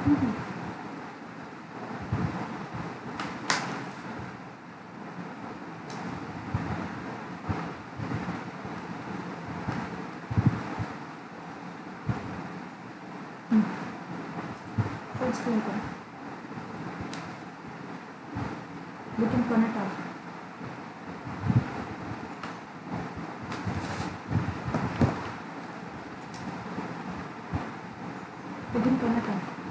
Full screen கொடு begin பண்ணட்டா begin பண்ணட்டா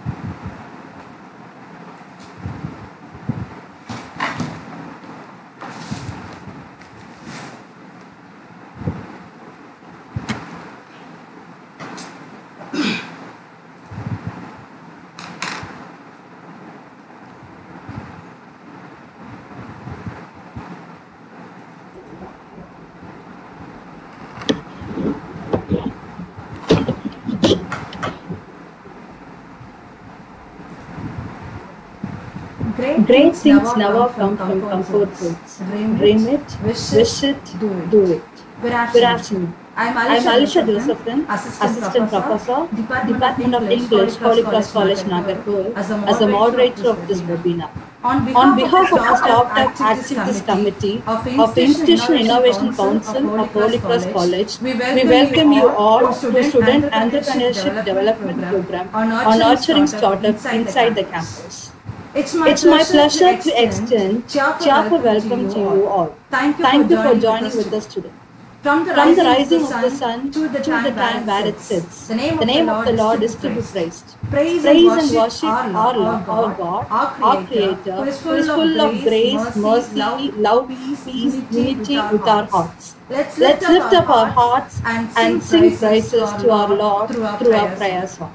Great things never come from comfort zones. Dream it, wish it, do it. do it. Good Good afternoon. afternoon. I'm I'm Alisha, Alisha Josephine, Josephine, Assistant, Professor, Department of English, Holy Cross College, Nagarpur, as a moderator of this webinar. On behalf, On behalf of the the Startup Activities Committee of Institutional Innovation Council of Holy Cross College, we welcome you all to Student Entrepreneurship Development Program on nurturing startups inside the campus. It's my, It's my pleasure to extend cheerful welcome to you all. Thank you, Thank you for, for joining joining with us today. From the, From the rising, rising of the sun to the time, where it sits, the name, the name of the Lord is to be praised. praised. Praise, Praise and and worship worship our our Lord, Lord, our God, our our Creator, Creator, who is full of grace, mercy, love, peace, unity with our hearts. Let's, Let's lift up our hearts and and sing praises to our Lord through our prayer song.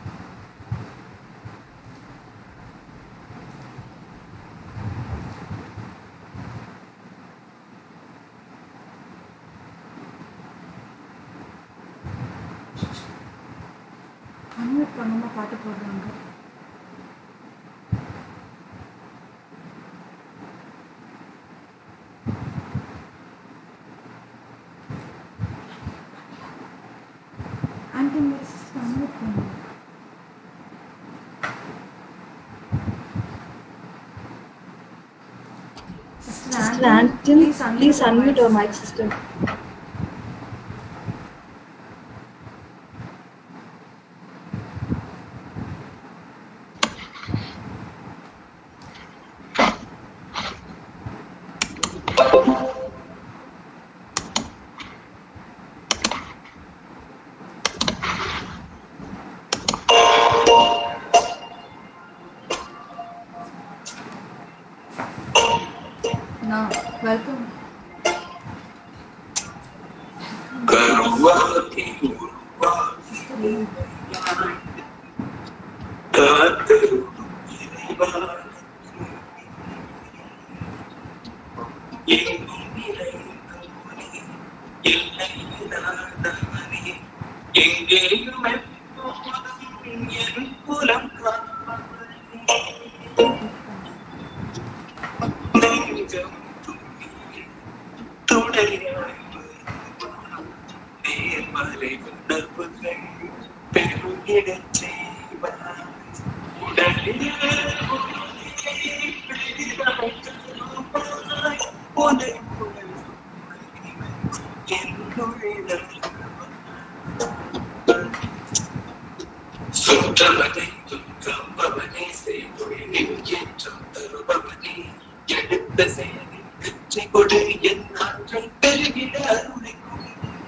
Unmute பண்ணாம பாட்டு போடுறாங்க aunty मेरे sister unmute பண்ணுங்க Sister Sister Anton, please unmute, please unmute your mic system. Now, welcome. கருவாக்கி உருவாக்கி Sister Lee. காத்தருளும் இறைவா, எங்கும் நிறைந்தவனே, எல்லை இல்லாதவனே, எங்கேயும் எப்போதும் என் புலம் காப்பவனே. நெஞ்சம் துணியே, துணையாய் வருவாய். நேர்மறை உணர்வுகள் பெருகிடச் செய்வாய். உடலில் ஒளியை பெரிதாய் தருவாய். உனை புகழ் என்னுள் சுற்றவனை துன்பவனே செய்தொழிலில் ஏற்றம் தருபவனே எடுத்த செயலில் வெற்றி கொடு என் ஆற்றல் பெருகிட அருளை கொடு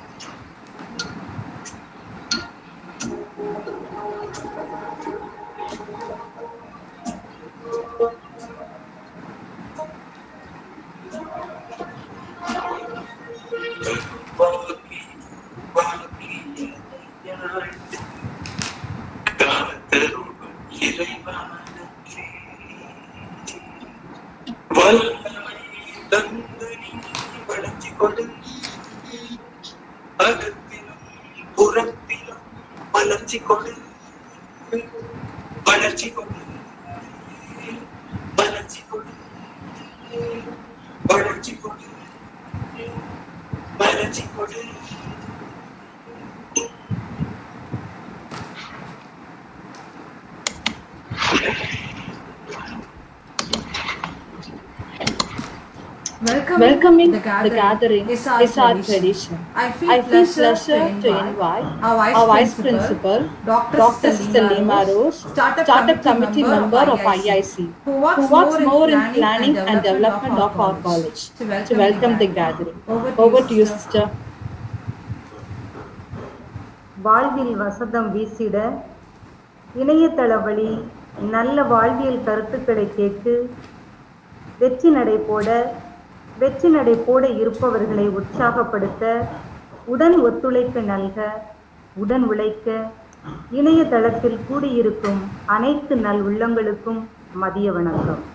வாக்கி வாக்கி எனையாண்டு காத்தருளும் இறைவானே வல்லமை தந்து நீ வளர்ச்சி கொடு அகத்திலும் புறத்திலும் வளர்ச்சி கொடு வளர்ச்சி கொடு வளர்ச்சி கொடு வளர்ச்சி கொடு வளர்ச்சி கொடு Welcoming the gathering is our tradition. I feel, I feel pleasure pleasure to invite our Vice, our Vice Principal, Principal, Dr. Dr. Sister Lima Rose, Startup, Startup Committee member of IIC, who works, who works more in planning and development of our college, to welcome, to welcome the gathering. Over Over to you, sister. வாழ்வில் வசந்தம் வீசிட இணையதள வழி நல்ல வாழ்வியல் கருத்துக்களை கேட்டு வெற்றி நடை போட வெற்றி நடை போட இருப்பவர்களை உற்சாகப்படுத்த உடன் ஒத்துழைப்பு நல்க உடன் உழைக்க இணையதளத்தில் கூடியிருக்கும் அனைத்து நல் உள்ளங்களுக்கும் மதிய வணக்கம்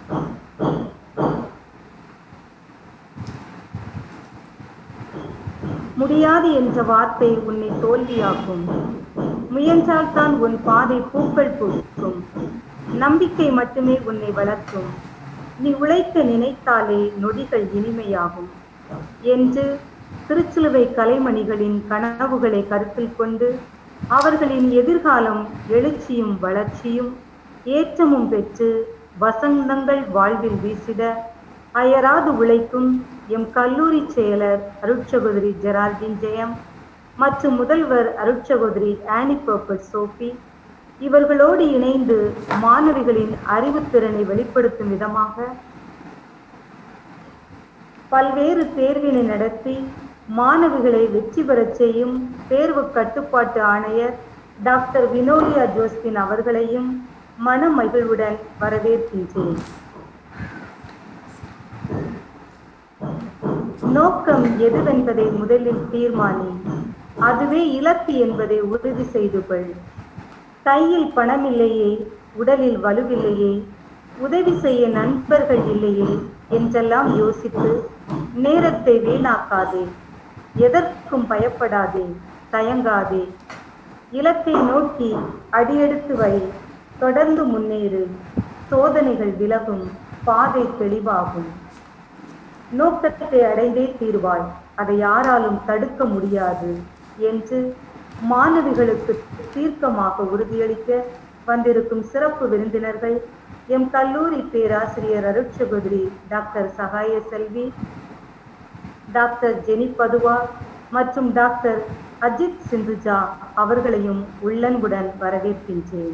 முடியாது என்ற வார்த்தை உன்னை தோல்வியாக்கும் முயன்றால்தான் உன் பாதை பூக்கள் பூக்கும் நம்பிக்கை மட்டுமே உன்னை வளர்க்கும் நீ உழைக்க நினைத்தாலே நொடிகள் இனிமையாகும் என்று திருச்சிலுவை கலைமணிகளின் கனவுகளை கருத்தில் கொண்டு அவர்களின் எதிர்காலம் எழுச்சியும் வளர்ச்சியும் ஏற்றமும் பெற்று வசந்தங்கள் வாழ்வில் வீசிட அயராது உழைக்கும் எம் கல்லூரி செயலர் அருட்சகோதரி ஜெரால்டின் ஜெயம் மற்றும் முதல்வர் அருட்சகோதரி ஆனி பர்பட் சோஃபி இவர்களோடு இணைந்து மாணவிகளின் அறிவுத்திறனை வெளிப்படுத்தும் விதமாக பல்வேறு தேர்வினை நடத்தி மாணவிகளை வெற்றி பெறச் செய்யும் தேர்வு கட்டுப்பாட்டு ஆணையர் டாக்டர் வினோலியா ஜோஸ்பின் அவர்களையும் மன மகிழ்வுடன் வரவேற்கின்றேன் நோக்கம் எதுவென்பதை முதலில் தீர்மானி அதுவே இலக்கு என்பதை உறுதி செய்து கொள் கையில் பணமில்லையே உடலில் வலுவில்லையே உதவி செய்ய நண்பர்கள் இல்லையே என்றெல்லாம் யோசித்து நேரத்தை வீணாக்காதே எதற்கும் பயப்படாதே தயங்காதே இலக்கை நோக்கி அடியெடுத்து வை தொடர்ந்து முன்னேறு சோதனைகள் விலகும் பாதை தெளிவாகும் நோக்கத்தை அடைந்தே தீர்வாய் அதை யாராலும் தடுக்க முடியாது என்று மாணவிகளுக்கு தீர்க்கமாக உறுதியளிக்க வந்திருக்கும் சிறப்பு விருந்தினர்கள் எம் கல்லூரி பேராசிரியர் அருட்சகோதரி doctor Sagaya Selvi doctor Jeni Padua மற்றும் டாக்டர் அஜித் சிந்துஜா அவர்களையும் உள்ளன்புடன் வரவேற்கின்றேன்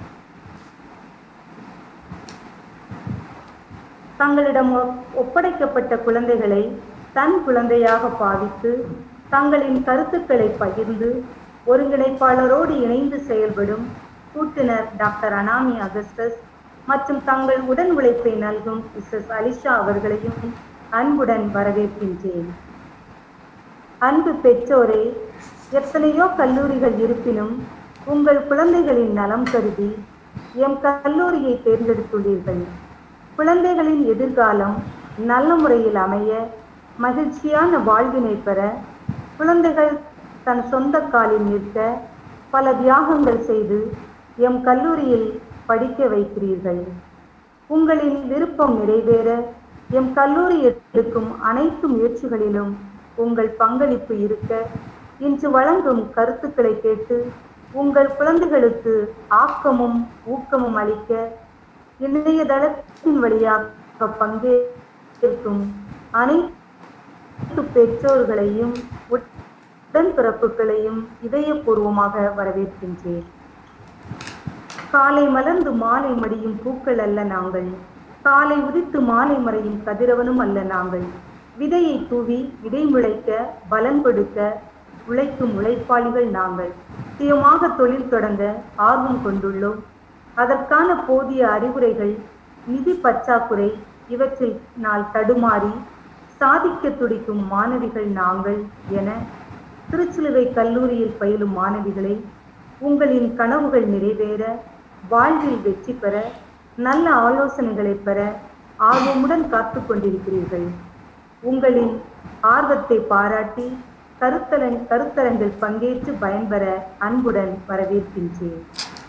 தங்களிடம் ஒ- ஒப்படைக்கப்பட்ட குழந்தைகளை தன் குழந்தையாக பாவித்து தங்களின் கருத்துக்களை பகிர்ந்து ஒருங்கிணைப்பாளரோடு இணைந்து செயல்படும் கூட்டுனர் டாக்டர் அனாமி அகஸ்டஸ் மற்றும் தங்கள் உடன் உழைப்பை நல்கும் மிஸ்ஸஸ் அலிஷா அவர்களையும் அன்புடன் வரவேற்கின்றேன் அன்பு பெற்றோரே எத்தனையோ கல்லூரிகள் இருப்பினும் உங்கள் குழந்தைகளின் நலம் கருதி எம் கல்லூரியை தேர்ந்தெடுத்துள்ளீர்கள் குழந்தைகளின் எதிர்காலம் நல்ல முறையில் அமைய மகிழ்ச்சியான வாழ்வினை பெற குழந்தைகள் தன் சொந்த காலில் நிற்க பல தியாகங்கள் செய்து எம் கல்லூரியில் படிக்க வைக்கிறீர்கள் உங்களின் விருப்பம் நிறைவேற எம் கல்லூரி எடுக்கும் அனைத்து முயற்சிகளிலும் உங்கள் பங்களிப்பு இருக்க இன்று வழங்கும் கருத்துக்களை கேட்டு உங்கள் குழந்தைகளுக்கு ஆக்கமும் ஊக்கமும் அளிக்க இணையதளத்தின் வழியாக பங்கேற்கும் அனைத்து பெற்றோர்களையும் உடன்பிறப்புகளையும் இதயபூர்வமாக வரவேற்கின்றேன் காலை மலர்ந்து மாலை மடியும் பூக்கள் அல்ல நாங்கள் காலை உதித்து மாலை மறையும் கதிரவனும் அல்ல நாங்கள் விதையை தூவி விதை முளைக்க பலன் கொடுக்க உழைக்கும் உழைப்பாளிகள் நாங்கள் சுயமாக தொழில் தொடங்க ஆர்வம் கொண்டுள்ளோம் அதற்கான போதிய அறிவுரைகள் நிதி பற்றாக்குறை இவற்றில் நாள் தடுமாறி சாதிக்க துடிக்கும் மாணவிகள் நாங்கள் என திருச்சிலுவை கல்லூரியில் பயிலும் மாணவிகளை உங்களின் கனவுகள் நிறைவேற வாழ்வில் வெற்றி பெற நல்ல ஆலோசனைகளை பெற ஆர்வமுடன் காத்து கொண்டிருக்கிறீர்கள் உங்களின் ஆர்வத்தை பாராட்டி கருத்தரங் கருத்தரங்கில் பங்கேற்று பயன்பெற அன்புடன் வரவேற்கின்றேன்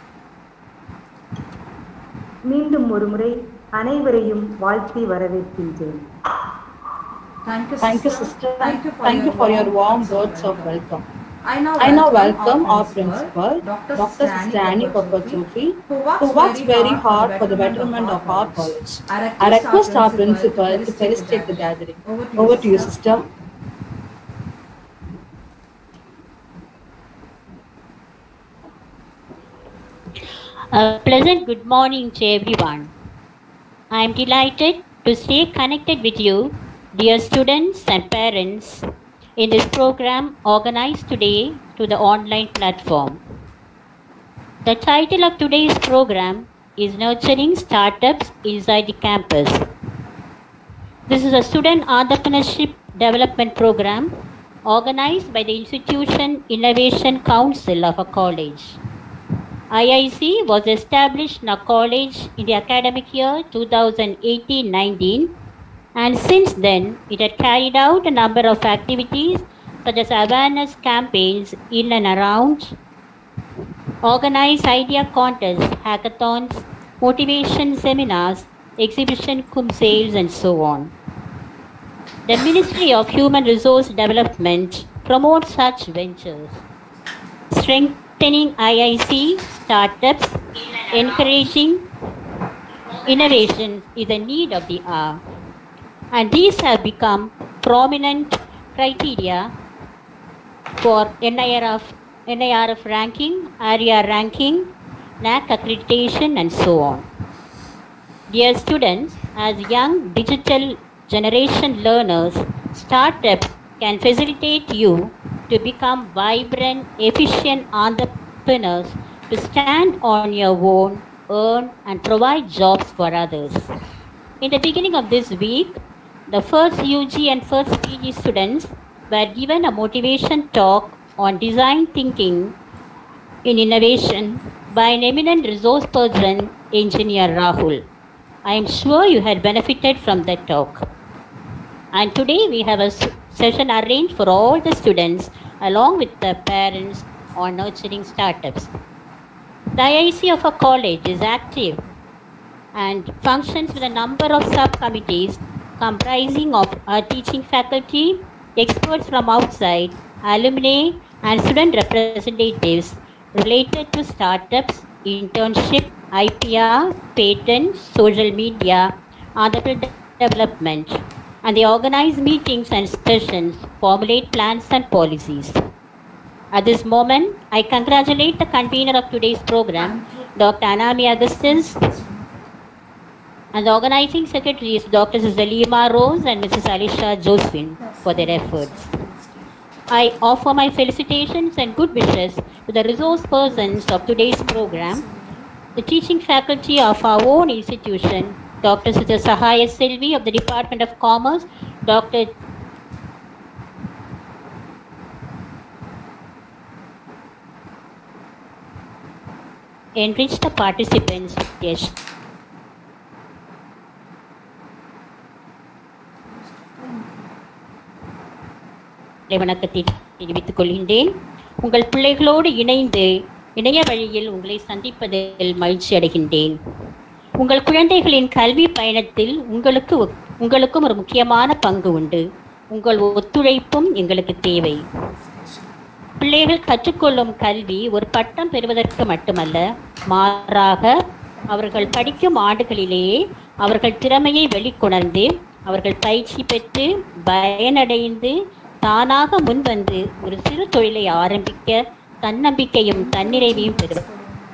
மீண்டும் ஒருமுறை அனைவரையும் வாழ்த்தி வரவேற்கின்றேன் Thank you, Thank you, sister. sister. Thank you for your warm words of welcome. I now I now welcome welcome our our principal, principal, Dr. Dr. Stani Stani Papasofi, Papasofi, who who works very hard for the betterment of our college. I request our principal to felicitate the gathering. Over to you, sister. A pleasant good morning to everyone. I am delighted to stay connected with you, dear students and parents, in this program organized today to the online platform. The title of today's program is Nurturing Startups Inside the Campus. This is a student entrepreneurship development program organized by the Institution Innovation Council of a college. IIC was established in a college in the academic year 2018-19 and since then it had carried out a number of activities such as awareness campaigns in and around, organized idea contests, hackathons, motivation seminars, exhibition cum sales and so on. The Ministry of Human Resource Development promotes such ventures. Strengthening IIC startups, encouraging innovation is a need of the hour. And these have become prominent criteria for NIRF, NIRF ranking, ARIA ranking, NAC accreditation, and so on. Dear students, as young digital generation learners, startups can facilitate you to become vibrant, efficient entrepreneurs to stand on your own, earn, and provide jobs for others. In the beginning of this week, the first UG and first PG students were given a motivation talk on design thinking in innovation by an eminent resource person, engineer Rahul. I am sure you had benefited from that talk. And today we have a session arranged for all the students along with the parents on nurturing startups. The IIC of a college is active and functions with a number of subcommittees comprising of our teaching faculty, experts from outside, alumni, and student representatives related to startups, internship, IPR, patent, social media, entrepreneurial development, and they organize meetings and sessions, formulate plans and policies. At this moment, I congratulate the convener of today's program, Dr. Anami Augustus, and the organizing secretaries, Dr. Zalima Rose and Mrs. Alisha Josephine, for their efforts. I offer my felicitations and good wishes to the resource persons of today's program, the teaching faculty of our own institution, Dr. Sita Sahaya Selvi of the Department of Commerce, Dr. Enrich the participants with their வணக்கத்தை தெரிவித்துக் கொள்கின்றேன் உங்கள் பிள்ளைகளோடு இணைந்து இணைய வழியில் உங்களை சந்திப்பதில் மகிழ்ச்சி அடைகின்றேன் உங்கள் குழந்தைகளின் கல்வி பயணத்தில் உங்களுக்கு உங்களுக்கும் ஒரு முக்கியமான பங்கு உண்டு உங்கள் ஒத்துழைப்பும் எங்களுக்கு தேவை பிள்ளைகள் கற்றுக்கொள்ளும் கல்வி ஒரு பட்டம் பெறுவதற்கு மட்டுமல்ல மாறாக அவர்கள் படிக்கும் ஆண்டுகளிலேயே அவர்கள் திறமையை வெளிக்கொணர்ந்து அவர்கள் பயிற்சி பெற்று பயனடைந்து தானாக முன்வந்து ஒரு சிறு தொழிலை ஆரம்பிக்க தன்னம்பிக்கையும் தன்னிறைவையும் பெறும்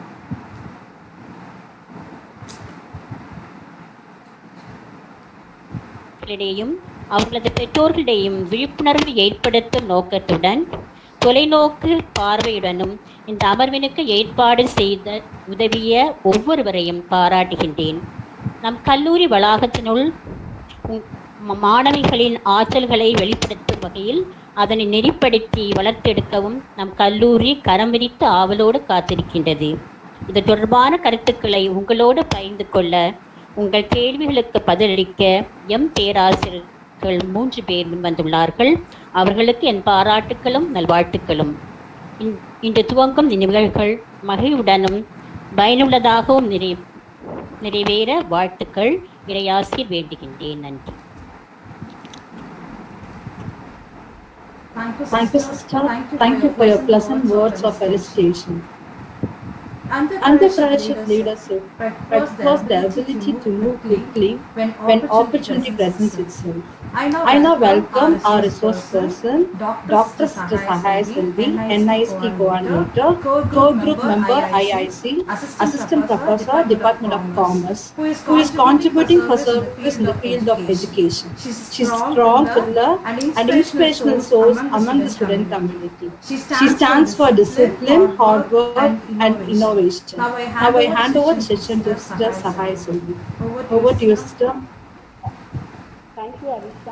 இடையும் அவர்களது பெற்றோர்களிடையும் விழிப்புணர்வு ஏற்படுத்தும் நோக்கத்துடன் தொலைநோக்கு பார்வையுடனும் இந்த அமர்வினுக்கு ஏற்பாடு செய்த உதவிய ஒவ்வொருவரையும் பாராட்டுகின்றேன் நம் கல்லூரி வளாகத்தினுள் மாணவிகளின் ஆற்றல்களை வெளிப்படுத்தும் வகையில் அதனை நெறிப்படுத்தி வளர்த்தெடுக்கவும் நம் கல்லூரி கரம் விரித்து ஆவலோடு காத்திருக்கின்றது இது தொடர்பான கருத்துக்களை உங்களோடு பகிர்ந்து கொள்ள உங்கள் கேள்விகளுக்கு பதிலளிக்க எம் பேராசிரியர்கள் மூன்று பேர் வந்துள்ளார்கள் அவர்களுக்கு என் பாராட்டுக்களும் நல்வாழ்த்துக்களும் இன்று துவங்கும் நிகழ்வுகள் மகிழ்வுடனும் பயனுள்ளதாகவும் நிறை நிறைவேற வாழ்த்துக்கள் இறையாசிர் வேண்டுகின்றேன் நன்றி Thank you, Thank you, sister. Thank you for your pleasant words of felicitation. Entrepreneurship leadership requires the ability to move quickly when opportunity presents itself. I now welcome our resource person, Dr. Sister Sahai Selvi, NIST coordinator, core group member IIC, assistant professor, Department of Commerce, who is contributing her service in the field of education. She is a strong pillar and inspirational source among the student community. She stands for discipline, hard work, and innovation. Now I hand over the session to Sister Sahai Selvi. Over to you, sister. Thank you Avisha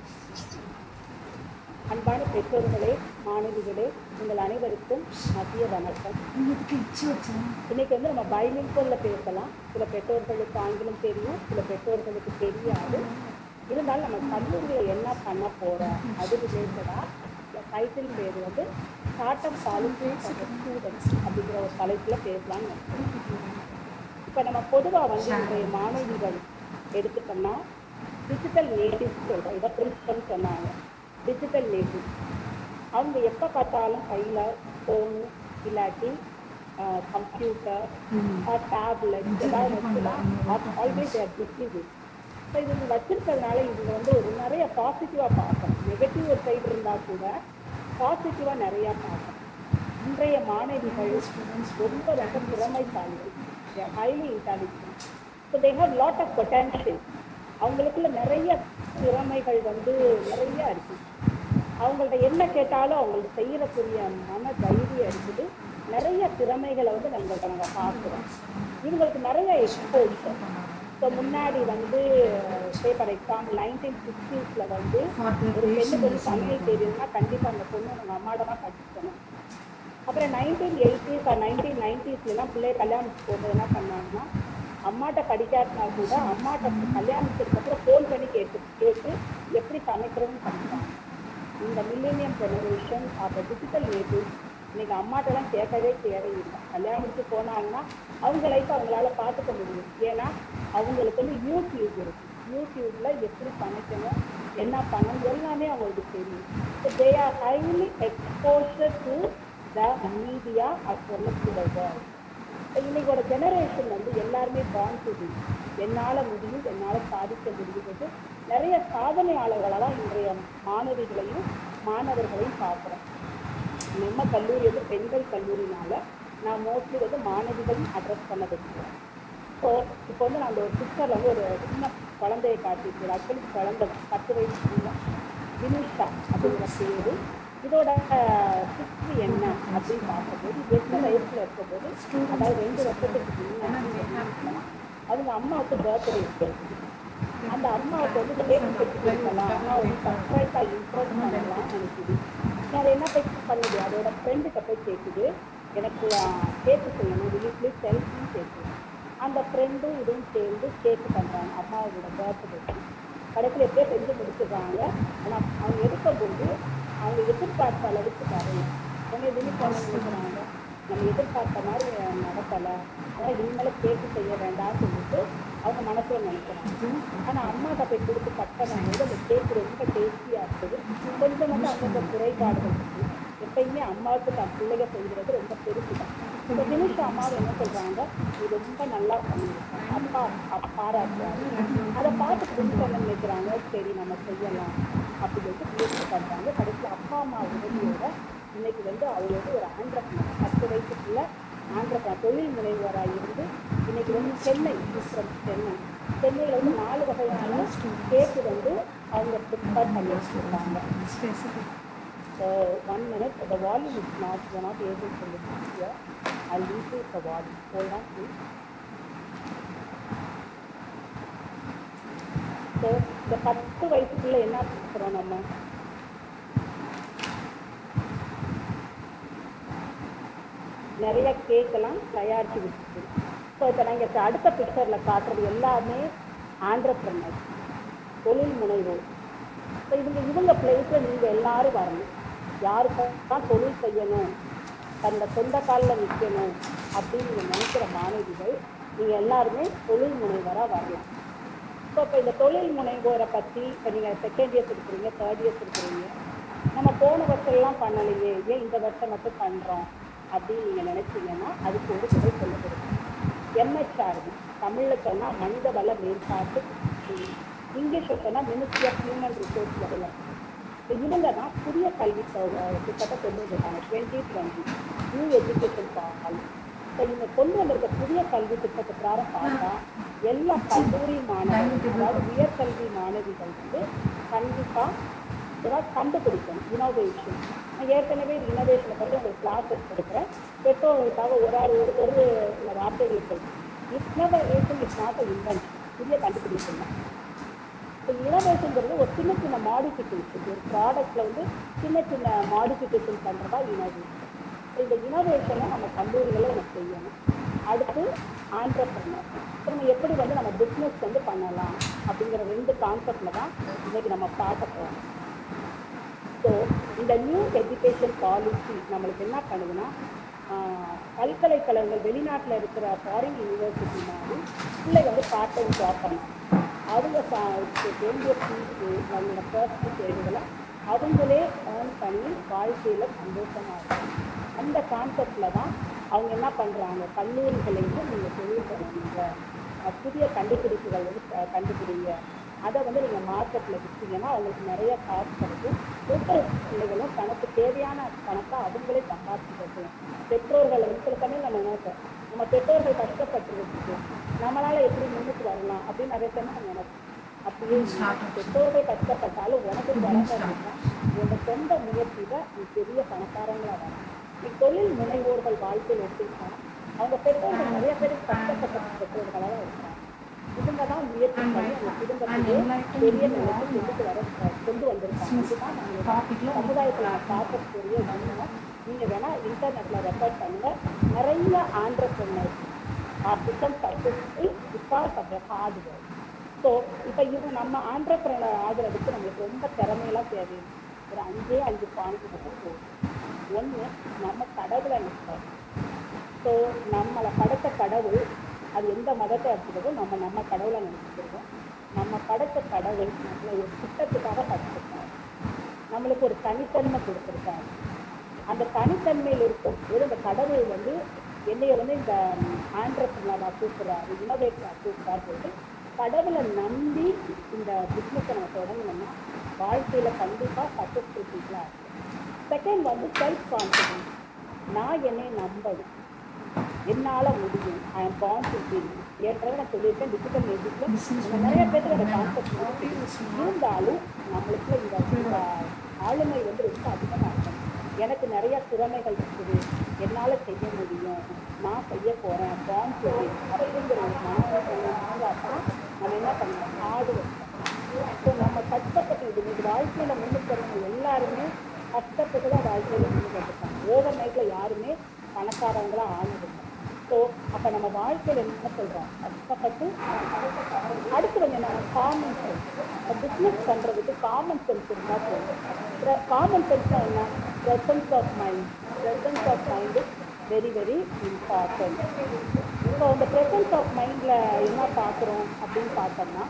அன்பான பெற்றோர்களே மாணவிகளே உங்கள் அனைவருக்கும் மதிய வணக்கம் இன்னைக்கு வந்து நம்ம பைலிங்கல்ல பேசலாம் சில பெற்றோர்களுக்கு ஆங்கிலம் தெரியும் சில பெற்றோர்களுக்கு தெரியாது இருந்தாலும் நம்ம கல்லூரியில் என்ன பண்ண போறோம் அது ரிலேட்டடா டைட்டில் பேர் வந்து ஸ்டார்ட் அப் பாலிசி ஸ்டூடெண்ட்ஸ் அப்படிங்கிற ஒரு தலைப்பில் பேசலாம்னு இப்போ நம்ம பொதுவாக வந்து இன்றைய மாணவிகள் எடுத்துட்டோம்னா டிஜிட்டல் நேட்டிவ் சொல்கிறோம் இதை பிரின்சிபல் சொன்னாங்க டிஜிட்டல் நேட்டிவ் அவங்க எப்போ பார்த்தாலும் கையில் ஃபோனு இல்லாட்டி கம்ப்யூட்டர் டேப்லெட் ஏதாவது வச்சுதான் always there busy with so இது வச்சிருக்கிறதுனால இது வந்து ஒரு நிறைய பாசிட்டிவாக பார்க்கணும் நெகட்டிவ் ஒரு சைடு இருந்தால் கூட பாசிட்டிவாக நிறையா பார்க்கணும் இன்றைய மாணவிகள் ஸ்டூடெண்ட்ஸ் ரொம்ப ரொம்ப திறமைசாலிகள் highly intelligent so they have lot of potential அவங்களுக்குள்ள நிறைய திறமைகள் வந்து நிறைய இருக்கு அவங்கள்ட்ட என்ன கேட்டாலும் அவங்களுக்கு செய்யறக்கூடிய மன தைரியம் இருக்குது நிறைய திறமைகளை வந்து நம்மள்ட்ட நாங்கள் பார்க்குறோம் இவங்களுக்கு நிறைய எக்ஸ்போசர் ஸோ முன்னாடி வந்து சே ஃபார் எக்ஸாம்பிள் நைன்டீன் சிக்ஸ்டீஸில் வந்து ஒரு பெண்ணுக்கு வந்து தமிழ் தெரியுதுன்னா கண்டிப்பாக அந்த பொண்ணு அவங்க அம்மாட்ட தான் படிக்கணும் அப்புறம் நைன்டீன் எயிட்டிஸ் ஆர் நைன்டீன் நைன்டிஸ்லாம் பிள்ளை கல்யாணத்துக்கு போகும்போது என்ன பண்ணாங்கன்னா அம்மாட்ட படிக்காட்டினா கூட அம்மாட்ட கல்யாணத்துக்கு அப்புறம் ஃபோன் பண்ணி கேட்டு கேட்டு எப்படி சமைக்கிறோன்னு பண்ணிட்டாங்க இந்த மில்லேனியம் ஜெனரேஷன் அப்போ டிஜிட்டல் நேட்டிவ் இன்னைக்கு அம்மாட்டெல்லாம் கேட்கவே தேவையில்லை கல்யாணத்துக்கு போனாங்கன்னா அவங்க லைஃப் அவங்களால பார்த்துக்க முடியும் ஏன்னா அவங்களுக்கு வந்து யூடியூப் இருக்கு யூடியூப்ல எப்படி சமைக்கணும் என்ன பண்ணணும் எல்லாமே அவங்களுக்கு தெரியும் so they are highly exposure to the media as well to the world இன்னைக்கோட ஜெனரேஷன் வந்து எல்லாருமே கான்ஃபிடி என்னால் முடியும் என்னால் சாதிக்க முடியுது நிறைய சாதனையாளர்களாக தான் இன்றைய மாணவிகளையும் மாணவர்களையும் பார்க்குறோம் நம்ம கல்லூரி வந்து பெண்கள் கல்லூரினால நான் மோஸ்ட்லி வந்து மாணவிகளையும் அட்ரஸ் பண்ண விரும்புகிறேன் ஸோ இப்போ வந்து நான் அந்த ஒரு பிக்சரில் வந்து ஒரு சின்ன குழந்தையை காட்டியிருக்கேன் ஆக்சுவலி குழந்தை பத்து வயசு இல்லை வினிஷா அப்படிங்கிற பேர் இதோட ஹிஸ்ட்ரி என்ன அப்படின்னு பார்க்கும்போது எட்டு வயசுல இருக்கும்போது அதாவது ரெண்டு வருஷத்துக்கு முன்னாடி அவங்க அம்மாவுக்கு பர்த்டே இருக்கு அந்த அம்மாவுக்கு வந்து கேக் வச்சு கொடுக்கலாம் அம்மா வந்து சர்ப்ரைஸாக இம்ப்ரெஸ் பண்ணலாம்னு நினைக்குது நான் அதை என்ன போய் பண்ணுது அதோட ஃப்ரெண்டுகிட்ட போய் கேட்குது எனக்கு கேக்கு செய்யணும் வில் ப்ளீஸ் செல்ஃபின்னு கேட்குது அந்த ஃப்ரெண்டும் இதுவும் சேர்ந்து கேக்கு பண்ணுறாங்க அம்மாவோட பர்த்டே கடைசியில் எப்படியோ செஞ்சு முடிச்சிடுறாங்க ஆனால் அவங்க எடுக்கும்போது அவங்க எதிர்பார்த்த அளவுக்கு வரல அவங்க எதுவுமே பண்ண நினைக்கிறாங்க நம்ம எதிர்பார்த்த மாதிரி நடக்கலை ஆனால் இனிமேல் கேக்கு செய்ய வேண்டாம்னு சொல்லிட்டு அவங்க மனசில் நினைக்கிறாங்க ஆனால் அம்மாட்ட போய் கொடுத்து கட்டணும் போது அந்த கேக்கு ரொம்ப டேஸ்டியாக இருக்குது கொஞ்சம் வந்து அந்தந்த குறைபாடுகள் இருக்குது எப்பயுமே அம்மாவுக்கு தன் பிள்ளைங்க செய்கிறது ரொம்ப பெருசு தான் இப்போ நிமிஷம் அம்மாவை என்ன சொல்கிறாங்க இது ரொம்ப நல்லா பண்ணியிருக்கேன் அப்பா அப்பா பாராட்டுறாரு அதை பார்த்து புரிஞ்சு என்ன நினைக்கிறாங்க சரி நம்ம செய்யலாம் அப்படி சொல்லிட்டு முயற்சி பண்ணுறாங்க கடைசியில் அப்பா அம்மா உதவியோட இன்னைக்கு வந்து அவங்க வந்து ஒரு ஆந்திரப்பனர் பத்து வயசுக்குள்ள ஆந்திரப்பனர் தொழில் முனைவராக இருந்து இன்னைக்கு வந்து சென்னை ஃப்ரம் சென்னை சென்னையில் வந்து நாலு வகையான கேக்கு வந்து அவங்க ப்ரிப்பேர் பண்ணி வச்சுருக்காங்க So one minute, the volume is not, we're not able to listen here. I'll increase the volume. Hold on, please. So இந்த பத்து வயசுக்குள்ள என்ன பார்க்குறோம் நம்ம நிறைய கேக்கெல்லாம் தயாரித்து வச்சுருக்கு ஸோ இப்போ நாங்கள் அடுத்த பிக்சரில் காட்டுறது எல்லாமே ஆண்டர்பிரனர் தொழில் முனைவோர் ஸோ இவங்க இவங்க பிளேஸில் நீங்கள் எல்லாரும் வரணும் யாருக்கெல்லாம் தொழில் செய்யணும் தன்னோட சொந்த காலில் நிற்கணும் அப்படின்னு நீங்கள் நினைக்கிற மாணவிகள் நீங்கள் எல்லாருமே தொழில் முனைவராக வரலாம் ஸோ இப்போ இந்த தொழில் முனைவோரை பற்றி இப்போ நீங்கள் செகண்ட் இயர்ஸ் இருக்கிறீங்க தேர்ட் இயர்ஸ் இருக்கிறீங்க நம்ம போன வருஷம்லாம் பண்ணலையே ஏன் இந்த வருஷம் மட்டும் பண்ணுறோம் அப்படின்னு நீங்கள் நினைச்சீங்கன்னா அதுக்கு ஒரு துறை சொல்லப்படுது எம்ஹெச்ஆர்டி தமிழில் சொன்னால் மனித வள மேம்பாட்டு இங்கிலீஷில் சொன்னால் ministry of human resource development இவங்க தான் புதிய கல்வி தொ- திட்டத்தை கொண்டு வந்திருக்காங்க twenty twenty new education policy இப்போ இவங்க கொண்டு வந்திருக்க புதிய கல்வி திட்டத்தை பிரகாரம் பார்த்தா எல்லா கல்லூரி மாணவர்கள் அதாவது உயர்கல்வி மாணவிகள் வந்து கண்டிப்பாக ஏதாவது கண்டுபிடிக்கணும் இனோவேஷன் நான் ஏற்கனவே இனோவேஷனை பற்றி உங்களுக்கு கிளாஸ் எடுத்துருக்கிறேன் பெற்றோர்களுக்காக ஒரு ஆள் ஒரு ஒரு சில வார்த்தைகள் சொல்லி இனோவேஷன் இஸ் நாட் இன்வென்ஷன் புதிய கண்டுபிடிப்பு தான் இப்போ இனோவேஷன்ங்கிறது ஒரு சின்ன சின்ன மாடிஃபிகேஷன் ஒரு ப்ராடக்ட்டில் வந்து சின்ன சின்ன மாடிஃபிகேஷன் பண்ணுறதா இனோவேஷன் இந்த இனோவேஷனை நம்ம கல்லூரிகளில் நம்ம செய்யணும் அடுத்து ஆண்டர்பிரினர் இப்போ நம்ம எப்படி வந்து நம்ம பிஸ்னஸ் வந்து பண்ணலாம் அப்படிங்கிற ரெண்டு கான்செப்டில் தான் இன்னைக்கு நம்ம பார்க்க போகிறோம் ஸோ இந்த நியூ எஜுகேஷன் பாலிசி நம்மளுக்கு என்ன பண்ணுதுன்னா ஆஹ், பல்கலைக்கழகங்கள் வெளிநாட்டில் இருக்கிற ஃபாரின் யூனிவர்சிட்டி மாதிரி பிள்ளை வந்து பார்ட் டைம் ஜாப் பண்ணலாம் அவங்க சா- வேண்டிய ஃபீஸு அவங்களோட பர்சனல் தேவைகளை அவங்களே ஏர்ன் பண்ணி வாழ்க்கையில் சந்தோஷமாக இருக்கும் அந்த கான்செப்டில் தான் அவங்க என்ன பண்ணுறாங்க கல்லூரிகளையும் நீங்கள் தொழில் பண்ணுவீங்க அஹ் புதிய கண்டுபிடிப்புகள் வந்து க- கண்டுபிடிங்க அதை வந்து நீங்கள் மார்க்கெட்டில் விற்றீங்கன்னா அவங்களுக்கு நிறைய காசு கிடைக்கும் ஒவ்வொரு பிள்ளைகளும் தனக்கு தேவையான பணத்தை அவங்களே சம்பாதிச்சு பெற்றோர்கள் வந்து சில சமயம் நம்ம நினைப்போம் நம்ம பெற்றோர்கள் கஷ்டப்பட்டுருக்கு நம்மளால எப்படி முன்னுக்கு வரலாம் அப்படின்னு நிறைய சமயம் நம்ம நினைப்போம் அப்படியே இல்லை. பெற்றோர்கள் கஷ்டப்பட்டாலும் உனக்கு வரணும்னா உன்னோட சொந்த முயற்சியில நீ பெரிய பணக்காரங்களா வரலாம் நீ தொழில் முனைவோர்கள் வாழ்க்கையில் எடுத்துக்கிட்டா அவங்க பெற்றோர்கள் நிறைய பேர் கஷ்டப்பட்ட பெற்றோர்களாக இருக்காங்க இவங்க தான் முயற்சி பண்ணி அந்த குடும்பத்திலே பெரிய நிலைக்கு கொண்டு வர கொண்டு வந்திருக்காங்க இதுதான் நம்மளோட சமுதாயத்தில் நான் பார்க்கக்கூடிய உண்மை நீங்க வேணா இன்டர்நெட்ல ரெஃபர் பண்ணுங்க நிறைய entrepreneurs are become successful because of the hard work so இப்போ இது நம்ம ஆண்டர்பிரினர் ஆகுறதுக்கு நம்மளுக்கு ரொம்ப திறமையெல்லாம் தேவையில்லை ஒரு அஞ்சே அஞ்சு பாயிண்ட் மட்டும் போதும் ஒன்று நம்ம கடவுளை நிற்போம் ஸோ நம்மளை படைத்த கடவுள் அது எந்த மதத்தை எடுத்துக்கிறதோ நம்ம நம்ம கடவுளை நினைச்சுக்கிறோம் நம்ம படைத்த கடவுள் நம்மளை ஒரு திட்டத்துக்காக படைச்சிருக்காரு நம்மளுக்கு ஒரு தனித்தன்மை கொடுத்துருக்காரு அந்த தனித்தன்மையில் இருக்கும் போது அந்த கடவுள் வந்து என்னைய வந்து இந்த ஆண்டர்பிரினராக கூப்பிட்றாரு இனோவேட்டராக கூப்பிட்றாரு சொல்லிட்டு கடவுளை நம்பி இந்த பிஸ்னஸை நம்ம தொடங்கணும்னா வாழ்க்கையில் கண்டிப்பாக சக்ஸஸ்ஃபுல் பீப்புளாக இருக்கும் செகண்ட் வந்து செல்ஃப் கான்ஃபிடன்ஸ் நான் என்னை நம்பணும் என்னால முடியும் I am born to win ஏற்கனவே நான் சொல்லியிருக்கேன் டிஜிட்டல் மியூசிக்கில் நிறைய பேருக்கு அந்த கான்செப்ட் இருந்தாலும் நம்மளுக்கு இந்த இந்த ஆளுமை வந்து ரொம்ப அதிகமாக இருக்கும் எனக்கு நிறைய திறமைகள் இருக்குது என்னால் செய்ய முடியும் நான் செய்ய போகிறேன் பான் டு வின் அப்படிங்கிற ஒரு மனநிலை தான் நம்ம என்ன பண்ணலாம் ஆடு ஸோ நம்ம கஷ்டப்பட்டு இது இது வாழ்க்கையில் முன்னுக்கு வரவங்க எல்லாருமே கஷ்டப்பட்டு தான் வாழ்க்கையில் முன்னுக்கு வந்துருக்காங்க ஓவர் நைட்டில் யாருமே பணக்காரங்களா ஆனதில்லை ஸோ அப்போ நம்ம வாழ்க்கையில் என்ன சொல்கிறோம் கஷ்டப்பட்டு அடுத்து வந்து என்ன காமன் சென்ஸ் இப்போ பிஸ்னஸ் பண்ணுறதுக்கு காமன் சென்ஸ் இருந்தால் போதும் காமன் சென்ஸ்னால் என்ன presence of mind presence of mind is very very important இப்போ அந்த ப்ரெசன்ஸ் ஆஃப் மைண்டில் என்ன பார்க்குறோம் அப்படின்னு பார்த்தோம்னா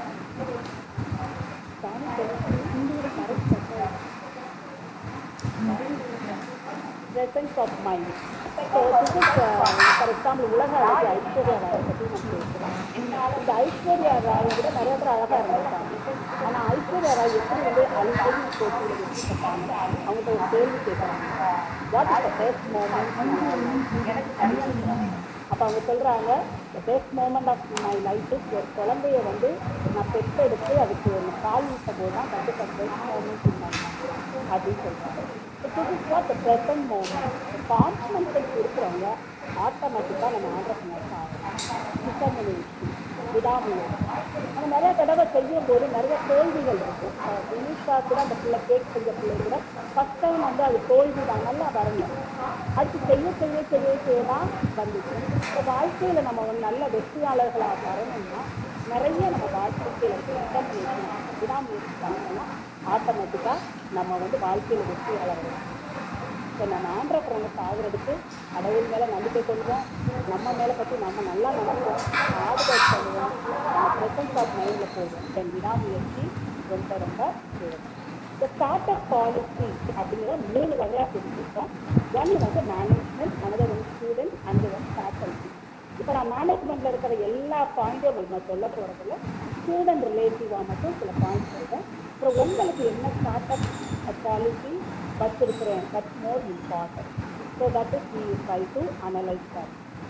காமன் சென்ஸ் இந்த correct presence of mind. So this is, uh, for example, உலக அழகி ஐஸ்வர்யா ராயை பற்றி நம்ம பேசுகிறோம் இந்த ஐஸ்வர்யா ராயை விட நிறைய பேர் அழகாக இருந்திருக்காங்க ஆனால் ஐஸ்வர்யா ராய் எப்படி வந்து அழுகை போட்டியில் வச்சுருக்காங்க அவங்கள்ட்ட ஒரு கேள்வி கேட்குறாங்க what is the best moment எனக்கு தெரியாது அப்போ அவங்க சொல்கிறாங்க the best moment of my life is ஒரு குழந்தைய வந்து நான் பெற்றெடுத்து அதுக்கு ஒரு பால் ஊட்டும் போது தான் கண்டிப்பாக பெஸ்ட் மூமெண்ட் இன் மை அப்படின்னு சொல்கிறாங்க this is what the present moment confidence இருக்கிறவங்க ஆட்டோமேட்டிக்காக நம்ம ஆண்டர்பிரினர்ஸ் ஆகலாம் டிட்டர்மினேஷன் விடாமுயற்சி நம்ம நிறைய தடவை செய்யும் போது நிறைய தோல்விகள் இருக்கும் இனிஷா கூட அந்த பிள்ளை கேக் செஞ்ச பிள்ளை கூட ஃபஸ்ட் டைம் வந்து அது தோல்வி தான் நல்லா வரணும் அடுத்து செய்ய செய்ய செய்ய செய்ய தான் வந்துச்சு இப்போ வாழ்க்கையில் நம்ம ஒரு நல்ல வெற்றியாளர்களாக வரணும்னா நிறைய நம்ம வாழ்க்கையில் டிட்டர்மினேஷன் விடாமுயற்சி பண்ணோம்னா ஆட்டோமேட்டிக்காக நம்ம வந்து வாழ்க்கையில் வெற்றியாளர் வரலாம் ஸோ நம்ம ஆண்டர்பிரனர்ஸ் ஆகுறதுக்கு கடவுள் மேலே நம்பிக்கை கொள்வோம் நம்ம மேலே பற்றி நம்ம நல்லா நினைப்போம் ஆர்டர் பண்ணுவோம் நம்ம ப்ரெசன்ஸ் ஆஃப் மைண்டில் போதும் தென் விடாமுயற்சி ரொம்ப ரொம்ப தேவை இந்த ஸ்டார்ட் அப் பாலிசி அப்படிங்கிற மூணு வகையாக பிரிச்சிருக்கோம் ஒன் வந்து மேனேஜ்மெண்ட் அனதர் வந்து ஸ்டூடெண்ட் அண்ட் வந்து ஃபேக்கல்டி இப்போ நான் மேனேஜ்மெண்ட்ல இருக்கிற எல்லா பாயிண்ட்டும் உங்களுக்கு நான் சொல்ல போறதில்ல ஸ்டூடெண்ட் ரிலேட்டிவாக மட்டும் சில பாயிண்ட்ஸ் சொல்றேன் அப்புறம் உங்களுக்கு என்ன ஸ்டார்ட் அப் பாலிசி வச்சிருக்கிறேன் that's more important so that is we try to analyse that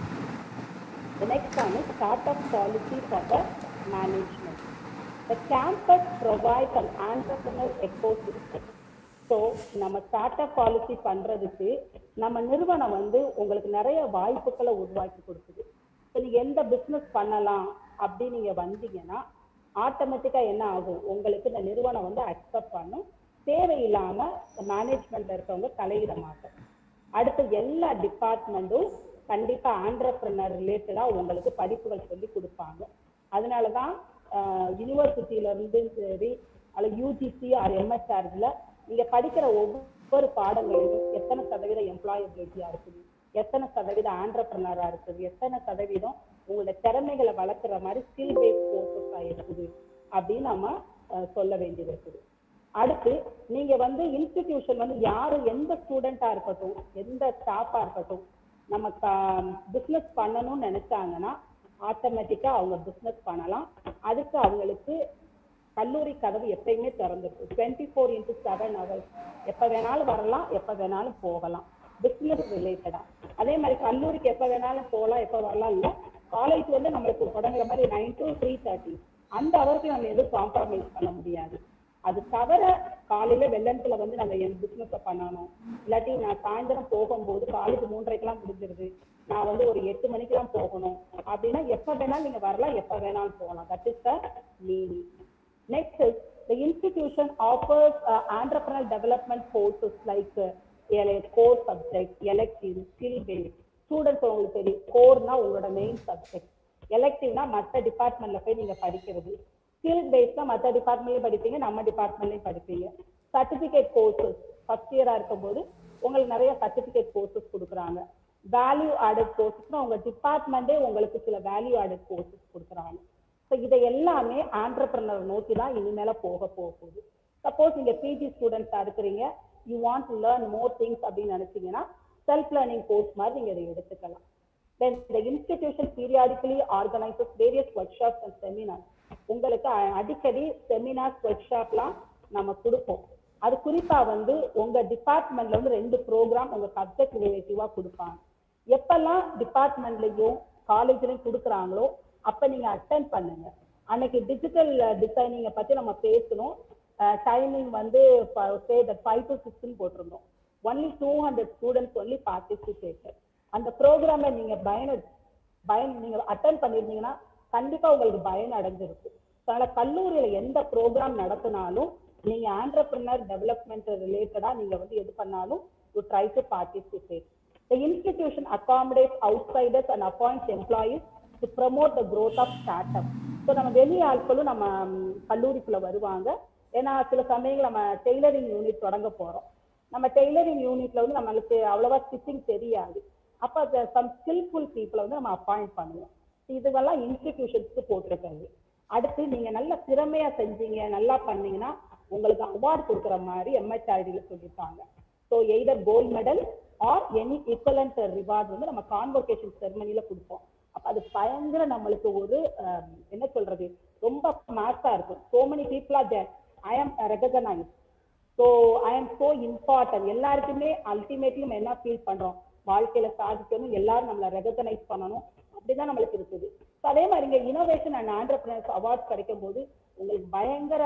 The next one is startup policy for the management. The campus provides an entrepreneur ecosystem. So நம்ம start up policy பண்றதுக்கு நம்ம நிறுவனம் வந்து உங்களுக்கு நிறைய வாய்ப்புகளை உருவாக்கி கொடுக்குது ஸோ நீங்க எந்த பிஸ்னஸ் பண்ணலாம் அப்படி நீங்க வந்தீங்கன்னா ஆட்டோமேட்டிக்கா என்ன ஆகும் உங்களுக்கு இந்த நிறுவனம் வந்து அக்செப்ட் பண்ணும் தேவையில்லாம மேனேஜ்மெண்ட்ல இருக்கவங்க தலையிட மாட்டோம் அடுத்து எல்லா டிபார்ட்மெண்ட்டும் கண்டிப்பா ஆண்டர்பிரினர் ரிலேட்டடா உங்களுக்கு படிப்புகள் சொல்லி கொடுப்பாங்க அதனால தான் யூனிவர்சிட்டியில இருந்து சரி அல்லது யூஜிசி ஆர் எம்எஸ்ஆர்ல நீங்க படிக்கிற ஒவ்வொரு பாடங்களிலும் எத்தனை சதவீதம் எம்ப்ளாயபிலிட்டியா இருக்குது எத்தனை சதவீதம் ஆண்டர்பிரினரா இருக்குது எத்தனை சதவீதம் உங்களோட திறமைகளை வளர்க்குற மாதிரி ஸ்கில் பேஸ் கோர்சஸா இருக்குது அப்படின்னு நம்ம அஹ், சொல்ல வேண்டியது இருக்குது அடுத்து நீங்க வந்து இன்ஸ்டிடியூஷன் வந்து யாரு எந்த ஸ்டூடெண்டா இருக்கட்டும் எந்த ஸ்டாஃபா இருக்கட்டும் நம்ம பிசினஸ் பண்ணணும்னு நினைச்சாங்கன்னா ஆட்டோமேட்டிக்கா அவங்க பிசினஸ் பண்ணலாம் அதுக்கு அவங்களுக்கு கல்லூரி கதவு எப்பயுமே திறந்திருக்கு twenty four into seven hours எப்போ வேணாலும் வரலாம் எப்போ வேணாலும் போகலாம் பிஸ்னஸ் ரிலேட்டடா அதே மாதிரி கல்லூரிக்கு எப்போ வேணாலும் போகலாம் எப்போ வரலாம் இல்லை காலேஜ் வந்து நம்மளுக்கு தொடங்குற மாதிரி நைன் டு த்ரீ தேர்ட்டி அந்த அவருக்கு நம்ம எதுவும் காம்ப்ரமைஸ் பண்ண முடியாது அது தவிர காலையில வெள்ளத்துல வந்து நம்ம என் பிசினஸ பண்ணணும் இல்லாட்டி நான் சாயந்தரம் போகும்போது காலேஜ் மூன்றரைக்கெல்லாம் முடிஞ்சிருது நான் வந்து ஒரு எட்டு மணிக்கெல்லாம் போகணும் அப்படின்னா எப்ப வேணாலும் நீங்க வரலாம் எப்ப வேணாலும் போகலாம் that is the meaning Next is the institution offers uh, entrepreneurial development courses like uh, ele- core subject, elective, skill based. Students உங்களுக்கு தெரியும் கோர்னா உங்களோட மெயின் சப்ஜெக்ட் எலெக்டிவ்னா மற்ற டிபார்ட்மெண்ட்ல போய் நீங்க படிக்கிறது ஸ்கில் பேஸ்னா மற்ற டிபார்ட்மெண்ட்லயும் படிப்பீங்க நம்ம டிபார்ட்மெண்ட்லயும் படிப்பீங்க சர்டிபிகேட் கோர்சஸ் ஃபர்ஸ்ட் இயரா இருக்கும்போது உங்களுக்கு நிறைய சர்டிபிகேட் கோர்சஸ் கொடுக்குறாங்க வேல்யூ ஆடட் கோர்சஸ்னா உங்க டிபார்ட்மெண்ட்டே உங்களுக்கு சில வேல்யூ ஆடட் கோர்சஸ் கொடுக்குறாங்க ஸோ இதை எல்லாமே ஆண்டர்பிரினர் நோக்கி தான் இனிமேல போக போக போகுது சப்போஸ் நீங்க பிஜி ஸ்டூடெண்ட்ஸா இருக்கிறீங்க you want to learn more things அப்படின்னு நினைச்சீங்கன்னா செல்ஃப் லேர்னிங் கோர்ஸ் மாதிரி நீங்க இதை எடுத்துக்கலாம் தென் the institution periodically organizes various workshops and seminars உங்களுக்கு அ- அடிக்கடி செமினார்ஸ் ஒர்க் ஷாப்லாம் நம்ம கொடுப்போம் அது குறிப்பா வந்து உங்க டிபார்ட்மெண்ட்ல வந்து ரெண்டு ப்ரோக்ராம் உங்க சப்ஜெக்ட் ரிலேட்டிவா கொடுப்பாங்க எப்பெல்லாம் டிபார்ட்மெண்ட்லயும் காலேஜ்லயும் கொடுக்குறாங்களோ அப்ப நீங்க அட்டென்ட் பண்ணுங்க அன்னைக்கு டிஜிட்டல் டிசைனிங்கை பத்தி நம்ம பேசணும் டைமிங் வந்து ஃபைவ் டு சிக்ஸ்ன்னு போட்டிருந்தோம் only two hundred students only participated அந்த ப்ரோக்ராமை நீங்க பயன பயன் நீங்க அட்டன் பண்ணியிருந்தீங்கன்னா கண்டிப்பா உங்களுக்கு பயன் அடைஞ்சிருக்கு அதனால கல்லூரியில எந்த ப்ரோக்ராம் நடத்தினாலும் நீங்க ஆண்டர்பிரினர் டெவலப்மெண்ட் ரிலேட்டடா நீங்க வந்து எது பண்ணாலும் you try to participate The institution accommodates outsiders and appoints employees to promote the growth of startup. So நம்ம வெளி ஆட்களும் நம்ம ம், கல்லூரிக்குள்ள வருவாங்க ஏன்னா சில சமயங்கள் நம்ம டெய்லரிங் யூனிட் தொடங்க போறோம் நம்ம டெய்லரிங் யூனிட்ல வந்து நம்மளுக்கு அவ்வளவா ஸ்டிச்சிங் தெரியாது அப்ப சம் ஸ்கில்ஃபுல் பீப்புளை வந்து நம்ம அப்பாயிண்ட் பண்ணுவோம் இதுவெல்லாம் இன்ஸ்டிடியூஷன்ஸ்க்கு போட்டிருக்காங்க அடுத்து நீங்க நல்ல திறமையா செஞ்சீங்க நல்லா பண்ணீங்கன்னா உங்களுக்கு அவார்ட் கொடுக்குற மாதிரி எம்ஹெச்ஆர்டியில சொல்லியிருக்காங்க so either gold medal or any equivalent reward வந்து நம்ம கான்வொகேஷன் செரமனில கொடுப்போம் அப்ப அது பயங்கர நம்மளுக்கு ஒரு அஹ், என்ன சொல்றது ரொம்ப மாசா இருக்கும் so many people are there I am recognise so I am so important எல்லாருக்குமே அல்டிமேட்லி நம்ம என்ன ஃபீல் பண்றோம் வாழ்க்கையில சாதிக்கணும் எல்லாரும் நம்மளை ரெகனைஸ் பண்ணணும் அப்படிதான் நம்மளுக்கு இருக்குது ஸோ அதே மாதிரி இங்க இனோவேஷன் அண்ட் ஆண்டர்பிரினர்ஸ் அவார்ட்ஸ் கிடைக்கும் போது உங்களுக்கு பயங்கர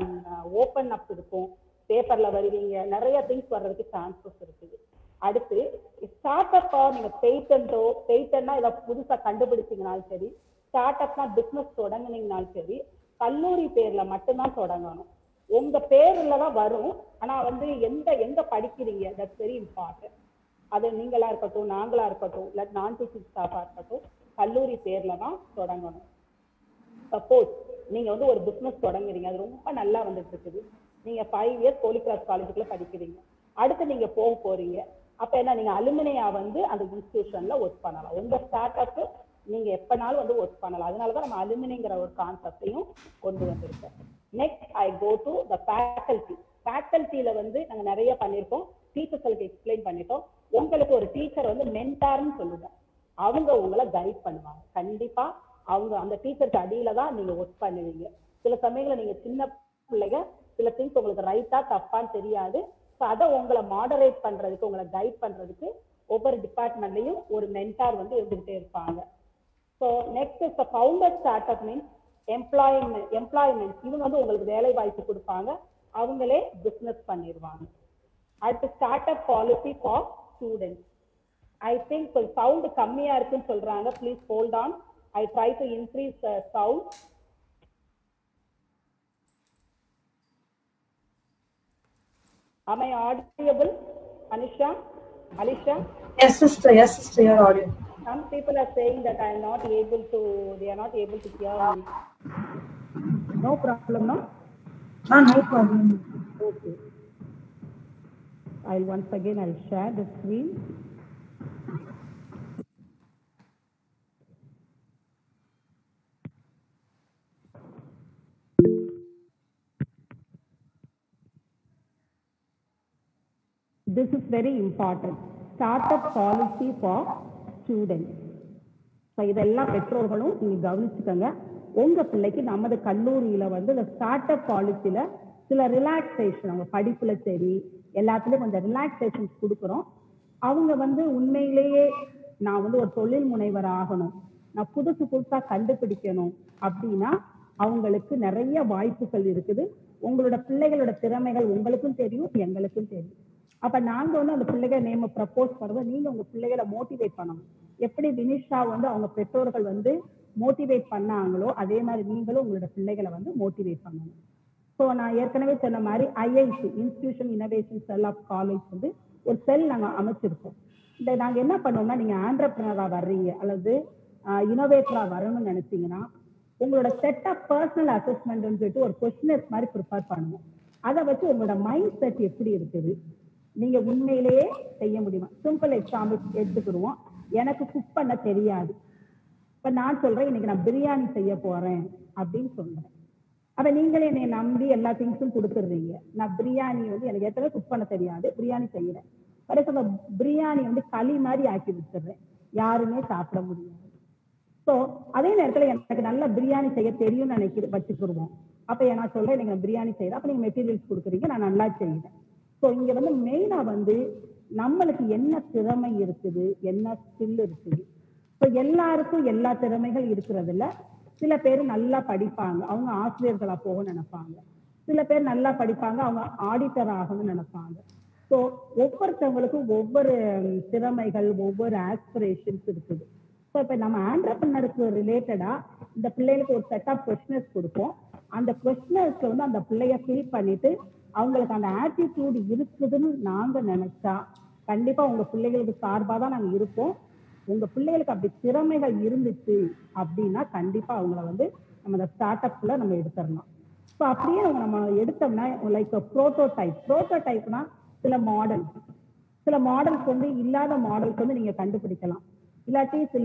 ஓப்பன் அப் இருக்கும் பேப்பர்ல வருவீங்க நிறைய திங்ஸ் வர்றதுக்கு சான்சஸ் இருக்குது அடுத்து ஸ்டார்ட் அப்பா நீங்க பெய்டன்ட்டோ பெய்டன்னா இதை புதுசா கண்டுபிடிச்சீங்கனாலும் சரி ஸ்டார்ட் அப்னா பிசினஸ் தொடங்குனீங்கனாலும் சரி கல்லூரி பேர்ல மட்டும்தான் தொடங்கணும் உங்க பேர்ல தான் வரும் ஆனா வந்து எந்த எங்க படிக்கிறீங்க தட்ஸ் வெரி இம்பார்ட்டன்ட் அது நீங்களா இருக்கட்டும் நாங்களா இருக்கட்டும் இல்ல நான் டீச்சிங் ஸ்டாஃபா இருக்கட்டும் கல்லூரி பேர்ல தான் தொடங்கணும் சப்போஸ் நீங்க வந்து ஒரு பிசினஸ் தொடங்குறீங்க அது ரொம்ப நல்லா வந்துட்டு இருக்குது நீங்க ஃபைவ் இயர்ஸ் ஹோலி கிராஸ் காலேஜுக்குள்ள படிக்கிறீங்க அடுத்து நீங்க போக போறீங்க அப்ப என்ன நீங்க அலுமினியா வந்து அந்த இன்ஸ்டிடியூஷன்ல ஒர்க் பண்ணலாம் உங்க ஸ்டார்ட் அப் நீங்க எப்பனாலும் வந்து ஒர்க் பண்ணலாம் அதனாலதான் நம்ம அலுமினிங்கிற ஒரு கான்செப்டையும் கொண்டு வந்திருக்கோம் next I go to the faculty ஃபேக்கல்ட்டியில வந்து நாங்க நிறைய பண்ணியிருக்கோம் டீச்சர்ஸ்களுக்கு எக்ஸ்பிளைன் பண்ணிட்டோம் உங்களுக்கு ஒரு டீச்சர் வந்து மென்டார்னு சொல்லுவோம் அவங்க உங்களை கைட் பண்ணுவாங்க கண்டிப்பா அவங்க அந்த டீச்சருக்கு அடியில தான் நீங்க ஒர்க் பண்ணுவீங்க சில சமயங்கள நீங்க சின்ன பிள்ளைங்க சில திங்ஸ் உங்களுக்கு ரைட்டா தப்பான்னு தெரியாது ஸோ அதை உங்களை மாடரேட் பண்றதுக்கு உங்களை கைட் பண்றதுக்கு ஒவ்வொரு டிபார்ட்மெண்ட்லயும் ஒரு மென்டார் வந்து இருந்துகிட்டே இருப்பாங்க so next is founder start up means employment employment இவங்க வந்து உங்களுக்கு வேலை வாய்ப்பு கொடுப்பாங்க அவங்களே பிஸ்னஸ் பண்ணிடுவாங்க அடுத்து start up policy for students I think sound கம்மியா இருக்குன்னு சொல்றாங்க please hold on I try to increase sound Am I audible, Anisha? Alisha? Yes, sister. Yes, sister. You're audible. Some people are saying that I am not able to, they are not able to hear me. No problem, no? Ah, no problem. Okay. I'll once again, I'll share the screen. This is very important. Startup policy for students. So இதெல்லாம் பெற்றோர்களும் நீங்க கவனிச்சுக்கோங்க உங்க பிள்ளைக்கு நமது கல்லூரியில வந்து இந்த ஸ்டார்ட் அப் பாலிசியில சில ரிலாக்ஸேஷன் அவங்க படிப்புல சரி எல்லாத்துலயும் கொஞ்சம் ரிலாக்ஸேஷன்ஸ் கொடுக்குறோம் அவங்க வந்து உண்மையிலேயே நான் வந்து ஒரு தொழில் முனைவர் ஆகணும் நான் புதுசு புதுசா கண்டுபிடிக்கணும் அப்படின்னா அவங்களுக்கு நிறைய வாய்ப்புகள் இருக்குது உங்களோட பிள்ளைகளோட திறமைகள் உங்களுக்கும் தெரியும் எங்களுக்கும் தெரியும் அப்ப நாங்க வந்து அந்த பிள்ளைகளை நேம ப்ரப்போஸ் பண்ணுறது நீங்க உங்க பிள்ளைகளை மோட்டிவேட் பண்ணணும் எப்படி வினிஷா வந்து அவங்க பெற்றோர்கள் வந்து மோட்டிவேட் பண்ணாங்களோ அதே மாதிரி நீங்களும் உங்களோட பிள்ளைகளை வந்து மோட்டிவேட் பண்ணணும் ஸோ நான் ஏற்கனவே சொன்ன மாதிரி IIC institution innovation cell of college வந்து ஒரு செல் நாங்கள் அமைச்சிருக்கோம் இந்த நாங்கள் என்ன பண்ணோம்னா நீங்கள் ஆண்டர்பிரினரா வர்றீங்க அல்லது இனோவேட்டரா வரணும்னு நினைச்சீங்கன்னா உங்களோட செட் ஆஃப் பர்சனல் அசஸ்மெண்ட்னு சொல்லிட்டு ஒரு கொஸ்டினர்ஸ் மாதிரி ப்ரிப்பேர் பண்ணுவோம் அதை வச்சு உங்களோட மைண்ட் செட் எப்படி இருக்குது நீங்க உண்மையிலேயே செய்ய முடியுமா சிம்பிள் எக்ஸாம்பிள் எடுத்துக்கிடுவோம் எனக்கு குக் பண்ண தெரியாது இப்ப நான் சொல்றேன் இன்னைக்கு நான் பிரியாணி செய்ய போறேன் அப்படின்னு சொல்றேன் அப்ப நீங்களே என்னை நம்பி எல்லா திங்ஸும் கொடுத்துடுறீங்க நான் பிரியாணி வந்து எனக்கு ஏற்கனவே குக் பண்ண தெரியாது பிரியாணி செய்யறேன் கடைசி அந்த பிரியாணி வந்து களி மாதிரி ஆக்கி வச்சிடுறேன் யாருமே சாப்பிட முடியாது ஸோ அதே நேரத்துல எனக்கு நல்ல பிரியாணி செய்ய தெரியும்னு நினைக்கிற வச்சுக்கிடுவோம் அப்ப நான் சொல்றேன் எனக்கு நான் பிரியாணி செய்யறேன் அப்ப நீங்க மெட்டீரியல்ஸ் கொடுக்குறீங்க நான் நல்லா செய்யறேன் ஸோ இங்க வந்து மெயினா வந்து நம்மளுக்கு என்ன திறமை இருக்குது என்ன ஸ்கில் இருக்குது ஸோ எல்லாருக்கும் எல்லா திறமைகள் இருக்கிறதுல சில பேர் நல்லா படிப்பாங்க அவங்க ஆசிரியர்களா போக நினைப்பாங்க சில பேர் நல்லா படிப்பாங்க அவங்க ஆடிட்டர் ஆகணும்னு நினைப்பாங்க ஸோ ஒவ்வொருத்தவங்களுக்கும் ஒவ்வொரு திறமைகள் ஒவ்வொரு ஆஸ்பிரேஷன்ஸ் இருக்குது ஸோ இப்போ நம்ம ஆண்டர்பனருக்கு ரிலேட்டடா இந்த பிள்ளைகளுக்கு ஒரு செட் ஆஃப் கொஸ்டினர்ஸ் கொடுப்போம் அந்த கொஸ்டினர்ஸ்ல வந்து அந்த பிள்ளைய ஃபில் பண்ணிட்டு அவங்களுக்கு அந்த ஆட்டிடியூட் இருக்குதுன்னு நாங்க நினைச்சா கண்டிப்பா உங்க பிள்ளைகளுக்கு சார்பா தான் நாங்க இருப்போம் உங்க பிள்ளைகளுக்கு அப்படி திறமைகள் இருந்துச்சு அப்படின்னா கண்டிப்பா அவங்கள வந்து நம்ம அந்த ஸ்டார்ட் அப்ல நம்ம எடுத்துடலாம் ஸோ அப்படியே அவங்க நம்ம எடுத்தோம்னா லைக் ப்ரோட்டோ டைப் ப்ரோட்டோ டைப்னா சில மாடல் சில மாடல்ஸ் வந்து இல்லாத மாடல்ஸ் வந்து நீங்க கண்டுபிடிக்கலாம் இல்லாட்டி சில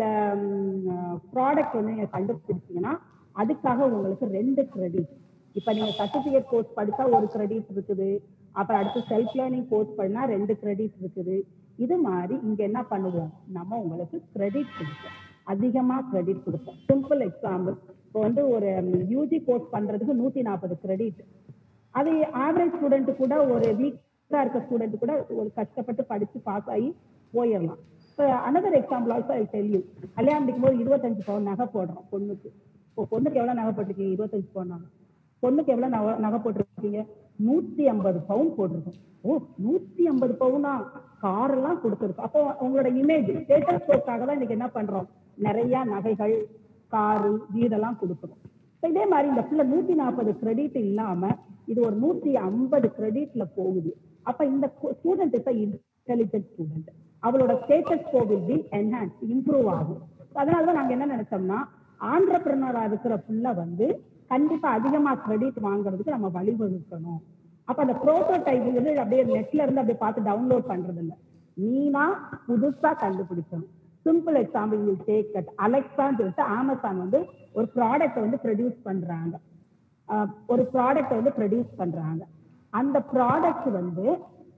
ப்ராடக்ட் வந்து நீங்க கண்டுபிடிச்சீங்கன்னா அதுக்காக உங்களுக்கு ரெண்டு கிரெடிட் இப்ப நீங்க சர்டிபிகேட் கோர்ஸ் படிச்சா ஒரு கிரெடிட் இருக்குது அப்புறம் அடுத்து செல்ஃப் லேர்னிங் கோர்ஸ் பண்ணா ரெண்டு கிரெடிட் இருக்குது இது மாதிரி இங்க என்ன பண்ணுவோம் நம்ம உங்களுக்கு கிரெடிட் கொடுப்போம் அதிகமா கிரெடிட் கொடுப்போம் சிம்பிள் எக்ஸாம்பிள் இப்போ வந்து ஒரு யூஜி கோர்ஸ் பண்றதுக்கு நூத்தி நாற்பது கிரெடிட் அது ஆவரேஜ் ஸ்டூடெண்ட் கூட ஒரு வீக்கா இருக்க ஸ்டூடெண்ட் கூட ஒரு கஷ்டப்பட்டு படிச்சு பாஸ் ஆகி போயிடலாம் இப்போ another example also I tell you கல்யாணம் முடிக்கும் போது இருபத்தஞ்சு பவுன் நகை போடுறோம் பொண்ணுக்கு இப்போ பொண்ணுக்கு எவ்வளவு நகை போட்டிருக்கீங்க இருபத்தஞ்சு பவுன் நகை பொண்ணுக்கு எவ்வளவு நகை நகை போட்டிருக்கீங்க நூத்தி ஐம்பது பவுன் போட்டிருக்கோம் ஓ நூத்தி ஐம்பது பவுனா கார் எல்லாம் கொடுத்துருக்கோம் அப்போ உங்களோட இமேஜ் ஸ்டேட்டஸ் ஷோக்காக தான் இன்னைக்கு என்ன பண்றோம் நிறைய நகைகள் காரு வீடெல்லாம் கொடுக்குறோம் இதே மாதிரி இந்த பிள்ளை நூத்தி நாற்பது கிரெடிட் இல்லாம இது ஒரு நூத்தி ஐம்பது கிரெடிட்ல போகுது அப்ப இந்த ஸ்டூடெண்ட் இஸ் இன்டெலிஜென்ட் ஸ்டூடெண்ட் அவளோட status go will be enhance improve ஆகும் அதனாலதான் நாங்க என்ன நினைச்சோம்னா ஆண்டர்பிரினரா இருக்கிற பிள்ளை வந்து கண்டிப்பா அதிகமா கிரெடிட் வாங்குறதுக்கு நம்ம வழிவகுக்கணும் அப்ப அந்த ப்ரோட்டோடைப் வந்து அப்படியே நெட்ல இருந்து அப்படியே பார்த்து டவுன்லோட் பண்றது இல்ல நீனா புதுசா கண்டுபிடிக்கணும் simple example you take that அலெக்சான்னு சொல்லிட்டு அமேசான் வந்து ஒரு ப்ராடக்ட் வந்து ப்ரொடியூஸ் பண்றாங்க அஹ் ஒரு ப்ராடக்ட் வந்து ப்ரொடியூஸ் பண்றாங்க அந்த ப்ராடக்ட் வந்து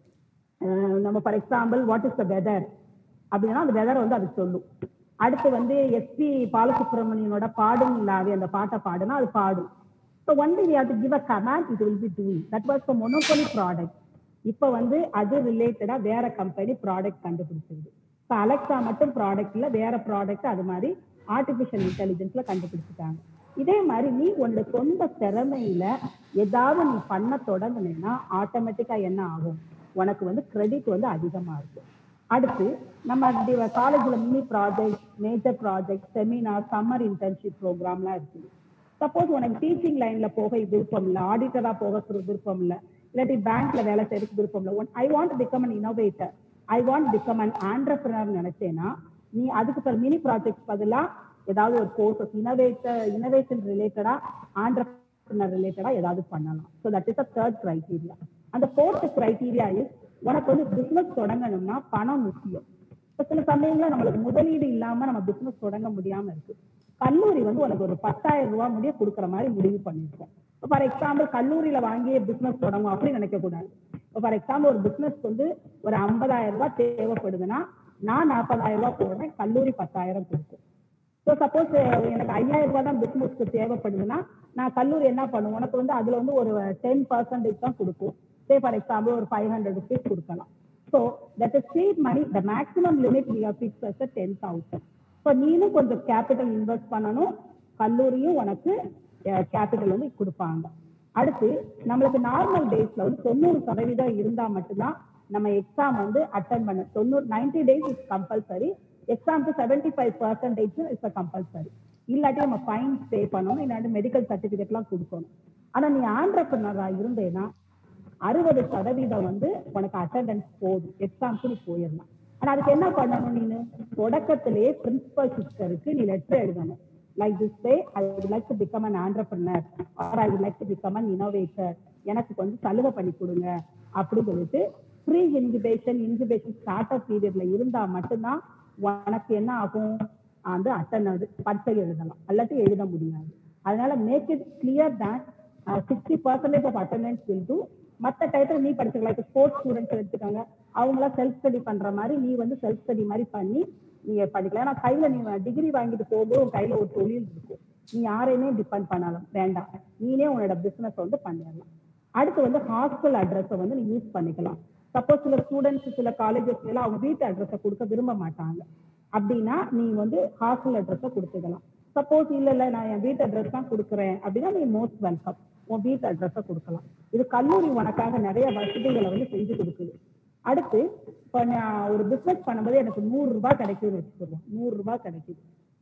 அஹ் நம்ம for example what is the weather அப்படின்னா அந்த வெதர் வந்து அது சொல்லும் அடுத்து வந்து எஸ்பி பாலசுப்ரமணியனோட பாடும் இல்லாவே அந்த பாட்டை பாடுனா அது பாடும் so only we have to give a command it will be doing that was the monopoly product இப்போ வந்து அது ரிலேட்டடா வேற கம்பெனி ப்ராடக்ட் கண்டுபிடிச்சிருது இப்போ அலெக்சா மட்டும் ப்ராடக்ட்ல வேற ப்ராடக்ட் அது மாதிரி ஆர்டிஃபிஷியல் இன்டெலிஜென்ஸ்ல கண்டுபிடிச்சிட்டாங்க இதே மாதிரி நீ உன்னோட சொந்த திறமையில ஏதாவது நீ பண்ண தொடங்குனேன்னா ஆட்டோமேட்டிக்கா என்ன ஆகும் உனக்கு வந்து கிரெடிட் வந்து அதிகமா இருக்கும் அடுத்து நம்ம காலேஜ்ல mini project major project seminar summer internship ப்ரோக்ராம்லாம் இருக்குது சப்போஸ் உனக்கு டீச்சிங் லைன்ல போக விருப்பம் இல்லை ஆடிட்டரா போக விருப்பம் இல்லை இல்லாட்டி பேங்க்ல வேலை செய்யறதுக்கு விருப்பம் இல்லை I want become an innovator I want become an entrepreneur நினைச்சேன்னா நீ அதுக்கு பிறகு மினி ப்ராஜெக்ட் பதிலா ஏதாவது ஒரு கோர்சஸ் இனோவேட்டர் இனோவேஷன் ரிலேட்டடா ஆண்டர்பிரினர் ரிலேட்டடா ஏதாவது பண்ணலாம் so that is a third criteria அந்த ஃபோர்த் கிரைட்டீரியா இஸ் உனக்கு வந்து பிசினஸ் தொடங்கணும்னா பணம் முக்கியம் இப்ப சில சமயங்கள்ல நம்மளுக்கு முதலீடு இல்லாம நம்ம பிசினஸ் தொடங்க முடியாம இருக்கு கல்லூரி வந்து உனக்கு ஒரு பத்தாயிரம் ரூபாய் முடிய கொடுக்குற மாதிரி முடிவு பண்ணிருக்கோம் ஃபார் எக்ஸாம்பிள் கல்லூரியில வாங்கிய பிசினஸ் தொடங்கும் அப்படின்னு நினைக்க கூடாது இப்போ ஃபார் எக்ஸாம்பிள் ஒரு பிசினஸ் வந்து ஒரு ஐம்பதாயிரம் ரூபாய் தேவைப்படுதுன்னா நான் நாற்பதாயிரம் ரூபாய் போடுறேன் கல்லூரி பத்தாயிரம் கொடுக்கும் ஸோ சப்போஸ் எனக்கு ஐயாயிரம் ரூபாய் தான் பிசினஸ்க்கு தேவைப்படுதுன்னா நான் கல்லூரி என்ன பண்ணும் உனக்கு வந்து அதுல வந்து ஒரு டென் பர்சன்டேஜ் தான் கொடுக்கும் சே ஃபார் எக்ஸாம்பிள் ஒரு ஃபைவ் ஹண்ட்ரட் ருபீஸ் கொடுக்கலாம் so that is seed money the maximum limit we are fix as ten thousand so நீனும் கொஞ்சம் கேபிட்டல் இன்வெஸ்ட் பண்ணணும் கல்லூரியும் உனக்கு கேபிட்டல் வந்து கொடுப்பாங்க அடுத்து நம்மளுக்கு நார்மல் டேஸ்ல வந்து தொண்ணூறு சதவீதம் இருந்தா மட்டும்தான் நம்ம எக்ஸாம் வந்து அட்டன் பண்ண தொண்ணூறு நைன்டி டேஸ் இஸ் கம்பல்சரி எக்ஸாம்க்கு seventy five percentage is compulsory இல்லாட்டி நம்ம ஃபைன் பே பண்ணணும் இல்லாட்டி மெடிக்கல் சர்டிஃபிகேட்லாம் கொடுக்கணும் ஆனா நீ ஆண்டர்பிரினரா இருந்தேன்னா அறுபது சதவீதம் வந்து உனக்கு அட்டண்டன்ஸ் போதும் எக்ஸாம்க்கு நீ போயிடலாம் ஆனா அதுக்கு என்ன பண்ணணும் நீனு தொடக்கத்திலேயே பிரின்சிபல் சிஸ்டருக்கு நீ லெட்டர் எழுதணும் like this day I would like to become an entrepreneur or I would like to become an innovator எனக்கு கொஞ்சம் சலுகை பண்ணி கொடுங்க அப்படின்னு சொல்லிட்டு pre incubation incubation start up பீரியட்ல இருந்தா மட்டும்தான் உனக்கு என்ன ஆகும் அந்த அட்டனது பரிசை எழுதலாம் அல்லாட்டி எழுத முடியாது அதனால make it clear that sixty percentage of attendance will do மற்ற டயத்துல நீ படிச்சுக்கலாம் இப்போ ஸ்போர்ட்ஸ் ஸ்டூடெண்ட்ஸ் எடுத்துக்கோங்க அவங்களாம் செல்ஃப் ஸ்டடி பண்ற மாதிரி நீ வந்து செல்ஃப் ஸ்டடி மாதிரி பண்ணி நீங்க படிக்கலாம் ஏன்னா கையில நீ டிகிரி வாங்கிட்டு போகும்போது உன் கையில ஒரு தொழில் இருக்கும் நீ யாரையுமே டிபெண்ட் பண்ணலாம் வேண்டாம் நீனே உன்னோட பிசினஸ் வந்து பண்ணிடலாம் அடுத்து வந்து ஹாஸ்டல் அட்ரஸை வந்து நீ யூஸ் பண்ணிக்கலாம் சப்போஸ் சில ஸ்டூடெண்ட்ஸ் சில காலேஜஸ் எல்லாம் அவங்க வீட்டு அட்ரஸை கொடுக்க விரும்ப மாட்டாங்க அப்படின்னா நீ வந்து ஹாஸ்டல் அட்ரஸை கொடுத்துக்கலாம் சப்போஸ் இல்ல இல்ல நான் என் வீட்டு அட்ரஸ் தான் கொடுக்குறேன் அப்படின்னா நீ மோஸ்ட் வெல்கம் உன் வீட்டு அட்ரஸை கொடுக்கலாம் இது கல்லூரி உனக்காக நிறைய வசதிகளை வந்து செஞ்சு கொடுக்குது அடுத்து இப்போ நான் ஒரு பிசினஸ் பண்ணும்போது எனக்கு நூறு ரூபாய் கிடைக்குதுன்னு வச்சுக்கிறோம் நூறு ரூபாய் கிடைக்குது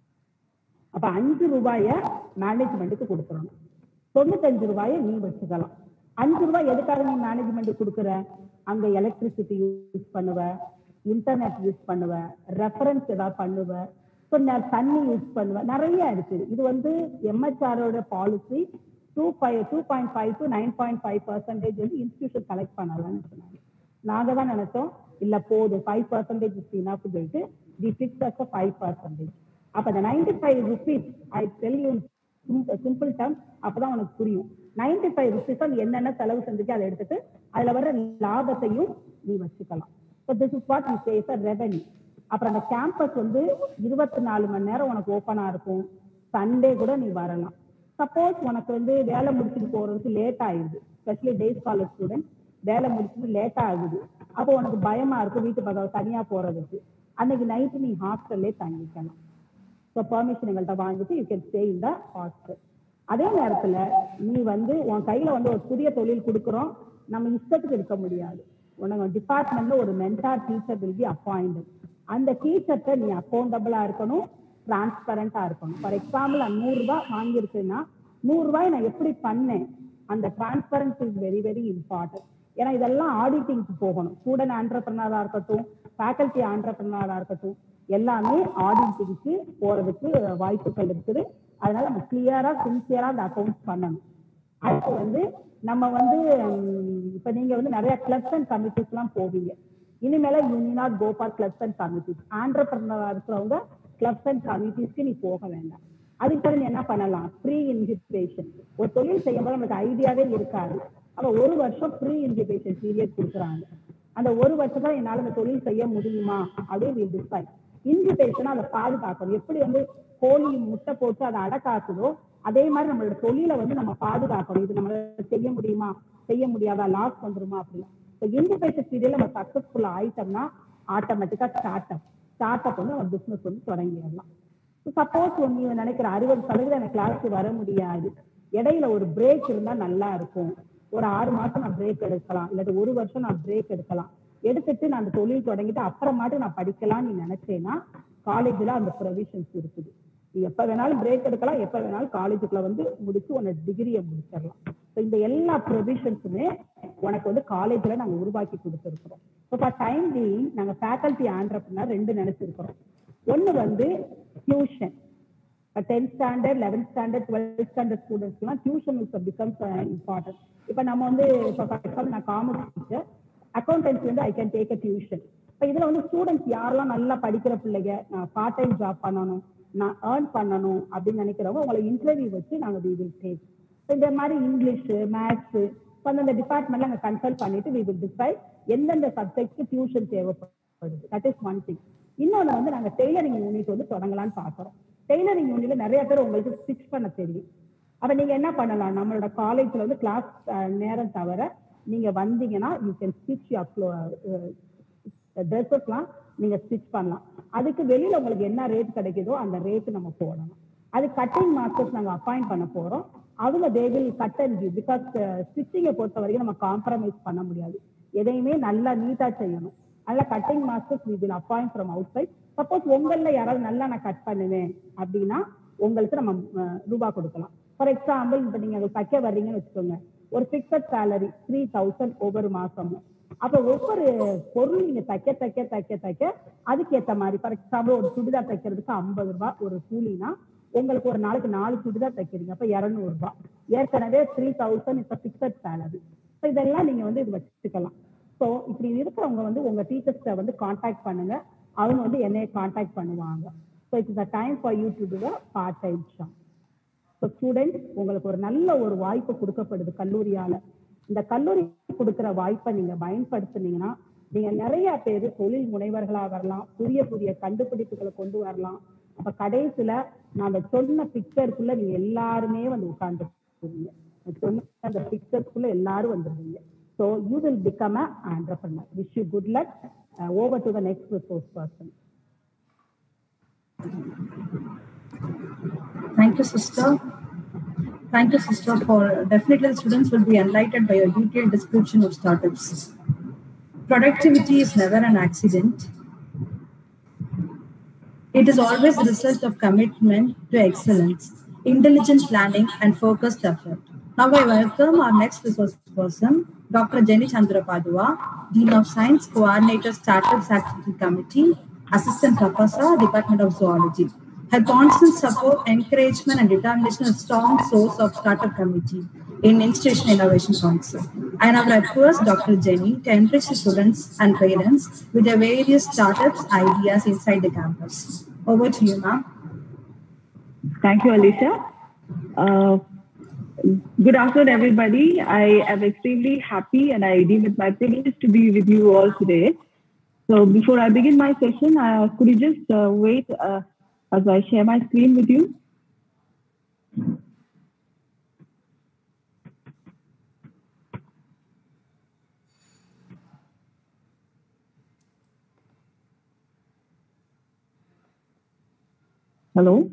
அப்ப அஞ்சு ரூபாய மேனேஜ்மெண்ட்டுக்கு கொடுத்துடணும் தொண்ணூத்தஞ்சு ரூபாயை நீ வச்சுக்கலாம் அஞ்சு ரூபாய் எதுக்காக நீ மேனேஜ்மெண்ட் கொடுக்குற அங்க எலக்ட்ரிசிட்டி யூஸ் பண்ணுவ இன்டர்நெட் யூஸ் பண்ணுவ ரெஃபரன்ஸ் ஏதாவது பண்ணுவ ஸோ தண்ணி யூஸ் பண்ணுவ நிறைய இருக்குது இது வந்து எம்ஹெச்ஆரோட policy two five two point five to nine point five percentage வந்து இன்ஸ்டியூஷன் கலெக்ட் பண்ணலாம்னு சொன்னாங்க நாங்க தான் நினைச்சோம் இல்ல போதும் ஃபைவ் பர்சன்டேஜ் இஸ் இனாஃப் சொல்லிட்டு the fix as five percentage அப்ப இந்த ninety five rupees I tell you simple term அப்பதான் உனக்கு புரியும் நைன்டி ஃபைவ் ருபீஸ் அது என்னென்ன செலவு செஞ்சுட்டு அதை எடுத்துட்டு அதுல வர்ற லாபத்தையும் நீ வச்சுக்கலாம் so this is what you says revenue அப்புறம் அந்த கேம்பஸ் வந்து இருபத்தி நாலு மணி நேரம் உனக்கு ஓப்பனா இருக்கும் சண்டே கூட நீ வரலாம் சப்போஸ் உனக்கு வந்து வேலை முடிச்சுட்டு போறதுக்கு லேட் ஆயிடுது ஸ்பெஷலி டே ஸ்காலர் ஸ்டூடெண்ட் வேலை முடிச்சுட்டு லேட் ஆகுது அப்போ உனக்கு பயமா இருக்கும் வீட்டு பக்கம் தனியா போறதுக்கு அன்னைக்கு நைட்டு நீ ஹாஸ்டல்லே தங்கிக்கலாம் ஸோ பெர்மிஷன் எங்கள்கிட்ட வாங்கிட்டு you can stay in the hostel அதே நேரத்துல நீ வந்து உன் கையில வந்து ஒரு புதிய தொழில் கொடுக்குறோம் நம்ம இஷ்டத்துக்கு இருக்க முடியாது உனக்கு டிபார்ட்மெண்ட்ல ஒரு mentor teacher will be appointed அந்த டீச்சர்கிட்ட நீ அக்கௌண்டபிளா இருக்கணும் டிரான்ஸ்பரண்டா இருக்கணும் ஃபார் எக்ஸாம்பிள் நூறு ரூபாய் வாங்கியிருக்குன்னா நூறு ரூபாய் நான் எப்படி பண்ணேன் அந்த transparence is very very important ஏன்னா இதெல்லாம் ஆடிட்டிங்க்கு போகணும் ஸ்டூடெண்ட் ஆண்டர்பிரினரா இருக்கட்டும் ஃபேக்கல்டி ஆண்டர்பிரினரா இருக்கட்டும் எல்லாமே ஆடிட்டிங்க்கு போறதுக்கு வாய்ப்புகள் இருக்குது அதனால நம்ம கிளியரா சின்சியரா அந்த அக்கௌண்ட்ஸ் பண்ணணும் அடுத்து வந்து நம்ம வந்து உம், இப்ப நீங்க வந்து நிறைய கிளப்ஸ் அண்ட் கமிட்டிஸ் எல்லாம் போவீங்க இனிமேல you not go for clubs and committees ஆண்டர்பிரினரா இருக்கிறவங்க கிளப்ஸ் அண்ட் கமிட்டிஸ்க்கு நீ போக வேண்டாம் அதுக்கு பிறகு நீ என்ன பண்ணலாம் ப்ரீ இன்ஹிபிஷன் ஒரு தொழில் செய்யும்போது நமக்கு ஐடியாவே இருக்காது அப்ப ஒரு வருஷம் ப்ரீ இன்ஹிபிஷன் பீரியட் கொடுக்குறாங்க அந்த ஒரு வருஷத்துல என்னால அந்த தொழில் செய்ய முடியுமா அப்படின்னு டிசைட் இன்ஹிபிஷன் அதை பாதுகாக்கணும் எப்படி வந்து கோழி முட்டை போட்டு அதை அடக்காக்குதோ அதே மாதிரி நம்மளோட தொழிலை வந்து நம்ம பாதுகாக்கணும் இது நம்மளால செய்ய முடியுமா செய்ய முடியாதா லாஸ் வந்துருமா அப்படின்னு இப்போ இன்டிபேஷன் பீரியட்ல நம்ம சக்சஸ்ஃபுல் ஆயிட்டோம்னா ஆட்டோமேட்டிக்கா ஸ்டார்ட் அப் ஸ்டார்ட் அப் வந்து நம்ம பிசினஸ் வந்து தொடங்கிடலாம் சப்போஸ் நீ நினைக்கிற அறுபது சதவீதம் எனக்கு கிளாஸ்க்கு வர முடியாது இடையில ஒரு பிரேக் இருந்தா நல்லா இருக்கும் ஒரு ஆறு மாசம் நான் பிரேக் எடுக்கலாம் இல்லாட்டி ஒரு வருஷம் நான் பிரேக் எடுக்கலாம் எடுத்துட்டு நான் அந்த தொழில் தொடங்கிட்டு அப்புறமாட்டு நான் படிக்கலாம்னு நீ நினைச்சேன்னா காலேஜ்ல அந்த ப்ரொவிஷன்ஸ் இருக்குது நீ எப்ப வேணாலும் பிரேக் எடுக்கலாம் எப்ப வேணாலும் காலேஜுக்குள்ள வந்து முடிச்சு உன்னோட டிகிரியை முடிச்சிடலாம் ஸோ இந்த எல்லா ப்ரொவிஷன்ஸுமே உனக்கு வந்து காலேஜ்ல நாங்க உருவாக்கி கொடுத்துருக்கிறோம் இப்போ டைம் பீயிங் நாங்க ஃபேக்கல்டி ஆண்டர்பனர் ரெண்டு நினைச்சிருக்கிறோம் ஒண்ணு வந்து tuition tenth standard eleventh standard twelfth standard ஸ்டூடெண்ட்ஸ்லாம் டியூஷன் பிகம்ஸ் இம்பார்ட்டன்ட் இப்போ நம்ம வந்து இப்போ ஃபார் எக்ஸாம்பிள் நான் காமர்ஸ் டீச்சர் அக்கௌண்டன்சி வந்து I can take a tuition இப்போ இதுல வந்து ஸ்டூடெண்ட்ஸ் யாரெல்லாம் நல்லா படிக்கிற பிள்ளைங்க நான் பார்ட் டைம் ஜாப் பண்ணணும் நான் ஏர்ன் பண்ணணும் அப்படின்னு நினைக்கிறவங்க உங்களை இன்டர்வியூ வச்சு நாங்கள் வி வில் டேக் இந்த மாதிரி இங்கிலீஷ் மேத்ஸ் அந்தந்த டிபார்ட்மெண்ட்ல நாங்கள் கன்சல்ட் பண்ணிட்டு வி வில் டிசைட் எந்தெந்த சப்ஜெக்ட்க்கு டியூஷன் தேவைப்படுது தட் இஸ் ஒன் திங் இன்னொன்று வந்து நாங்கள் டெய்லரிங் யூனிட் வந்து தொடங்கலாம்னு பார்க்குறோம் டெய்லரிங் யூனிட்ல நிறைய பேர் உங்களுக்கு ஸ்டிச் பண்ண தெரியும் அப்ப நீங்க என்ன பண்ணலாம் நம்மளோட காலேஜ்ல வந்து கிளாஸ் நேரம் தவிர நீங்க வந்தீங்கன்னா யூ கேன் ஸ்டிச் ட்ரெஸ்ஸஸ்லாம் நீங்க ஸ்டிச் பண்ணலாம் அதுக்கு வெளியில உங்களுக்கு என்ன ரேட் கிடைக்குதோ அந்த ரேட் நம்ம போடணும் அது கட்டிங் மாஸ்டர்ஸ் நாங்க அப்பாயிண்ட் பண்ண போறோம் அவங்க they will cut and give because ஸ்டிச்சிங்கை பொறுத்த வரைக்கும் நம்ம காம்ப்ரமைஸ் பண்ண முடியாது எதையுமே நல்லா நீட்டா செய்யணும் அதனால cutting masters we will appoint from outside suppose உங்கள யாராவது நல்லா நான் கட் பண்ணுவேன் அப்படின்னா உங்களுக்கு நம்ம ரூபா கொடுக்கலாம் ஃபார் எக்ஸாம்பிள் இப்போ நீங்க அதை தைக்க வர்றீங்கன்னு வச்சுக்கோங்க ஒரு பிக்சட் சேலரி த்ரீ தௌசண்ட் ஒவ்வொரு மாசமும் அப்ப ஒவ்வொரு பொருள் நீங்க தைக்க தைக்க தைக்க தைக்க அதுக்கு ஏத்த மாதிரி ஃபார் எக்ஸாம்பிள் ஒரு சுடிதார் தைக்கிறதுக்கு ஐம்பது ரூபாய் ஒரு கூலினா உங்களுக்கு ஒரு நாளைக்கு நாலு சுடிதார் தைக்கிறீங்க அப்ப இருநூறு ரூபாய் ஏற்கனவே த்ரீ தௌசண்ட் இப்ப பிக்சட் சேலரி ஸோ இதெல்லாம் நீங்க வந்து இது வச்சுக்கலாம் ஸோ இப்படி இருக்கிறவங்க வந்து உங்க டீச்சர்ஸ்ட வந்து காண்டாக்ட் பண்ணுங்க அவங்க வந்து என்னைய காண்டாக்ட் பண்ணுவாங்க so it's the time for you to do a part time shop so students உங்களுக்கு ஒரு நல்ல ஒரு வாய்ப்பு கொடுக்கப்படுது கல்லூரியால இந்த கல்லூரி கொடுக்குற வாய்ப்பை நீங்க பயன்படுத்துனீங்கன்னா நீங்க நிறைய பேர் தொழில் முனைவர்களா வரலாம் புதிய புதிய கண்டுபிடிப்புகளை கொண்டு வரலாம் அப்ப கடைசியில நான் சொன்ன பிக்சருக்குள்ள நீங்க எல்லாருமே வந்து உட்கார்ந்து சொன்ன அந்த பிக்சருக்குள்ள எல்லாரும் வந்துருவீங்க so you will become a entrepreneur wish you good luck over to the next resource person Thank you, sister. Thank you, sister, for definitely the students will be enlightened by your detailed description of startups. Productivity is never an accident. It is always the result of commitment to excellence, intelligent planning, and focused effort. Now I welcome our next resource person, Dr. Jenny Chandra Padua, Dean of Science, Coordinator, Startups Activity Committee, Assistant Professor, Department of Zoology. Her constant support, encouragement, and determination is a strong source of startup committee in Institution Innovation Council. I now request Dr. Jenny to enrich the students and parents with their various startups ideas inside the campus. Over to you, ma'am. Thank you, Alicia. Uh, good afternoon, everybody. I am extremely happy and I deem it my privilege to be with you all today. So before I begin my session, uh, could you just uh, wait uh, as I share my screen with you? Hello?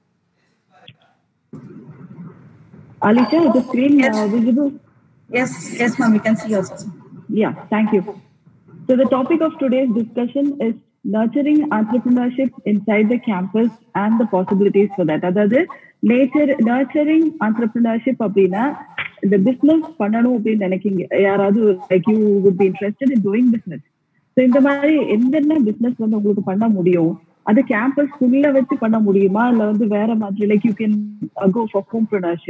Alicia, is the screen uh, visible? Yes, yes, ma'am, we can see yours. Yeah, thank you. So the topic of today's discussion is nurturing entrepreneurship inside the campus and the possibilities for that. அதாவது nature nurturing entrepreneurship அப்படின்னா இந்த business பண்ணணும் அப்படின்னு நினைக்கிங்க யாராவது like you would be interested in doing business so இந்த மாதிரி என்னென்ன பிஸ்னஸ் வந்து உங்களுக்கு பண்ண முடியும் அது கேம்பஸ்க்குள்ள வச்சு பண்ண முடியுமா இல்ல வந்து வேற மாதிரி like you can go for homepreneurship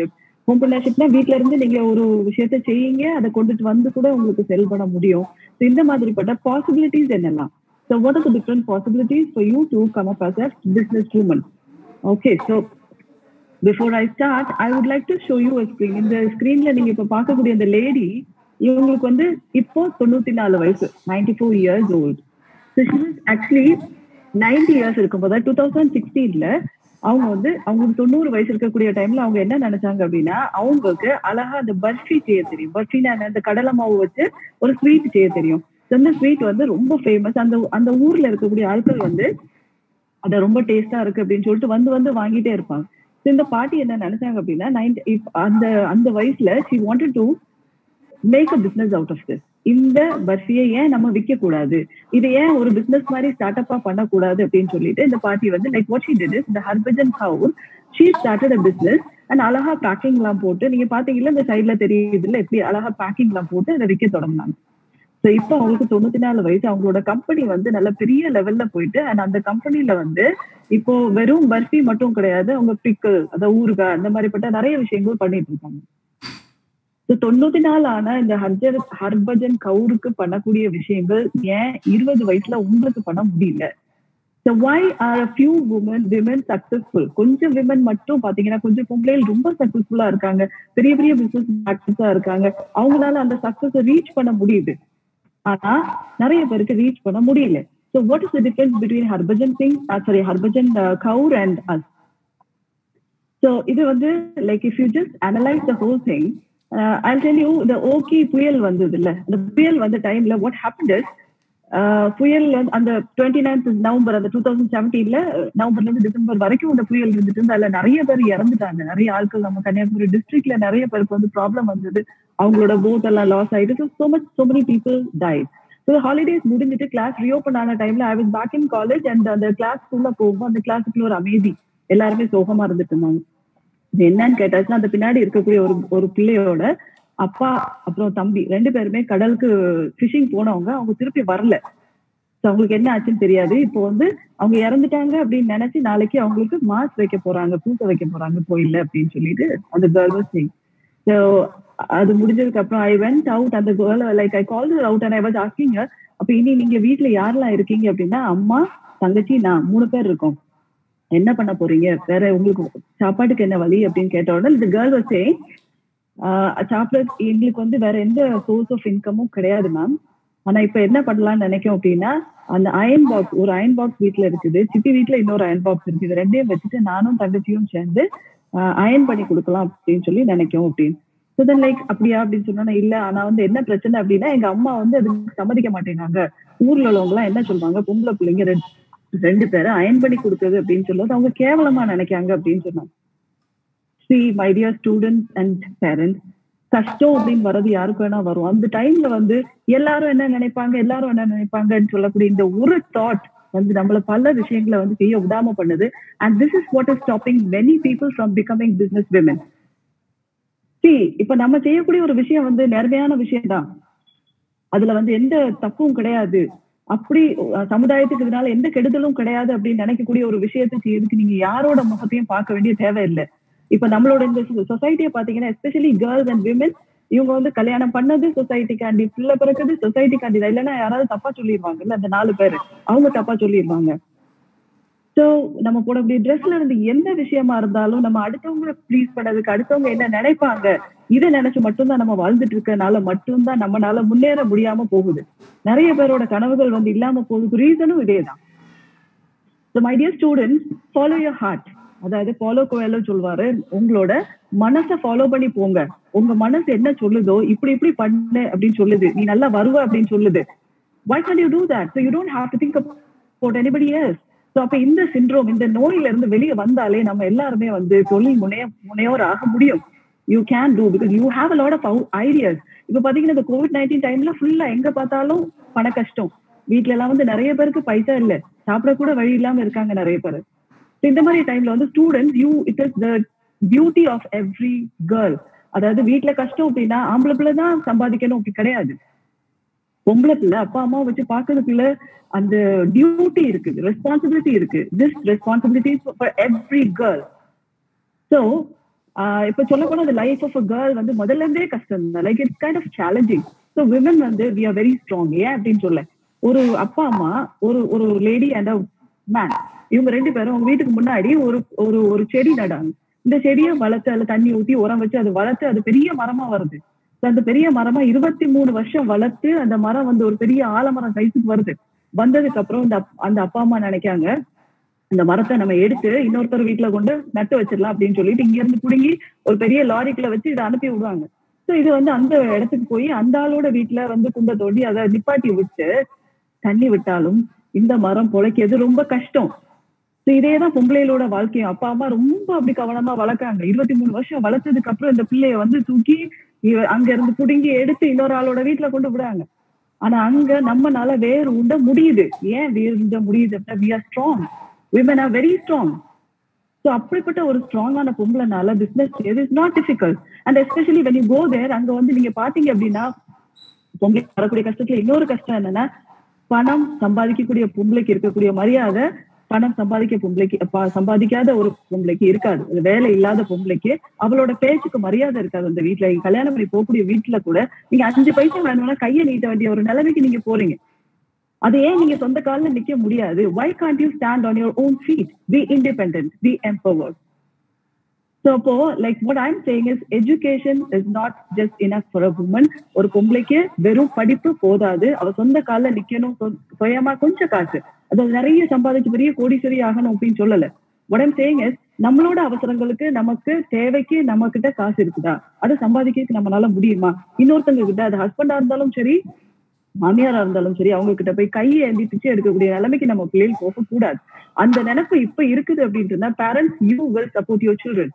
ஹோம்பர்னர்ஷிப்னா வீட்ல இருந்து நீங்க ஒரு விஷயத்த செய்யுங்க அதை கொண்டுட்டு வந்து கூட உங்களுக்கு செல் பண்ண முடியும் So இந்த மாதிரிப்பட்ட பாசிபிலிட்டிஸ் என்னெல்லாம் so what are the different possibilities for you to come up as a business woman okay so before I start I would like to show you screen இந்த ஸ்க்ரீன்ல நீங்க இப்ப பார்க்கக்கூடிய இந்த லேடி இவங்களுக்கு வந்து இப்போ தொண்ணூத்தி நாலு வயசு ninety four years old actually ninety years இருக்கும்போது டூ தௌசண்ட் சிக்ஸ்டீன்ல அவங்க வந்து அவங்களுக்கு தொண்ணூறு வயசு இருக்கக்கூடிய டைம்ல அவங்க என்ன நினைச்சாங்க அப்படின்னா அவங்களுக்கு அழகா அந்த பர்ஃபி செய்ய தெரியும் பர்ஃபினா அந்த கடலை மாவு வச்சு ஒரு ஸ்வீட் செய்ய தெரியும் So அந்த ஸ்வீட் வந்து ரொம்ப ஃபேமஸ் அந்த அந்த ஊர்ல இருக்கக்கூடிய ஆட்கள் வந்து அது ரொம்ப டேஸ்டா இருக்கு அப்படின்னு சொல்லிட்டு வந்து வந்து வாங்கிட்டே இருப்பாங்க So இந்த பாட்டி என்ன நினைச்சாங்க அப்படின்னா நைன்டி அந்த அந்த வயசுல she wanted to make a business out of this இந்த பர்ஃபியை ஏன் நம்ம விற்க கூடாது இது ஏன் ஒரு பிசினஸ் மாதிரி ஸ்டார்ட் அப்பா பண்ணக்கூடாது அப்படின்னு சொல்லிட்டு இந்த பார்ட்டி வந்து like what she did is இந்த Harbhajan Kaur she started a business and அழகா பேக்கிங் எல்லாம் போட்டு நீங்க பாத்தீங்கன்னா இந்த சைட்ல தெரியுது இல்ல எப்படி அழகா பேக்கிங் எல்லாம் போட்டு அதை விற்க தொடங்கினாங்க ஸோ இப்போ அவங்களுக்கு தொண்ணூத்தி நாலு வயசு அவங்களோட கம்பெனி வந்து நல்ல பெரிய லெவல்ல போயிட்டு அண்ட் அந்த கம்பெனில வந்து இப்போ வெறும் பர்ஃபி மட்டும் கிடையாது அவங்க பிக்கல் அத ஊறுகாய் அந்த மாதிரிப்பட்ட நிறைய விஷயங்கள் பண்ணிட்டு இருக்காங்க ஸோ தொண்ணூத்தி நாலு ஆனா இந்த ஹர்ஜர் ஹர்பஜன் கவுருக்கு பண்ணக்கூடிய விஷயங்கள் ஏன் இருபது வயசுல உங்களுக்கு பண்ண முடியல so why are a few woman women successful கொஞ்சம் விமன் மட்டும் பாத்தீங்கன்னா கொஞ்சம் பொம்பளைகள் ரொம்ப சக்சஸ்ஃபுல்லா இருக்காங்க பெரிய பெரிய பிசினஸ் சக்சஸா இருக்காங்க அவங்களால அந்த சக்சஸ் ரீச் பண்ண முடியுது ஆனா நிறைய பேருக்கு ரீச் பண்ண முடியல so what is the difference between Harbhajan Singh sorry Harbhajan Kaur and as so இது வந்து like if you just analyse the whole thing I tell you இந்த ஓகே புயல் வந்தது இல்ல அந்த புயல் வந்த டைம்ல வாட் ஹேப்பன் இஸ் புயல் வந்து அந்த டுவெண்ட்டி நைன்த் நவம்பர் அந்த டூ தௌசண்ட் செவன்டீன்ல நவம்பர்ல இருந்து டிசம்பர் வரைக்கும் அந்த புயல் இருந்துட்டு இருந்து அதுல நிறைய பேர் இறந்துட்டாங்க நிறைய ஆட்கள் நம்ம கன்னியாகுமரி டிஸ்ட்ரிக்ட்ல நிறைய பேருக்கு வந்து ப்ராப்ளம் வந்தது அவங்களோட போட் எல்லாம் லாஸ் ஆயிட்டு so much so many people died so holidays முடிஞ்சிட்டு கிளாஸ் ரீஓப்பன் ஆன டைம்ல I was back in college and அந்த கிளாஸ்க்குள்ள போகும்போது அந்த கிளாஸுக்குள்ள ஒரு அமைதி எல்லாருமே சோகமா இருந்துட்டு இருந்தாங்க இது என்னன்னு கேட்டாச்சுன்னா அந்த பின்னாடி இருக்கக்கூடிய ஒரு ஒரு பிள்ளையோட அப்பா அப்புறம் தம்பி ரெண்டு பேருமே கடலுக்கு ஃபிஷிங் போனவங்க அவங்க திருப்பி வரல ஸோ அவங்களுக்கு என்ன ஆச்சுன்னு தெரியாது இப்போ வந்து அவங்க இறந்துட்டாங்க அப்படின்னு நினைச்சு நாளைக்கு அவங்களுக்கு மாஸ் வைக்க போறாங்க பூசை வைக்க போறாங்க கோயில்ல அப்படின்னு சொல்லிட்டு அந்த கேர்ள் சிங் ஸோ அது முடிஞ்சதுக்கு அப்புறம் ஐ வெண்ட் அவுட் அந்த girl like I call out and I was asking அப்ப இனி நீங்க வீட்டுல யாரெல்லாம் இருக்கீங்க அப்படின்னா அம்மா தங்கச்சி நான் மூணு பேர் இருக்கோம் என்ன பண்ண போறீங்க வேற உங்களுக்கு சாப்பாட்டுக்கு என்ன வழி அப்படின்னு கேட்ட உடனே இந்த கேர்ள் வச்சே சாப்பிட எங்களுக்கு வந்து வேற எந்த சோர்ஸ் ஆஃப் இன்கமும் கிடையாது மேம் ஆனா இப்ப என்ன பண்ணலாம்னு நினைக்கும் அப்படின்னா அந்த அயன் பாக்ஸ் ஒரு அயன் பாக்ஸ் வீட்ல இருக்குது சித்தி வீட்ல இன்னொரு அயன் பாக்ஸ் இருக்குது இது ரெண்டையும் வச்சுட்டு நானும் தங்கச்சியும் சேர்ந்து அயன் பண்ணி கொடுக்கலாம் அப்படின்னு சொல்லி நினைக்கும் அப்படின்னு ஸோ தென் லைக் அப்படியா அப்படின்னு சொன்னா இல்ல ஆனா வந்து என்ன பிரச்சனை அப்படின்னா எங்க அம்மா வந்து அதுக்கு சம்மதிக்க மாட்டேங்காங்க ஊர்ல உள்ளவங்க எல்லாம் என்ன சொல்லுவாங்க பொம்பளை பிள்ளைங்க ரெண்டு ரெண்டு பேரும் அயன் பண்ணி கொடுக்குறது அப்படின்னு சொல்லுவது அவங்க கேவலமா நினைக்காங்க அப்படின்னு சொன்னாங்க see my dear students and parents கஷ்டம் அப்படின்னு வர்றது யாருக்கு வேணா வரும் அந்த டைம்ல வந்து எல்லாரும் என்ன நினைப்பாங்க எல்லாரும் என்ன நினைப்பாங்கன்னு சொல்லக்கூடிய இந்த ஒரு தாட் வந்து நம்மள பல விஷயங்களை வந்து செய்ய விடாம பண்ணுது and this is what is stopping many people from becoming business women see இப்ப நம்ம செய்யக்கூடிய ஒரு விஷயம் வந்து நேர்மையான விஷயம் தான் அதுல வந்து எந்த தப்பும் கிடையாது அப்படி சமுதாயத்துக்கு இதனால எந்த கெடுதலும் கிடையாது அப்படின்னு நினைக்கக்கூடிய ஒரு விஷயத்தை செய்யறதுக்கு நீங்க யாரோட முகத்தையும் பார்க்க வேண்டிய தேவையில்லை இப்ப நம்மளோட இந்த சொசைட்டியை பாத்தீங்கன்னா எஸ்பெஷலி கேர்ள்ஸ் அண்ட் விமன் இவங்க வந்து கல்யாணம் பண்ணது சொசைட்டிக்காண்டி பிள்ளை பிறக்குது சொசைட்டிக்காண்டி தான் இல்லைன்னா யாராவது தப்பா சொல்லிடுவாங்கல்ல அந்த நாலு பேர் அவங்க தப்பா சொல்லிடுவாங்க ஸோ நம்ம போடக்கூடிய ட்ரெஸ்ல இருந்து எந்த விஷயமா இருந்தாலும் நம்ம அடுத்தவங்க ப்ளீஸ் பண்ணதுக்கு அடுத்தவங்க என்ன நினைப்பாங்க இதை நினைச்சு மட்டும்தான் நம்ம வாழ்ந்துட்டு இருக்கனால மட்டும்தான் நம்மளால முன்னேற முடியாம போகுது நிறைய பேரோட கனவுகள் வந்து இல்லாம போகுதுக்கு ரீசனும் இதே தான் so my dear students follow your heart அதாவது ஃபாலோ கோயலோ சொல்வாரு உங்களோட மனசை ஃபாலோ பண்ணி போங்க உங்க மனசு என்ன சொல்லுதோ இப்படி இப்படி பண்ணு அப்படின்னு சொல்லுது நீ நல்லா வருவ அப்படின்னு சொல்லுது why can you do that so you don't have to think about anybody else so அப்ப இந்த சிண்ட்ரோம் இந்த நோயில இருந்து வெளியே வந்தாலே நம்ம எல்லாருமே வந்து தொழில் முனைய முனையோர் ஆக முடியும் you can do because you have a lot of ideas இப்ப பாத்தீங்கன்னா இந்த கோவிட் நைன்டீன் டைம்ல ஃபுல்லா எங்க பார்த்தாலும் பண கஷ்டம் வீட்ல எல்லாம் வந்து நிறைய பேருக்கு பைசா இல்ல சாப்பிட கூட வழி இல்லாம இருக்காங்க நிறைய பேர் இந்த மாதிரி டைம்ல வந்து students you it is the beauty of every girl அதாவது வீட்டுல கஷ்டம் அப்படின்னா ஆம்பளை பிள்ளை தான் சம்பாதிக்கணும் அப்படி கிடையாது பொம்பளை பிள்ளை அப்பா அம்மா வச்சு பாக்குறதுக்குள்ள அந்த டியூட்டி இருக்குது ரெஸ்பான்சிபிலிட்டி இருக்கு this responsibility for every girl so ah இப்ப சொல்ல போனா அந்த லைஃப் ஆஃப் அ கேர்ள் வந்து முதல்ல இருந்தே கஷ்டம் தான் like it's kind of challenging so women வந்து வி ஆர் வெரி ஸ்ட்ராங் ஏன் அப்படின்னு சொல்ல ஒரு அப்பா அம்மா ஒரு ஒரு லேடி அண்ட் அ மேன் இவங்க ரெண்டு பேரும் அவங்க வீட்டுக்கு முன்னாடி ஒரு ஒரு ஒரு செடி நடாங்க இந்த செடியை வளர்த்து அதுல தண்ணி ஊத்தி உரம் வச்சு அது வளர்த்து அது பெரிய மரமா வருது So, அந்த பெரிய மரமா இருபத்தி மூணு வருஷம் வளர்த்து அந்த மரம் வந்து ஒரு பெரிய ஆலமரம் சைஸுக்கு வருது வந்ததுக்கு அப்புறம் இந்த அப்- அந்த அப்பா அம்மா நினைக்காங்க இந்த மரத்தை நம்ம எடுத்து இன்னொருத்தர் வீட்டுல கொண்டு நட்டு வச்சிடலாம் அப்படின்னு சொல்லிட்டு இங்க இருந்து புடுங்கி ஒரு பெரிய லாரிக்குள்ள வச்சு இதை அனுப்பி விடுவாங்க சோ இது வந்து அந்த இடத்துக்கு போய் அந்த ஆளோட வீட்டுல வந்து குண்டை தோண்டி அதை நிப்பாட்டி விட்டு தண்ணி விட்டாலும் இந்த மரம் பொழைக்கிறது ரொம்ப கஷ்டம் So இதேதான் பொம்பளைகளோட வாழ்க்கையும் அப்பா அம்மா ரொம்ப அப்படி கவனமா வளர்க்காங்க இருபத்தி மூணு வருஷம் வளர்த்ததுக்கு அப்புறம் இந்த பிள்ளைய வந்து தூக்கி இவ- அங்க இருந்து புடுங்கி எடுத்து இன்னொரு ஆளோட வீட்டுல கொண்டு விடுறாங்க ஆனா அங்க நம்மனால வேறு உண்ட முடியுது ஏன் வேறு உண்ட முடியுது அப்படின்னா we are strong women are very strong so அப்படிப்பட்ட ஒரு ஸ்ட்ராங்கான பொம்பளைனால business is not difficult and especially when you go there அங்க வந்து நீங்க பாத்தீங்க அப்படின்னா பொம்பளை வரக்கூடிய கஷ்டத்துல இன்னொரு கஷ்டம் என்னன்னா பணம் சம்பாதிக்கக்கூடிய பொம்பளைக்கு இருக்கக்கூடிய மரியாதை பணம் சம்பாதிக்க பொம்பளைக்கு ப- சம்பாதிக்காத ஒரு பொம்பளைக்கு இருக்காது ஒரு வேலை இல்லாத பொம்பளைக்கு அவளோட பேச்சுக்கு மரியாதை இருக்காது அந்த வீட்டுல நீங்க கல்யாணம் பண்ணி போகக்கூடிய வீட்டுல கூட நீங்க அஞ்சு பைசா வேணும்னா கையை நீட்ட வேண்டிய ஒரு நிலைமைக்கு நீங்க போறீங்க அது ஏன் நீங்க சொந்த கால்ல நிக்க முடியாது why can't you stand on your own feet be independent be empowered so அப்போ like what I'm saying is education is not just enough for a woman ஒரு பொம்பளைக்கு வெறும் படிப்பு போதாது அவ சொந்த கால்ல நிக்கணும் சொ- சுயமா கொஞ்சம் காசு அதாவது நிறைய சம்பாதிச்சு பெரிய கோடீஸ்வரி ஆகணும் அப்படின்னு சொல்லல what I'm saying is நம்மளோட அவசரங்களுக்கு நமக்கு தேவைக்கு நம்ம கிட்ட காசு இருக்குதா அதை சம்பாதிக்க நம்மளால முடியுமா இன்னொருத்தங்க கிட்ட அது ஹஸ்பண்டா இருந்தாலும் சரி மாமியாரா இருந்தாலும் சரி அவங்க கிட்ட போய் கையை ஏந்தி பிச்சை எடுக்கக்கூடிய நிலைமைக்கு நம்ம பிள்ளைகள் போக கூடாது அந்த நினைப்பு இப்ப இருக்குது அப்படின்றதா parents you will support your children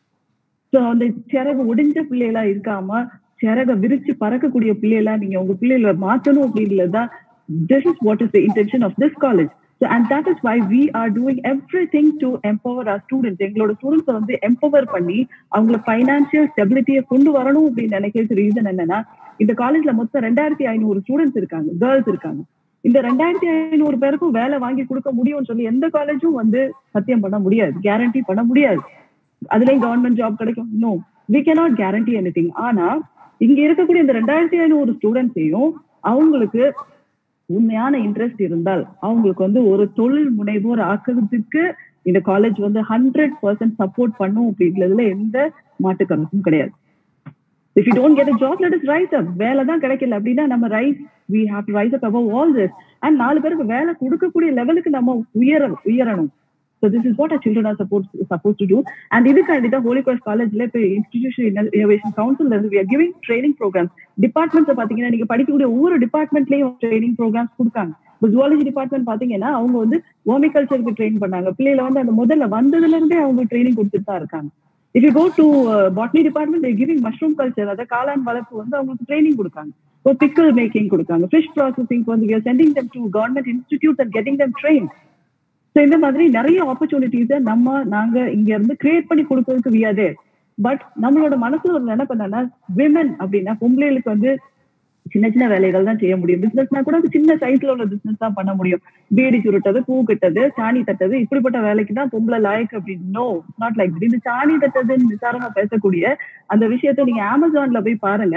so அந்த சிறகு ஒடிஞ்ச பிள்ளைகளா இருக்காம சிறக விரிச்சு பறக்கக்கூடிய பிள்ளைகளா நீங்க உங்க பிள்ளைகளை மாத்தணும் அப்படின்றதுதான் this is what is the intention of this college so and that is why we are doing everything to empower our students எங்களோட ஸ்டூடெண்ட்ஸ் வந்து எம்பவர் பண்ணி அவங்கள ஃபைனான்சியல் ஸ்டெபிலிட்டியை கொண்டு வரணும் அப்படின்னு நினைக்கிறது ரீசன் என்னன்னா இந்த காலேஜ்ல மொத்தம் ரெண்டாயிரத்தி ஐநூறு ஸ்டூடெண்ட்ஸ் இருக்காங்க கேர்ள்ஸ் இருக்காங்க இந்த ரெண்டாயிரத்தி ஐநூறு பேருக்கும் வேலை வாங்கி கொடுக்க முடியும்னு சொல்லி எந்த காலேஜும் வந்து சத்தியம் பண்ண முடியாது கேரண்டி பண்ண முடியாது அதுலயும் கவர்மெண்ட் ஜாப் கிடைக்கும் no we cannot guarantee any ஆனா இங்க இருக்கக்கூடிய இந்த ரெண்டாயிரத்தி ஐநூறு ஸ்டூடெண்ட்ஸையும் அவங்களுக்கு உண்மையான இன்ட்ரெஸ்ட் இருந்தால் அவங்களுக்கு வந்து ஒரு தொழில் முனைவோர் ஆக்குறதுக்கு இந்த காலேஜ் வந்து ஹண்ட்ரட் பர்சன்ட் சப்போர்ட் பண்ணும் அப்படின்றதுல எந்த மாட்டு கருத்தும் கிடையாது if you don't get job let is rise up வேலை தான் கிடைக்கல அப்படின்னா நம்ம rise we have to rise up above all this and நாலு பேருக்கு வேலை கொடுக்கக்கூடிய லெவலுக்கு நம்ம உயர உயரணும் So this is what our children are supposed supposed to do. And இதுக்காண்டி தான் ஹோலி கிராஸ் காலேஜ்ல இப்போ இன்ஸ்டிடியூஷன் இனோவேஷன் கவுன்சில் இருந்து we are giving training programs departments பாத்தீங்கன்னா நீங்க படிக்கக்கூடிய ஒவ்வொரு டிபார்ட்மெண்ட்லயும் ட்ரைனிங் ப்ரோக்ராம்ஸ் கொடுக்காங்க இப்போ ஜுவாலஜி டிபார்ட்மெண்ட் பாத்தீங்கன்னா அவங்க வந்து ஹோமிகல்ச்சருக்கு ட்ரெயின் பண்ணாங்க பிள்ளைகளை வந்து அந்த முதல்ல வந்ததுல இருந்தே அவங்க ட்ரைனிங் கொடுத்துட்டு தான் இருக்காங்க if you go to botany department they giving mushroom culture அதாவது காளான் வளர்ப்பு வந்து அவங்களுக்கு ட்ரைனிங் கொடுக்காங்க இப்போ பிக்கல் மேக்கிங் கொடுக்காங்க ஃபிஷ் ப்ராசஸிங் வந்து we are sending them to government institutes and getting them trained so இந்த மாதிரி நிறைய ஆப்பர்ச்சுனிட்டிஸை நம்ம நாங்க இங்க இருந்து கிரியேட் பண்ணி கொடுக்கறதுக்கு வியாதே பட் நம்மளோட மனசுல ஒரு நினைப்பு என்னன்னா விமன் அப்படின்னா பொம்பளைகளுக்கு வந்து சின்ன சின்ன வேலைகள் தான் செய்ய முடியும் பிசினஸ்னா கூட அது சின்ன சைஸ்ல உள்ள பிசினஸ் தான் பண்ண முடியும் பீடி சுருட்டது பூ கட்டது சாணி தட்டது இப்படிப்பட்ட வேலைக்கு தான் பொம்பளை லாயக்கு அப்படின்னு நோ நாட் லைக் இந்த சாணி தட்டதுன்னு விசாரமா பேசக்கூடிய அந்த விஷயத்த நீங்க அமேசான்ல போய் பாருங்க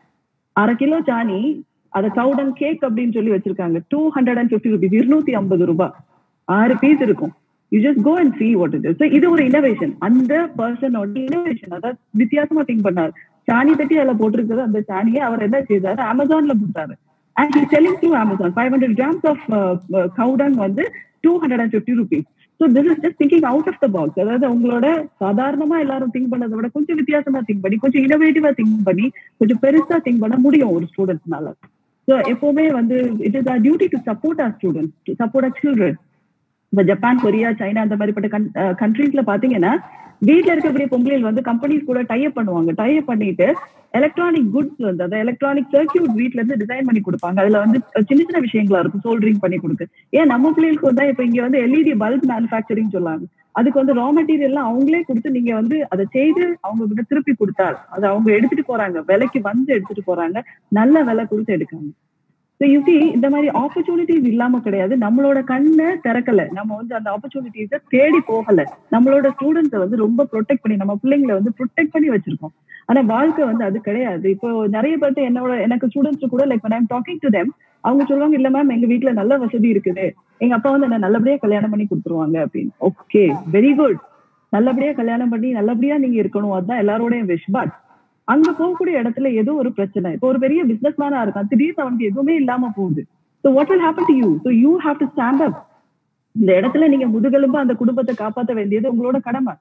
அரை கிலோ சாணி அதை கவுடன் கேக் அப்படின்னு சொல்லி வச்சிருக்காங்க two hundred and fifty rupees இருநூத்தி ஐம்பது ரூபாய் ஆறு பீஸ் இருக்கும் you just go and see what it is இது ஒரு இனோவேஷன் அந்த பர்சனோட இனோவேஷன் அதாவது வித்தியாசமா திங்க் பண்ணாரு சாணி தட்டி அதுல போட்டிருக்கிறது அந்த சாணியை அவர் என்ன செய்தாரு அமேசான்ல போட்டாரு and he selling through Amazon five hundred grams of cow dung வந்து two hundred and fifty rupees so this is just thinking out of the box அதாவது உங்களோட சாதாரணமா எல்லாரும் திங்க் பண்ணதை விட கொஞ்சம் வித்தியாசமா திங்க் பண்ணி கொஞ்சம் இனோவேட்டிவா திங்க் பண்ணி கொஞ்சம் பெருசா திங்க் பண்ண முடியும் ஒரு ஸ்டூடெண்ட்ஸ்னால ஸோ எப்பவுமே வந்து it is our duty to support our students to support our children இப்ப ஜப்பான் கொரியா சைனா அந்த மாதிரிப்பட்ட கண்ட்ரீஸ்ல பாத்தீங்கன்னா வீட்ல இருக்கக்கூடிய பொங்கலில் வந்து கம்பெனிஸ் கூட டைப் பண்ணுவாங்க டைப் பண்ணிட்டு எலக்ட்ரானிக் குட்ஸ் வந்து அதாவது எலக்ட்ரானிக் சர்க்கியூட் வீட்ல இருந்து டிசைன் பண்ணி கொடுப்பாங்க அதுல வந்து சின்ன சின்ன விஷயங்களா இருக்கும் சோல்டரிங் பண்ணி கொடுக்கு ஏன் நம்ம பிள்ளைகளுக்கு வந்து இப்ப இங்க வந்து எல்இடி பல்ப் மேனுஃபேக்சரிங் சொல்லுவாங்க அதுக்கு வந்து ரா மெட்டீரியல்லாம் அவங்களே கொடுத்து நீங்க வந்து அதை செய்து அவங்க கிட்ட திருப்பி கொடுத்தால் அதை அவங்க எடுத்துட்டு போறாங்க விலைக்கு வந்து எடுத்துட்டு போறாங்க நல்ல விலை கொடுத்து எடுக்காங்க ஸோ யூ see இந்த மாதிரி ஆப்பர்ச்சுனிட்டிஸ் இல்லாம கிடையாது நம்மளோட கண்ணை திறக்கல நம்ம வந்து அந்த ஆப்பர்ச்சுனிட்டிஸை தேடி போகல நம்மளோட ஸ்டூடெண்ட்ஸை வந்து ரொம்ப ப்ரொடெக்ட் பண்ணி நம்ம பிள்ளைங்களை வந்து ப்ரொடெக்ட் பண்ணி வச்சிருக்கோம் ஆனா வாழ்க்கை வந்து அது கிடையாது இப்போ நிறைய பேர்ட்டு என்னோட எனக்கு ஸ்டூடெண்ட்ஸ் கூட like I'm talking to them அவங்க சொல்லுவாங்க இல்ல மேம் எங்க வீட்ல நல்ல வசதி இருக்குது எங்க அப்பா வந்து என்ன நல்லபடியா கல்யாணம் பண்ணி கொடுத்துருவாங்க அப்படின்னு ஓகே வெரி குட் நல்லபடியா கல்யாணம் பண்ணி நல்லபடியா நீங்க இருக்கணும் அதுதான் எல்லாரோடையும் விஷ் பட் அங்க போகக்கூடிய இடத்துல ஏதோ ஒரு பிரச்சனை இப்போ ஒரு பெரிய பிசினஸ் மேனா இருக்கான் திடீர்னு அவனுக்கு எதுவுமே இல்லாம போகுது so what will happen to you so you have to stand up இந்த இடத்துல நீங்க முதுகெலும்பு அந்த குடும்பத்தை காப்பாற்ற வேண்டியது உங்களோட கடமை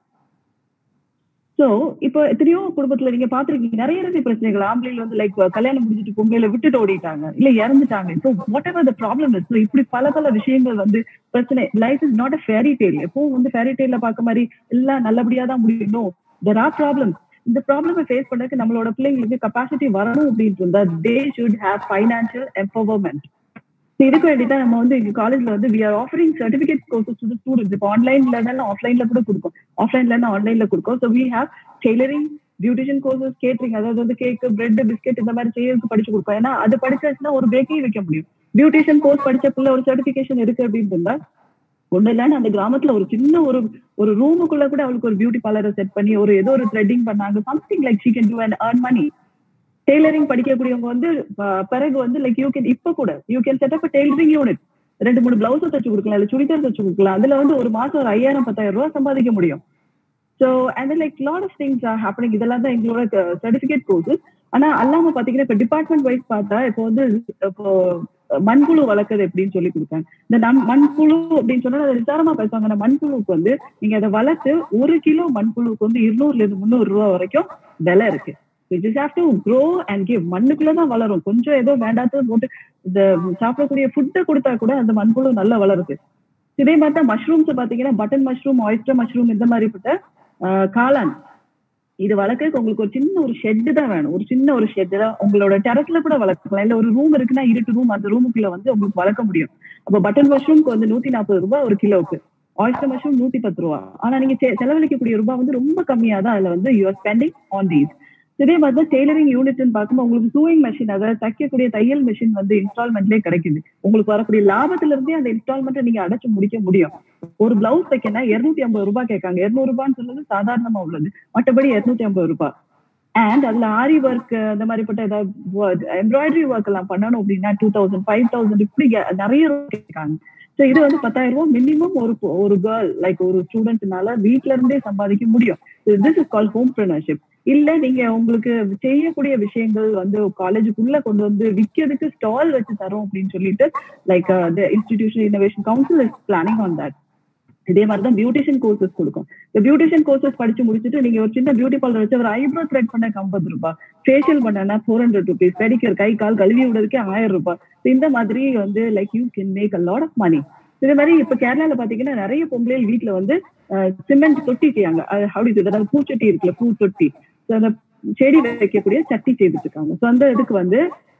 சோ இப்போ எத்தனையோ குடும்பத்துல நீங்க பாத்திருக்கீங்க நிறைய நிறைய பிரச்சனைகள் ஆம்பளைல வந்து லைக் கல்யாணம் முடிஞ்சிட்டு பொம்பளையில விட்டுட்டு ஓடிட்டாங்க இல்ல இறந்துட்டாங்க so whatever the problem is இப்படி பல பல விஷயங்கள் வந்து பிரச்சனை life is not a fairy tale எப்பவும் வந்து ஃபேரி டெய்ல பார்க்க மாதிரி எல்லாம் நல்லபடியா தான் முடியணும் தெர் ஆர் ப்ராப்ளம் இந்த ப்ராப்ளமை ஃபேஸ் பண்ணதுக்கு நம்மளோட பிள்ளைங்களுக்கு கெப்பாசிட்டி வரணும் அப்படின்னு இருந்தா they should have financial empowerment இதுக்கு வேண்டிதான் நம்ம வந்து எங்க காலேஜ்ல வந்து we are offering certificate courses to students இப்போ ஆன்லைன்ல இருந்தாலும் ஆஃப்லைன்ல கூட கொடுக்கும் ஆஃப்லைன்ல இருந்தா ஆன்லைன்ல கொடுக்கும் so we have tailoring beautician courses catering அதாவது வந்து கேக் பிரெட் பிஸ்கெட் இந்த மாதிரி செய்யறதுக்கு படிச்சு கொடுக்கும் ஏன்னா அது படிச்சாச்சுன்னா ஒரு பேக்கரி வைக்க முடியும் பியூட்டிஷியன் கோர்ஸ் படிச்ச பிள்ளை ஒரு சர்டிபிகேஷன் இருக்கு அப்படின்னு இருந்தா ஒண்ணு இல்லைன்னு அந்த கிராமத்துல ஒரு சின்ன ஒரு ஒரு ரூமுக்குள்ள கூட அவளுக்கு ஒரு பியூட்டி பார்லரை செட் பண்ணி ஒரு ஏதோ ஒரு த்ரெட்டிங் பண்ணாங்க something like she can do and earn money tailoring படிக்கக்கூடியவங்க வந்து ப- பிறகு வந்து லைக் யூ கேன் இப்ப கூட you can set up tailoring unit ரெண்டு மூணு பிளவுஸ் தச்சு கொடுக்கலாம் இல்ல சுடிதார் தச்சு கொடுக்கலாம் அதுல வந்து ஒரு மாசம் ஒரு ஐயாயிரம் பத்தாயிரம் ரூபாய் சம்பாதிக்க முடியும் so and like lot of things are happening இதெல்லாம் தான் எங்களோட சர்டிஃபிகேட் கோர்சஸ் ஆனா அல்லாம பாத்தீங்கன்னா இப்ப டிபார்ட்மெண்ட் வைஸ் பார்த்தா இப்போ வந்து இப்போ மண்புழு வளர்க்குறது எப்படின்னு சொல்லி கொடுத்தாங்க இந்த நம் மண்புழு அப்படின்னு சொன்னா அதை விசாரமா பேசுவாங்க அந்த மண்புழுவுக்கு வந்து நீங்க அதை வளர்த்து ஒரு கிலோ மண்புழுவுக்கு வந்து இருநூறுல இருந்து முந்நூறு ரூபா வரைக்கும் விலை இருக்கு just have to grow and give மண்ணுக்குள்ளதான் வளரும் கொஞ்சம் ஏதோ வேண்டாத போட்டு இந்த சாப்பிடக்கூடிய ஃபுட்டை கொடுத்தா கூட அந்த மண்புழு நல்லா வளருது இதே மாதிரி தான் மஷ்ரூம்ஸ் பாத்தீங்கன்னா பட்டன் மஷ்ரூம் ஆயிஸ்டர் மஷ்ரூம் இந்த மாதிரிப்பட்ட ஆஹ், காளான் இது வளர்க்கறதுக்கு உங்களுக்கு ஒரு சின்ன ஒரு ஷெட் தான் வேணும் ஒரு சின்ன ஒரு ஷெட் உங்களோட டெரஸ்ல கூட வளர்க்கலாம் இல்ல ஒரு ரூம் இருக்குன்னா இருட்டு ரூம் அந்த ரூமுக்குள்ள வந்து உங்களுக்கு வளர்க்க முடியும் அப்ப பட்டன் மஷ்ரூம்க்கு வந்து நூத்தி நாற்பது ரூபாய் ஒரு கிலோவுக்கு ஆயிஸ்டர் மஷ்ரூம் நூத்தி பத்து ரூபா ஆனா நீங்க செ- செலவழிக்கக்கூடிய ரூபாய் வந்து ரொம்ப கம்மியா தான் அதுல வந்து யூஆர் ஸ்பெண்டிங் ஆன் தீஸ் இதே மாதிரி தான் டெய்லரிங் யூனிட்னு பார்க்கும்போது உங்களுக்கு சூயிங் மெஷின் அதாவது தைக்கக்கூடிய தையல் மெஷின் வந்து இன்ஸ்டால்மெண்ட்லேயே கிடைக்குது உங்களுக்கு வரக்கூடிய லாபத்துல இருந்தே அந்த இன்ஸ்டால்மெண்ட்டை நீங்க அடைச்சு முடிக்க முடியும் ஒரு பிளவுஸ் தைக்கனா இருநூத்தி ஐம்பது ரூபாய் கேட்காங்க இருநூறு ரூபான்னு சொல்றது சாதாரணமா உள்ளது மற்றபடி இருநூத்தி ஐம்பது ரூபாய் அண்ட் அதுல ஆரி ஒர்க் அந்த மாதிரிப்பட்ட ஏதாவது எம்ப்ராய்டரி ஒர்க் எல்லாம் பண்ணணும் அப்படின்னா டூ தௌசண்ட் ஃபைவ் தௌசண்ட் இப்படி கே- நிறைய ரூபாய் கேட்காங்க ஸோ இது வந்து பத்தாயிரம் ரூபாய் மினிமம் ஒரு பொ- ஒரு கேர்ள் லைக் ஒரு ஸ்டூடெண்ட்னால வீட்ல இருந்தே சம்பாதிக்க முடியும் this is call homepreneurship இல்ல நீங்க உங்களுக்கு செய்யக்கூடிய விஷயங்கள் வந்து காலேஜுக்குள்ள கொண்டு வந்து விக்கிறதுக்கு ஸ்டால் வச்சு தரோம் அப்படின்னு சொல்லிட்டு like the institution innovation council is planning on that இதே மாதிரி தான் பியூட்டிஷியன் கோர்சஸ் கொடுக்கும் இந்த பியூட்டிஷியன் கோர்சஸ் படிச்சு முடிச்சுட்டு நீங்க ஒரு சின்ன பியூட்டி பார்லர் வச்சு ஒரு ஐப்ரோ த்ரெட் பண்ண ஐம்பது ரூபாய் ஃபேஷியல் பண்ணனா ஃபோர் ஹண்ட்ரட் ருபீஸ் பெடிக்கர் கை கால் கழுவி விடுறதுக்கே ஆயிரம் ரூபாய் So இந்த மாதிரி வந்து like you can make a lot of money இதே மாதிரி இப்ப கேரளால பாத்தீங்கன்னா நிறைய பொம்பளைகள் வீட்டுல வந்து சிமெண்ட் தொட்டி செய்யாங்க அது ஹவுடி அதாவது பூச்சட்டி இருக்குல்ல பூ தொட்டி So அந்த செடி வைக்கக்கூடிய சட்டி செய்துட்டு இருக்காங்க ஸோ அந்த இதுக்கு வந்து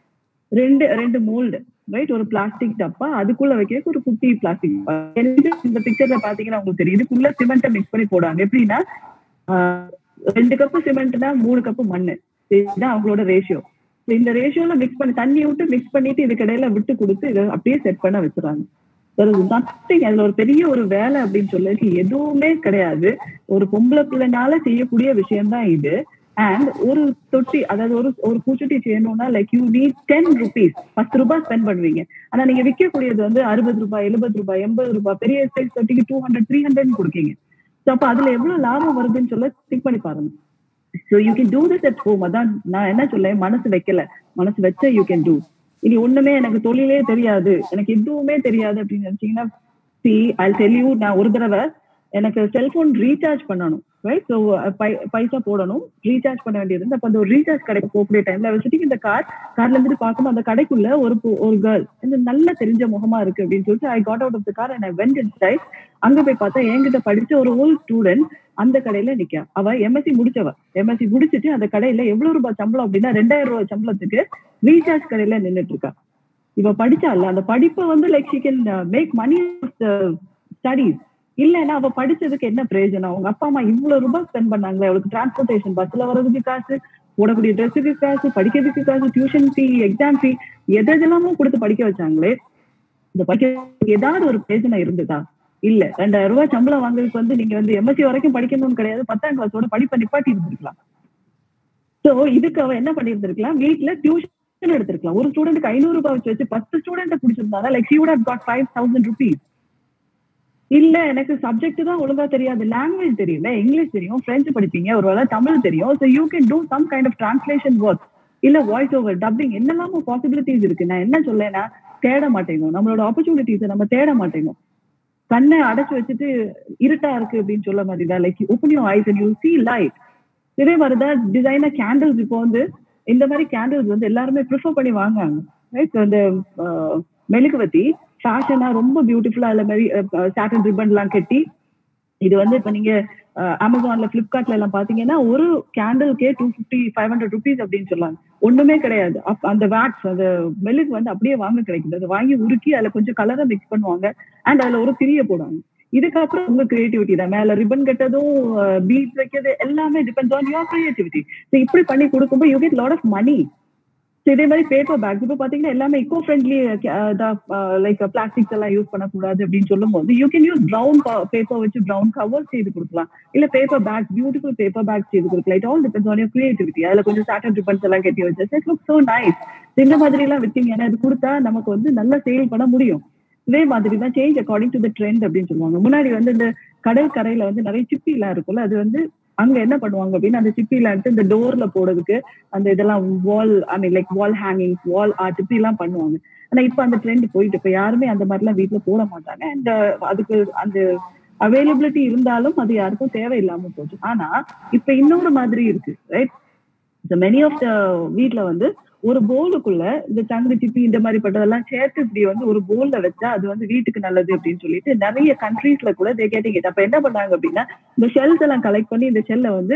ரெண்டு ரெண்டு மோல்டு ரைட் ஒரு பிளாஸ்டிக் டப்பா அதுக்குள்ள வைக்க ஒரு குட்டி பிளாஸ்டிக் இந்த பிக்சர்ல பாத்தீங்கன்னா உங்களுக்கு தெரியும் இதுக்குள்ள சிமெண்ட்டை மிக்ஸ் பண்ணி போடுவாங்க எப்படின்னா ஆஹ், ரெண்டு கப்பு சிமெண்ட்னா மூணு கப்பு மண்ணு இதுதான் அவங்களோட ரேஷியோ இந்த ரேஷியோல மிக்ஸ் பண்ணி தண்ணி விட்டு மிக்ஸ் பண்ணிட்டு இதுக்கு இடையில விட்டு கொடுத்து இதை அப்படியே செட் பண்ண வச்சுறாங்க நத்திங் அதுல ஒரு பெரிய ஒரு வேலை அப்படின்னு சொல்லி எதுவுமே கிடையாது ஒரு பொம்பளை பிள்ளைனால செய்யக்கூடிய விஷயம்தான் இது அண்ட் ஒரு தொட்டி அதாவது ஒரு ஒரு பூச்சொட்டி செய்யணும்னா like you need ten rupees பத்து ரூபாய் ஸ்பெண்ட் பண்ணுவீங்க ஆனா நீங்க விற்கக்கூடியது வந்து அறுபது ரூபாய் எழுபது ரூபாய் எண்பது ரூபாய் பெரிய சைஸ் தொட்டிக்கு டூ ஹண்ட்ரட் த்ரீ ஹண்ட்ரட் கொடுக்கீங்க ஸோ அப்ப அதுல எவ்வளவு லாபம் வருதுன்னு சொல்ல திங்க் பண்ணி பாருங்க so you can do this at home அதான் நான் என்ன சொல்ல மனசு வைக்கல மனசு வச்சா யூ கேன் டூ இனி ஒண்ணுமே எனக்கு தொழிலே தெரியாது எனக்கு எதுவுமே தெரியாது அப்படின்னு நினைச்சீங்கன்னா சி ஐ டெல் யூ நான் ஒரு தடவை எனக்கு செல்போன் ரீசார்ஜ் பண்ணணும் ரைட் ஸோ பைசா போடணும் ரீசார்ஜ் பண்ண வேண்டியது இருந்து அப்ப அந்த ஒரு ரீசார்ஜ் கடைக்கு போகக்கூடிய டைம்ல வச்சுட்டு இந்த கார் கார்ல இருந்துட்டு பார்க்கும்போது அந்த கடைக்குள்ள ஒரு பொ- ஒரு கேர்ள் இந்த நல்ல தெரிஞ்ச முகமா இருக்கு அப்படின்னு சொல்லிட்டு I got out of the car and I went inside அங்க போய் பார்த்தா என்கிட்ட படிச்ச ஒரு ஓல்ட் ஸ்டூடெண்ட் அந்த கடையில நிக்கா அவ எம்எஸ்சி முடிச்சவ எம்எஸ்சி முடிச்சிட்டு அந்த கடையில எவ்வளவு ரூபாய் சம்பளம் அப்படின்னா ரெண்டாயிரம் ரூபாய் சம்பளத்துக்கு ரீசார்ஜ் கடையில நின்னுட்டு இருக்கா இவ படிச்சால அந்த படிப்பை வந்து like she can make money studies இல்லைன்னா அவ படிச்சதுக்கு என்ன பிரயோஜனம் அவங்க அப்பா அம்மா இவ்வளவு ரூபாய் ஸ்பெண்ட் பண்ணாங்களே அவளுக்கு டிரான்ஸ்போர்டேஷன் பஸ்ல வர்றதுக்கு காசு போடக்கூடிய ட்ரெஸ்ஸுக்கு காசு படிக்கிறதுக்கு காசு டியூஷன் ஃபீ எக்ஸாம் ஃபீ எதெல்லாமோ கொடுத்து படிக்க வச்சாங்களே இந்த படிக்க ஏதாவது ஒரு பிரயோஜனம் இருந்ததா இல்ல ரெண்டாயிரம் ரூபாய் சம்பளம் வாங்குறதுக்கு வந்து நீங்க வந்து எம்எஸ்சி வரைக்கும் படிக்கணும்னு கிடையாது பத்தாம் கிளாஸோட படிப்பை நிப்பாட்டி இருந்திருக்கலாம் சோ இதுக்கு அவ என்ன பண்ணியிருந்திருக்கலாம் வீட்டுல டியூஷன் எடுத்திருக்கலாம் ஒரு ஸ்டூடெண்ட்க்கு ஐநூறு ரூபாய் வச்சு வச்சு பத்து ஸ்டூடெண்ட் பிடிச்சிருந்தாங்க like she would have got five thousand rupees இல்ல எனக்கு சப்ஜெக்ட் தான் ஒழுங்கா தெரியாது லாங்குவேஜ் தெரியல இங்கிலீஷ் தெரியும் பிரெஞ்சு படிப்பீங்க ஒருவேளை தமிழ் தெரியும் so you can do some kind of translation work இல்ல வாய்ஸ் ஓவர் டப்பிங் என்னெல்லாமோ பாசிபிலிட்டிஸ் இருக்கு நான் என்ன சொல்லேன்னா தேட மாட்டேங்கும் நம்மளோட ஆப்பர்ச்சுனிட்டிஸை நம்ம தேட மாட்டேங்கும் கண்ணை அடைச்சு வச்சுட்டு இருட்டா இருக்கு அப்படின்னு சொல்ல மாதிரி தான் like open you eyes and you see light இதே மாதிரிதான் டிசைனர் கேண்டில்ஸ் இப்போ வந்து இந்த மாதிரி கேண்டில்ஸ் வந்து எல்லாருமே ப்ரிஃபர் பண்ணி வாங்குறாங்க ரைட் அந்த மெழுகுவத்தி ஃபேஷனா ரொம்ப பியூட்டிஃபுல்லா இல்ல மாதிரி சாட்டன் ரிப்பன் எல்லாம் கட்டி இது வந்து இப்ப நீங்க அமேசான்ல பிளிப்கார்ட்ல எல்லாம் பாத்தீங்கன்னா ஒரு கேண்டில்கே two fifty five hundred rupees அப்படின்னு சொல்லுவாங்க ஒண்ணுமே கிடையாது அந்த வேக்ஸ் அந்த மெழுகு வந்து அப்படியே வாங்க கிடைக்குது அதை வாங்கி உருக்கி அதுல கொஞ்சம் கலரை மிக்ஸ் பண்ணுவாங்க அண்ட் அதுல ஒரு திரிய போடுவாங்க இதுக்கப்புறம் உங்க கிரியேட்டிவிட்டி தான் மேல ரிப்பன் கட்டதும் பீட் வைக்கிறது எல்லாமே டிபெண்ட்ஸ் ஆன் யுவர் கிரியேட்டிவிட்டி இப்படி பண்ணி கொடுக்கும்போது you get lot of money இதே மாதிரி பேப்பர் பேக்ஸ் இப்போ பாத்தீங்கன்னா எல்லாமே இக்கோ ஃப்ரெண்ட்லி லைக் பிளாஸ்டிக்ஸ் எல்லாம் யூஸ் பண்ணக்கூடாது அப்படின்னு சொல்லும் போது you can use brown paper வச்சு ப்ரௌன் கவர் செய்து கொடுக்கலாம் இல்ல paper bag beautiful paper bag செய்து கொடுக்கலாம் it all depends on your creativity அதுல கொஞ்சம் சாட்டன் ரிப்பன்ஸ் எல்லாம் கட்டி வச்சு இட் லுக் சோ நைஸ் இந்த மாதிரி எல்லாம் வித்தீங்கன்னா இது கொடுத்தா நமக்கு வந்து நல்லா சேல் பண்ண முடியும் இதே மாதிரி தான் change according to the trend அப்படின்னு சொல்லுவாங்க முன்னாடி வந்து இந்த கடல் கரையில வந்து நிறைய சிப்பி எல்லாம் இருக்கும்ல அது வந்து அங்க என்ன பண்ணுவாங்க அப்படின்னா அந்த சிப்பில எடுத்து இந்த டோர்ல போடுறதுக்கு அந்த இதெல்லாம் wall I mean like wall hanging wall art இப்படி எல்லாம் பண்ணுவாங்க ஆனா இப்ப அந்த ட்ரெண்ட் போயிட்டு இப்ப யாருமே அந்த மாதிரி எல்லாம் வீட்டுல போட மாட்டாங்க அண்ட் அதுக்கு அந்த அவைலபிலிட்டி இருந்தாலும் அது யாருக்கும் தேவையில்லாம போச்சு ஆனா இப்ப இன்னொரு மாதிரி இருக்கு ரைட் மெனி ஆஃப் த வீட்ல வந்து ஒரு போலுக்குள்ள இந்த தங்கு சிப்பி இந்த மாதிரி பட்டதெல்லாம் சேர்த்து இப்படி வந்து ஒரு போல்ல வச்சா அது வந்து வீட்டுக்கு நல்லது அப்படின்னு சொல்லிட்டு நிறைய கண்ட்ரீஸ்ல கூட தே கேட்டிங் இட் அப்ப என்ன பண்ணாங்க அப்படின்னா இந்த ஷெல்ஸ் எல்லாம் கலெக்ட் பண்ணி இந்த ஷெல்ல வந்து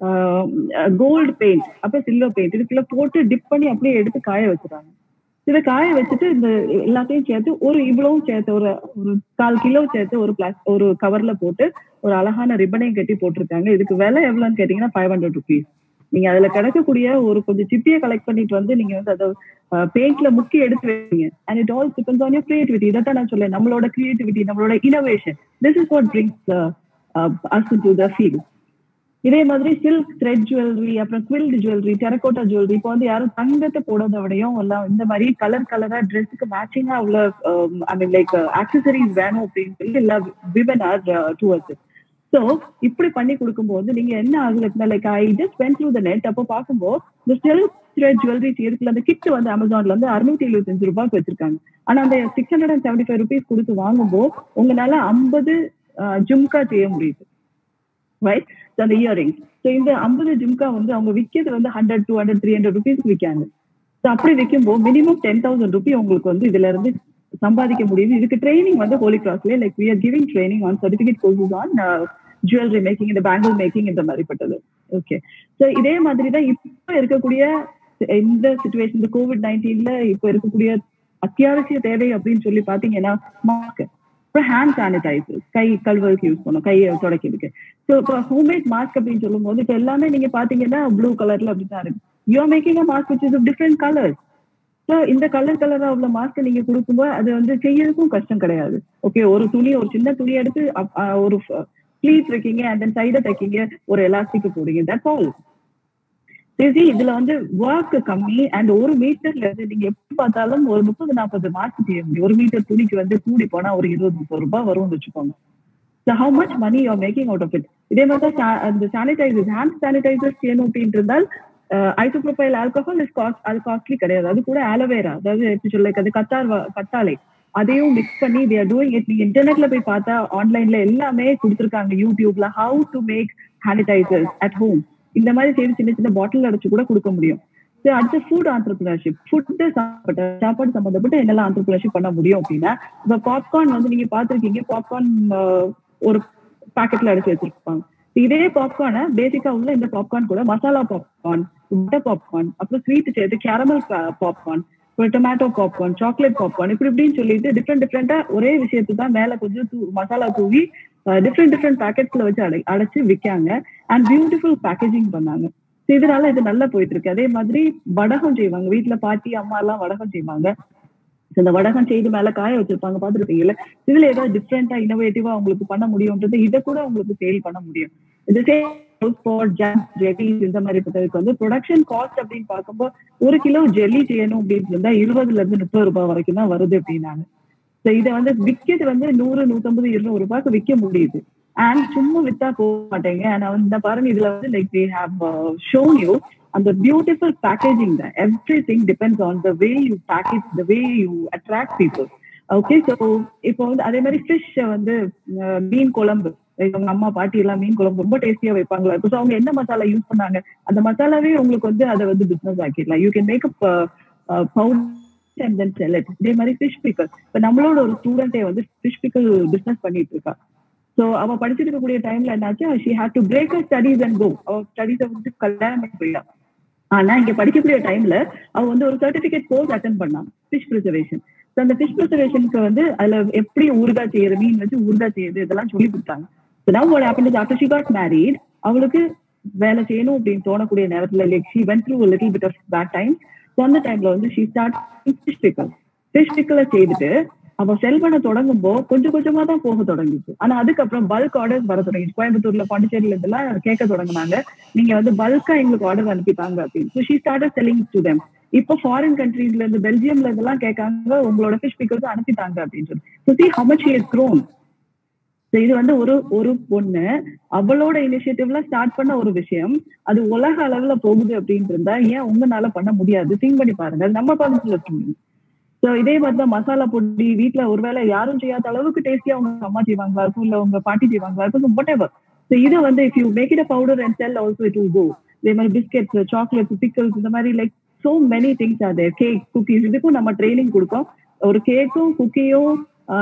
கோல்டு பெயிண்ட் அப்ப சில்வர் பெயிண்ட் இதுக்குள்ள போட்டு டிப் பண்ணி அப்படியே எடுத்து காய வச்சுறாங்க இதை காய வச்சுட்டு இந்த எல்லாத்தையும் சேர்த்து ஒரு இவ்வளவும் சேர்த்து ஒரு ஒரு கால் கிலோ சேர்த்து ஒரு பிளாஸ் ஒரு கவர்ல போட்டு ஒரு அழகான ரிப்பனையும் கட்டி போட்டிருக்காங்க இதுக்கு விலை எவ்வளவுன்னு கேட்டீங்கன்னா ஃபைவ் ஹண்ட்ரட் ருபீஸ் நீங்க அதுல கிடைக்கக்கூடிய ஒரு கொஞ்சம் சிப்பியை கலெக்ட் பண்ணிட்டு வந்து நீங்க வந்து அதை பெயிண்ட்ல முக்கி எடுத்து வைங்க and it all depends on your creativity இதை நான் சொல்லேன் நம்மளோட கிரியேட்டிவிட்டி நம்மளோட innovation this is what brings us to the feel இதே மாதிரி சில்க் த்ரெட் ஜுவல்லரி அப்புறம் குவில்டு ஜுவல்லரி டெரகோட்டா ஜுவல்லரி இப்போ வந்து யாரும் தங்கத்தை போடுறத விடையும் எல்லாம் இந்த மாதிரி கலர் கலரா ட்ரெஸ்ஸுக்கு மேட்சிங்கா உள்ள ஐ மீன் லைக் ஆக்சசரிஸ் வேணும் அப்படின்னு சொல்லி எல்லா விமன் ஆர் டுவர்ட்ஸ் ஸோ இப்படி பண்ணி கொடுக்கும்போது நீங்க என்ன ஆகுதுன்னா like I just went through the net அப்போ பார்க்கும்போது இந்த ஸ்டில் த்ரெட் ஜுவல்லரி இருக்குல்ல அந்த கிட் வந்து அமேசான்ல வந்து அறுநூத்தி எழுபத்தஞ்சு ரூபாய்க்கு வச்சிருக்காங்க ஆனா அந்த six hundred and seventy five rupees கொடுத்து வாங்கும்போது உங்களால ஐம்பது ஜும்கா செய்ய முடியுது ரைட் அந்த இயரிங் ஸோ இந்த ஐம்பது ஜிம்கா வந்து அவங்க விற்கிறது வந்து hundred two hundred three hundred rupees விற்காங்க ஸோ அப்படி விற்கும்போது மினிமம் டென் தௌசண்ட் ருபி உங்களுக்கு வந்து இதுல இருந்து சம்பாதிக்க முடியுது இதுக்கு ட்ரைனிங் வந்து ஹோலி கிராஸ்ல like we are giving training on certificate courses on jewellery making இந்த பேங்கிள் மேக்கிங் இந்த மாதிரி பட்டது ஓகே ஸோ இதே மாதிரி தான் இப்போ இருக்கக்கூடிய இந்த சுச்சுவேஷன் இந்த கோவிட் நைன்டீன்ல இப்போ இருக்கக்கூடிய அத்தியாவசிய தேவை அப்படின்னு சொல்லி பாத்தீங்கன்னா மாஸ்க் அப்புறம் ஹேண்ட் சானிடைசர் கை கழுவுறதுக்கு யூஸ் பண்ணும் கையை துடைக்கிறதுக்கு ஸோ இப்போ ஹோம்மேட் மாஸ்க் அப்படின்னு சொல்லும் போது இப்போ எல்லாமே நீங்க பாத்தீங்கன்னா ப்ளூ கலர்ல அப்படிதான் இருக்கு you making a mask which is different colours so இந்த கலர் கலரா உள்ள மாஸ்க் நீங்க கொடுக்கும்போது அது வந்து செய்யறதுக்கும் கஷ்டம் கிடையாது ஓகே ஒரு துணி ஒரு சின்ன துணி எடுத்து ஒரு ப்ளீட் வைக்கீங்க அண்ட் தென் சைடை தைக்கீங்க ஒரு எலாஸ்டிக் போடுங்க தட்ஸ் ஆல் சரி இதுல வந்து ஒர்க் கம்மி அண்ட் ஒரு மீட்டர்ல இருந்து நீங்க எப்படி பார்த்தாலும் ஒரு முப்பது நாற்பது மாசம் செய்ய முடியும் ஒரு மீட்டர் துணிக்கு வந்து கூடி போனா ஒரு இருபது முப்பது ரூபாய் வரும்னு வச்சுக்கோங்க so how much money you making out of it இதே மாதிரி தான் அந்த சானிடைசர்ஸ் ஹேண்ட் சானிடைசர்ஸ் செய்யணும் அப்படின்ட்டு இருந்தால் ஐசோப்ரோபைல் ஆல்கஹால் இஸ் காஸ்ட் அது காஸ்ட்லி கிடையாது அது கூட ஆலோவேரா அதாவது எப்படி சொல்ல அது கத்தார் கத்தாலை அதையும் மிக்ஸ் பண்ணி தே ஆர் டூயிங் இட் நீங்க இன்டர்நெட்ல போய் பார்த்தா ஆன்லைன்ல எல்லாமே கொடுத்துருக்காங்க யூடியூப்ல how to make sanitizers at home இந்த மாதிரி செய்து சின்ன சின்ன பாட்டில் அடைச்சு கூட கொடுக்க முடியும் ஸோ அடுத்து ஃபுட் ஆண்டர்பிரினர்ஷிப் ஃபுட்டு சம்பந்தப்பட்ட சாப்பாடு சம்பந்தப்பட்ட என்னெல்லாம் ஆண்டர்பிரினர்ஷிப் பண்ண முடியும் அப்படின்னா இப்போ பாப்கார்ன் வந்து நீங்க பார்த்துருக்கீங்க பாப்கார்ன் ஒரு பாக்கெட்ல அடைச்சு வச்சிருப்பாங்க இதே பாப்கார்னை பேசிக்கா உள்ள இந்த பாப்கார்ன் கூட மசாலா பாப்கார்ன் பட்டர் பாப்கார்ன் அப்புறம் ஸ்வீட் சேர்த்து கேரமல் பாப்கார்ன் அப்புறம் டொமேட்டோ பாப்கார்ன் சாக்லேட் பாப்கார்ன் இப்படி இப்படின்னு சொல்லிட்டு டிஃப்ரெண்ட் டிஃப்ரெண்டா ஒரே விஷயத்து தான் மேல கொஞ்சம் தூ மசாலா தூவி டிஃப்ரெண்ட் டிஃப்ரெண்ட் பேக்கெட்ஸ்ல வச்சு அடை அடைச்சு விற்காங்க அண்ட் பியூட்டிஃபுல் பேக்கேஜிங் பண்ணாங்க So இதனால இது நல்லா போயிட்டு இருக்கு அதே மாதிரி வடகம் செய்வாங்க வீட்டுல பாட்டி அம்மா எல்லாம் வடகம் செய்வாங்க So இந்த வடகம் செய்து மேல காய வச்சிருப்பாங்க பாத்துருப்பீங்கல்ல இதுல ஏதாவது டிஃப்ரெண்டா இன்னோவேட்டிவா உங்களுக்கு பண்ண முடியும்ன்றது இதை கூட உங்களுக்கு சேல் பண்ண முடியும் இது சேல் ஜாம் ஜெல்லிஸ் இந்த மாதிரி பொறுத்தவரைக்கும் வந்து ப்ரொடக்ஷன் காஸ்ட் அப்படின்னு பார்க்கும்போது ஒரு கிலோ ஜெல்லி செய்யணும் அப்படின்னு இருந்தா இருபதுல இருந்து முப்பது ரூபாய் வரைக்கும் தான் வருது அப்படின்னாங்க ஸோ இதை வந்து விற்கிறது வந்து நூறு நூத்தம்பது இருநூறு ரூபாய்க்கு விற்க முடியுது அண்ட் சும்மா வித்தா போக மாட்டேங்க அண்ட் இந்த பாருங்க இதுல வந்து like we have shown you அந்த பியூட்டிஃபுல் பேக்கேஜிங் தான் everything depends on the way you package the way you attract people okay so இப்போ வந்து அதே மாதிரி ஃபிஷ் வந்து அஹ், மீன் குழம்பு இவங்க அம்மா பாட்டி எல்லாம் மீன் குழம்பு ரொம்ப டேஸ்டியா வைப்பாங்களா இருக்கும் ஸோ அவங்க என்ன மசாலா யூஸ் பண்ணாங்க அந்த மசாலாவே உங்களுக்கு வந்து அதை வந்து பிசினஸ் ஆக்கிடலாம் you can make up powder and then sell it இதே மாதிரி ஃபிஷ் பிக்கல் இப்போ நம்மளோட ஒரு ஸ்டூடெண்டே வந்து ஃபிஷ் பிக்கல் பிசினஸ் பண்ணிட்டு இருக்கா ஸோ அவ படிச்சிட்டு இருக்கக்கூடிய டைம்ல என்னாச்சு she had to break her studies and go அவ ஸ்டடீஸை வந்து கல்யாணம் பண்ணி போயிடா ஆனா இங்க படிக்கக்கூடிய டைம்ல அவ வந்து ஒரு சர்டிபிகேட் கோர்ஸ் அட்டன் பண்ணான் ஃபிஷ் ப்ரிசர்வேஷன் ஸோ அந்த ஃபிஷ் ப்ரிசர்வேஷனுக்கு வந்து அதுல எப்படி ஊறுகாய் செய்யறது மீன் வச்சு ஊறுகாய் செய்யறது இதெல்லாம் சொல்லி கொடுத்தாங்க so now what happened is after she got married அவளுக்கு வேலை செய்யணும் அப்படின்னு தோணக்கூடிய நேரத்துல like she went through little bit of bad time so அந்த டைம்ல வந்து she start fish pickle fish பிக்கலை செய்துட்டு அவ செல் பண்ண தொடங்கும் போது கொஞ்சம் கொஞ்சமா தான் போக தொடங்கிச்சு ஆனா அதுக்கப்புறம் பல்க் ஆர்டர்ஸ் வர தொடங்கிச்சு கோயம்புத்தூர்ல பாண்டிச்சேரியில இதெல்லாம் கேட்க தொடங்கினாங்க நீங்க வந்து பல்கா எங்களுக்கு ஆர்டர் அனுப்பித்தாங்க அப்படின்னு so she started selling to them இப்போ ஃபாரின் கண்ட்ரீஸ்ல இருந்து பெல்ஜியம்ல இதெல்லாம் கேட்காங்க உங்களோட ஃபிஷ் பிக்கல்ஸ் அனுப்பித்தாங்க அப்படின்னு சொல்லி so see how much she has grown So இது வந்து ஒரு ஒரு பொண்ணு அவளோட இனிஷியேட்டிவ்ல ஸ்டார்ட் பண்ண ஒரு விஷயம் அது உலக அளவுல போகுது அப்படின்னு இருந்தா ஏன் உங்களால பண்ண முடியாது திங்க் பண்ணி பாருங்க அது நம்ம காலேஜ்ல இருக்க முடியும் ஸோ இதே மாதிரி தான் மசாலா பொடி வீட்டுல ஒருவேளை யாரும் செய்யாத அளவுக்கு டேஸ்டியா உங்க அம்மா செய்வாங்களா இருக்கும் இல்ல உங்க பாட்டி செய்வாங்களா இருக்கும் வாட் எவர் ஸோ இது வந்து if you make it a powder and sell also it will go இதே மாதிரி பிஸ்கெட்ஸ் சாக்லேட்ஸ் பிக்கல்ஸ் இந்த மாதிரி லைக் சோ மெனி திங்ஸ் அது கேக் குக்கீஸ் இதுக்கும் நம்ம ட்ரைனிங் கொடுக்கோம் ஒரு கேக்கும் குக்கியும்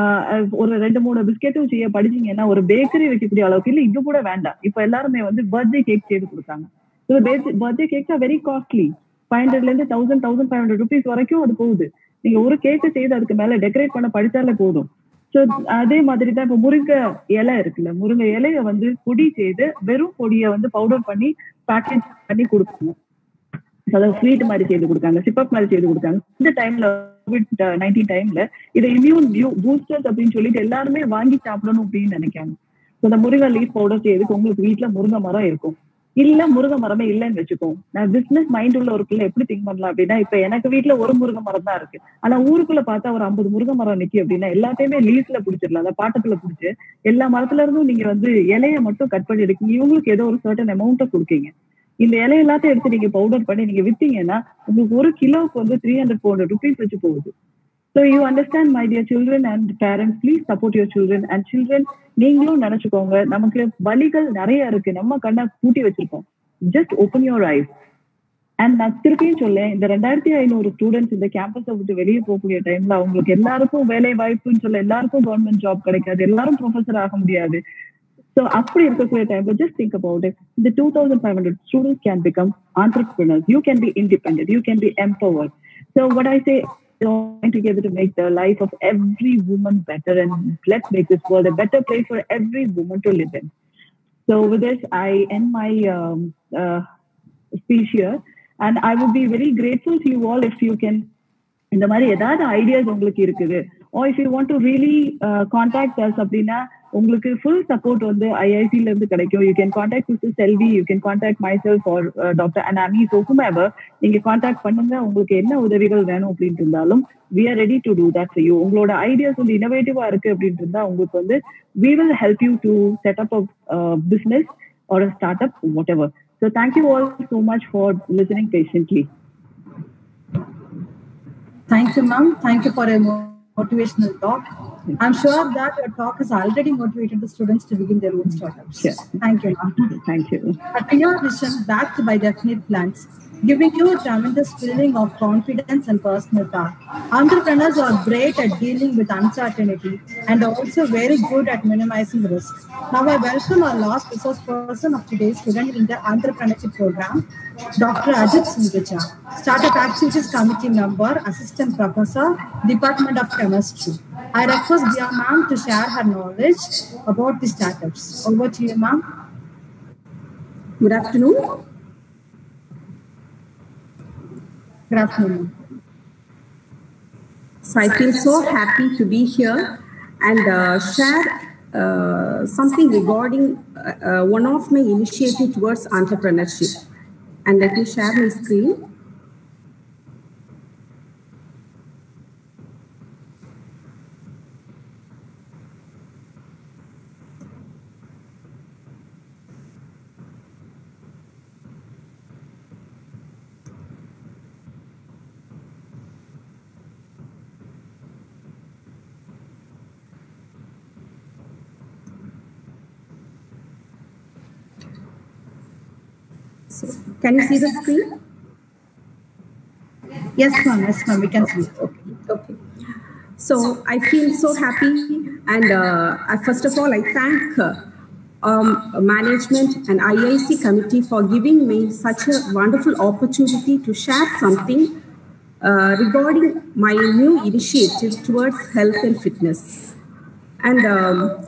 ஒரு ரெண்டு மூணு பிஸ்கெட்டும் செய்ய படிச்சீங்கன்னா ஒரு பேக்கரி வைக்கக்கூடிய அளவுக்கு இல்ல இது கூட வேண்டாம் இப்ப எல்லாருமே வந்து பர்த்டே கேக் செய்து கொடுத்தாங்க birthday cakes are very costly five ஹண்ட்ரட்ல இருந்து thousand thousand five hundred rupees வரைக்கும் அது போகுது நீங்க ஒரு கேக்கு செய்து அதுக்கு மேல டெக்கரேட் பண்ண படிச்சாலே போதும் ஸோ அதே மாதிரி தான் இப்போ முருங்கை இலை இருக்குல்ல முருங்கை இலைய வந்து பொடி செய்து வெறும் பொடியை வந்து பவுடர் பண்ணி பேக்கேஜ் பண்ணி கொடுப்பாங்க அதாவது ஸ்வீட் மாதிரி செய்து கொடுத்தாங்க சிப்பப் மாதிரி செய்து கொடுத்தாங்க இந்த டைம்ல கோவிட் நைன்டீன் டைம்ல இதை இம்யூன் பூஸ்டர்ஸ் அப்படின்னு சொல்லிட்டு எல்லாருமே வாங்கி சாப்பிடணும் அப்படின்னு நினைக்காங்க ஸோ இந்த முருங்கை லீஃப் பவுடர் செய்யறதுக்கு உங்களுக்கு வீட்டுல முருங்கை மரம் இருக்கும் இல்ல முருங்கை மரமே இல்லைன்னு வச்சுக்கோ நான் பிசினஸ் மைண்ட் உள்ள ஒரு பிள்ளை எப்படி திங்க் பண்ணலாம் அப்படின்னா இப்ப எனக்கு வீட்டுல ஒரு முருங்கை மரம் தான் இருக்கு ஆனா ஊருக்குள்ள பார்த்தா ஒரு ஐம்பது முருங்கை மரம் நிக்கி அப்படின்னா எல்லாத்தையுமே லீஸ்ல பிடிச்சிடலாம் அந்த பாட்டத்துல பிடிச்சு எல்லா மரத்துல இருந்தும் நீங்க வந்து இலைய மட்டும் கட் பண்ணி எடுக்கீங்க இவங்களுக்கு ஏதோ ஒரு சர்டன் அமௌண்ட்டை கொடுக்கீங்க இந்த இலை எல்லாத்தையும் எடுத்து நீங்க பவுடர் பண்ணி நீங்க வித்தீங்கன்னா உங்களுக்கு ஒரு கிலோவுக்கு வந்து three hundred four hundred rupees வச்சு போகுது so you understand my dear children and parents please support your children and children நீங்களும் நினைச்சுக்கோங்க நமக்கு வழிகள் நிறைய இருக்கு நம்ம கண்ணை பூட்டி வச்சிருக்கோம் just open your eyes and நான் திருப்பியும் சொல்லேன் இந்த ரெண்டாயிரத்தி ஐநூறு ஸ்டூடெண்ட்ஸ் இந்த கேம்பஸை விட்டு வெளியே போகக்கூடிய டைம்ல அவங்களுக்கு எல்லாருக்கும் வேலை வாய்ப்புன்னு சொல்ல எல்லாருக்கும் கவர்மெண்ட் ஜாப் கிடைக்காது எல்லாரும் ப்ரொஃபஸர் ஆக முடியாது ஸோ அப்படி இருக்கக்கூடிய டைம்ல ஜஸ்ட் திங்க் அபவுட் இட் இந்த two thousand five hundred students can become entrepreneurs you can be independent you can be empowered so what I say join together to make the life of every woman better and let's make this world a better place for every woman to live in. So with this, I end my um, uh, speech here and I would be very grateful to you all if you can இந்த மாதிரி ஏதாவது ideas உங்களுக்கு இருக்குது oh if you want to really contact us அப்படின்னா உங்களுக்கு full support வந்து ஐஐசில இருந்து கிடைக்கும் you can contact mister Selvi you can contact myself or doctor Anami so whomever நீங்க கான்டாக்ட் பண்ணுங்க உங்களுக்கு என்ன உதவிகள் வேணும் அப்படின்ட்டு இருந்தாலும் we are ready to do that for you உங்களோட ஐடியாஸ் வந்து இனோவேட்டிவா இருக்கு அப்படின்ட்டு இருந்தா உங்களுக்கு வந்து we will help you to set up a business or a start up whatever so thank you all so much for listening patiently Thank you, ma'am. Thank you for a motivational talk. I'm sure that your talk has already motivated the students to begin their own startups. Sure. Thank you, ma'am. Thank you. A clear vision backed by definite plans, giving you a tremendous feeling of confidence and personal power. Entrepreneurs are great at dealing with uncertainty and also very good at minimizing risk. Now I welcome our last resource person of today's student in the entrepreneurship program, Dr. Ajit Singh Startup Activities Committee member, Assistant Professor, Department of Chemistry. I request dear ma'am to share her knowledge about the startups. Over to you, ma'am. Good afternoon. Good afternoon. So I feel so happy to be here and uh, share uh, something regarding uh, uh, one of my initiative towards entrepreneurship. And let me share my screen. So, can you see the screen? Yes, ma'am. Yes, ma'am. We can see. Okay. okay. So I feel so happy, and uh, I, first of all, I thank uh, um, management and IIC committee for giving me such a wonderful opportunity to share something uh, regarding my new initiative towards health and fitness. And um,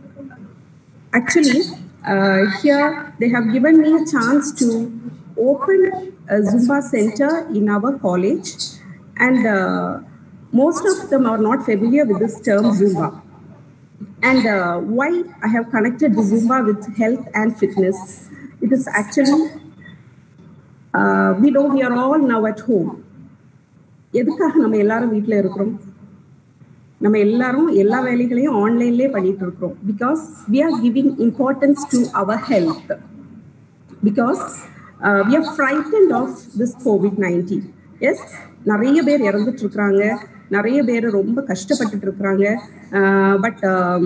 actually, uh, here they have given me a chance to open a Zumba center in our college, and uh, most of them are not familiar with this term Zumba. And uh, why I have connected the Zumba with health and fitness? It is actually, uh, we know we are all now at home. எதுக்காக நம்ம எல்லாரும் வீட்டில் இருக்கிறோம் நம்ம எல்லாரும் எல்லா வேலைகளையும் ஆன்லைன்லேயே பண்ணிட்டு இருக்கிறோம் because we are giving importance to our health because we are frightened of this COVID nineteen yes நிறைய பேர் இறந்துட்டு இருக்கிறாங்க நிறைய பேர் ரொம்ப கஷ்டப்பட்டுட்டு இருக்கிறாங்க but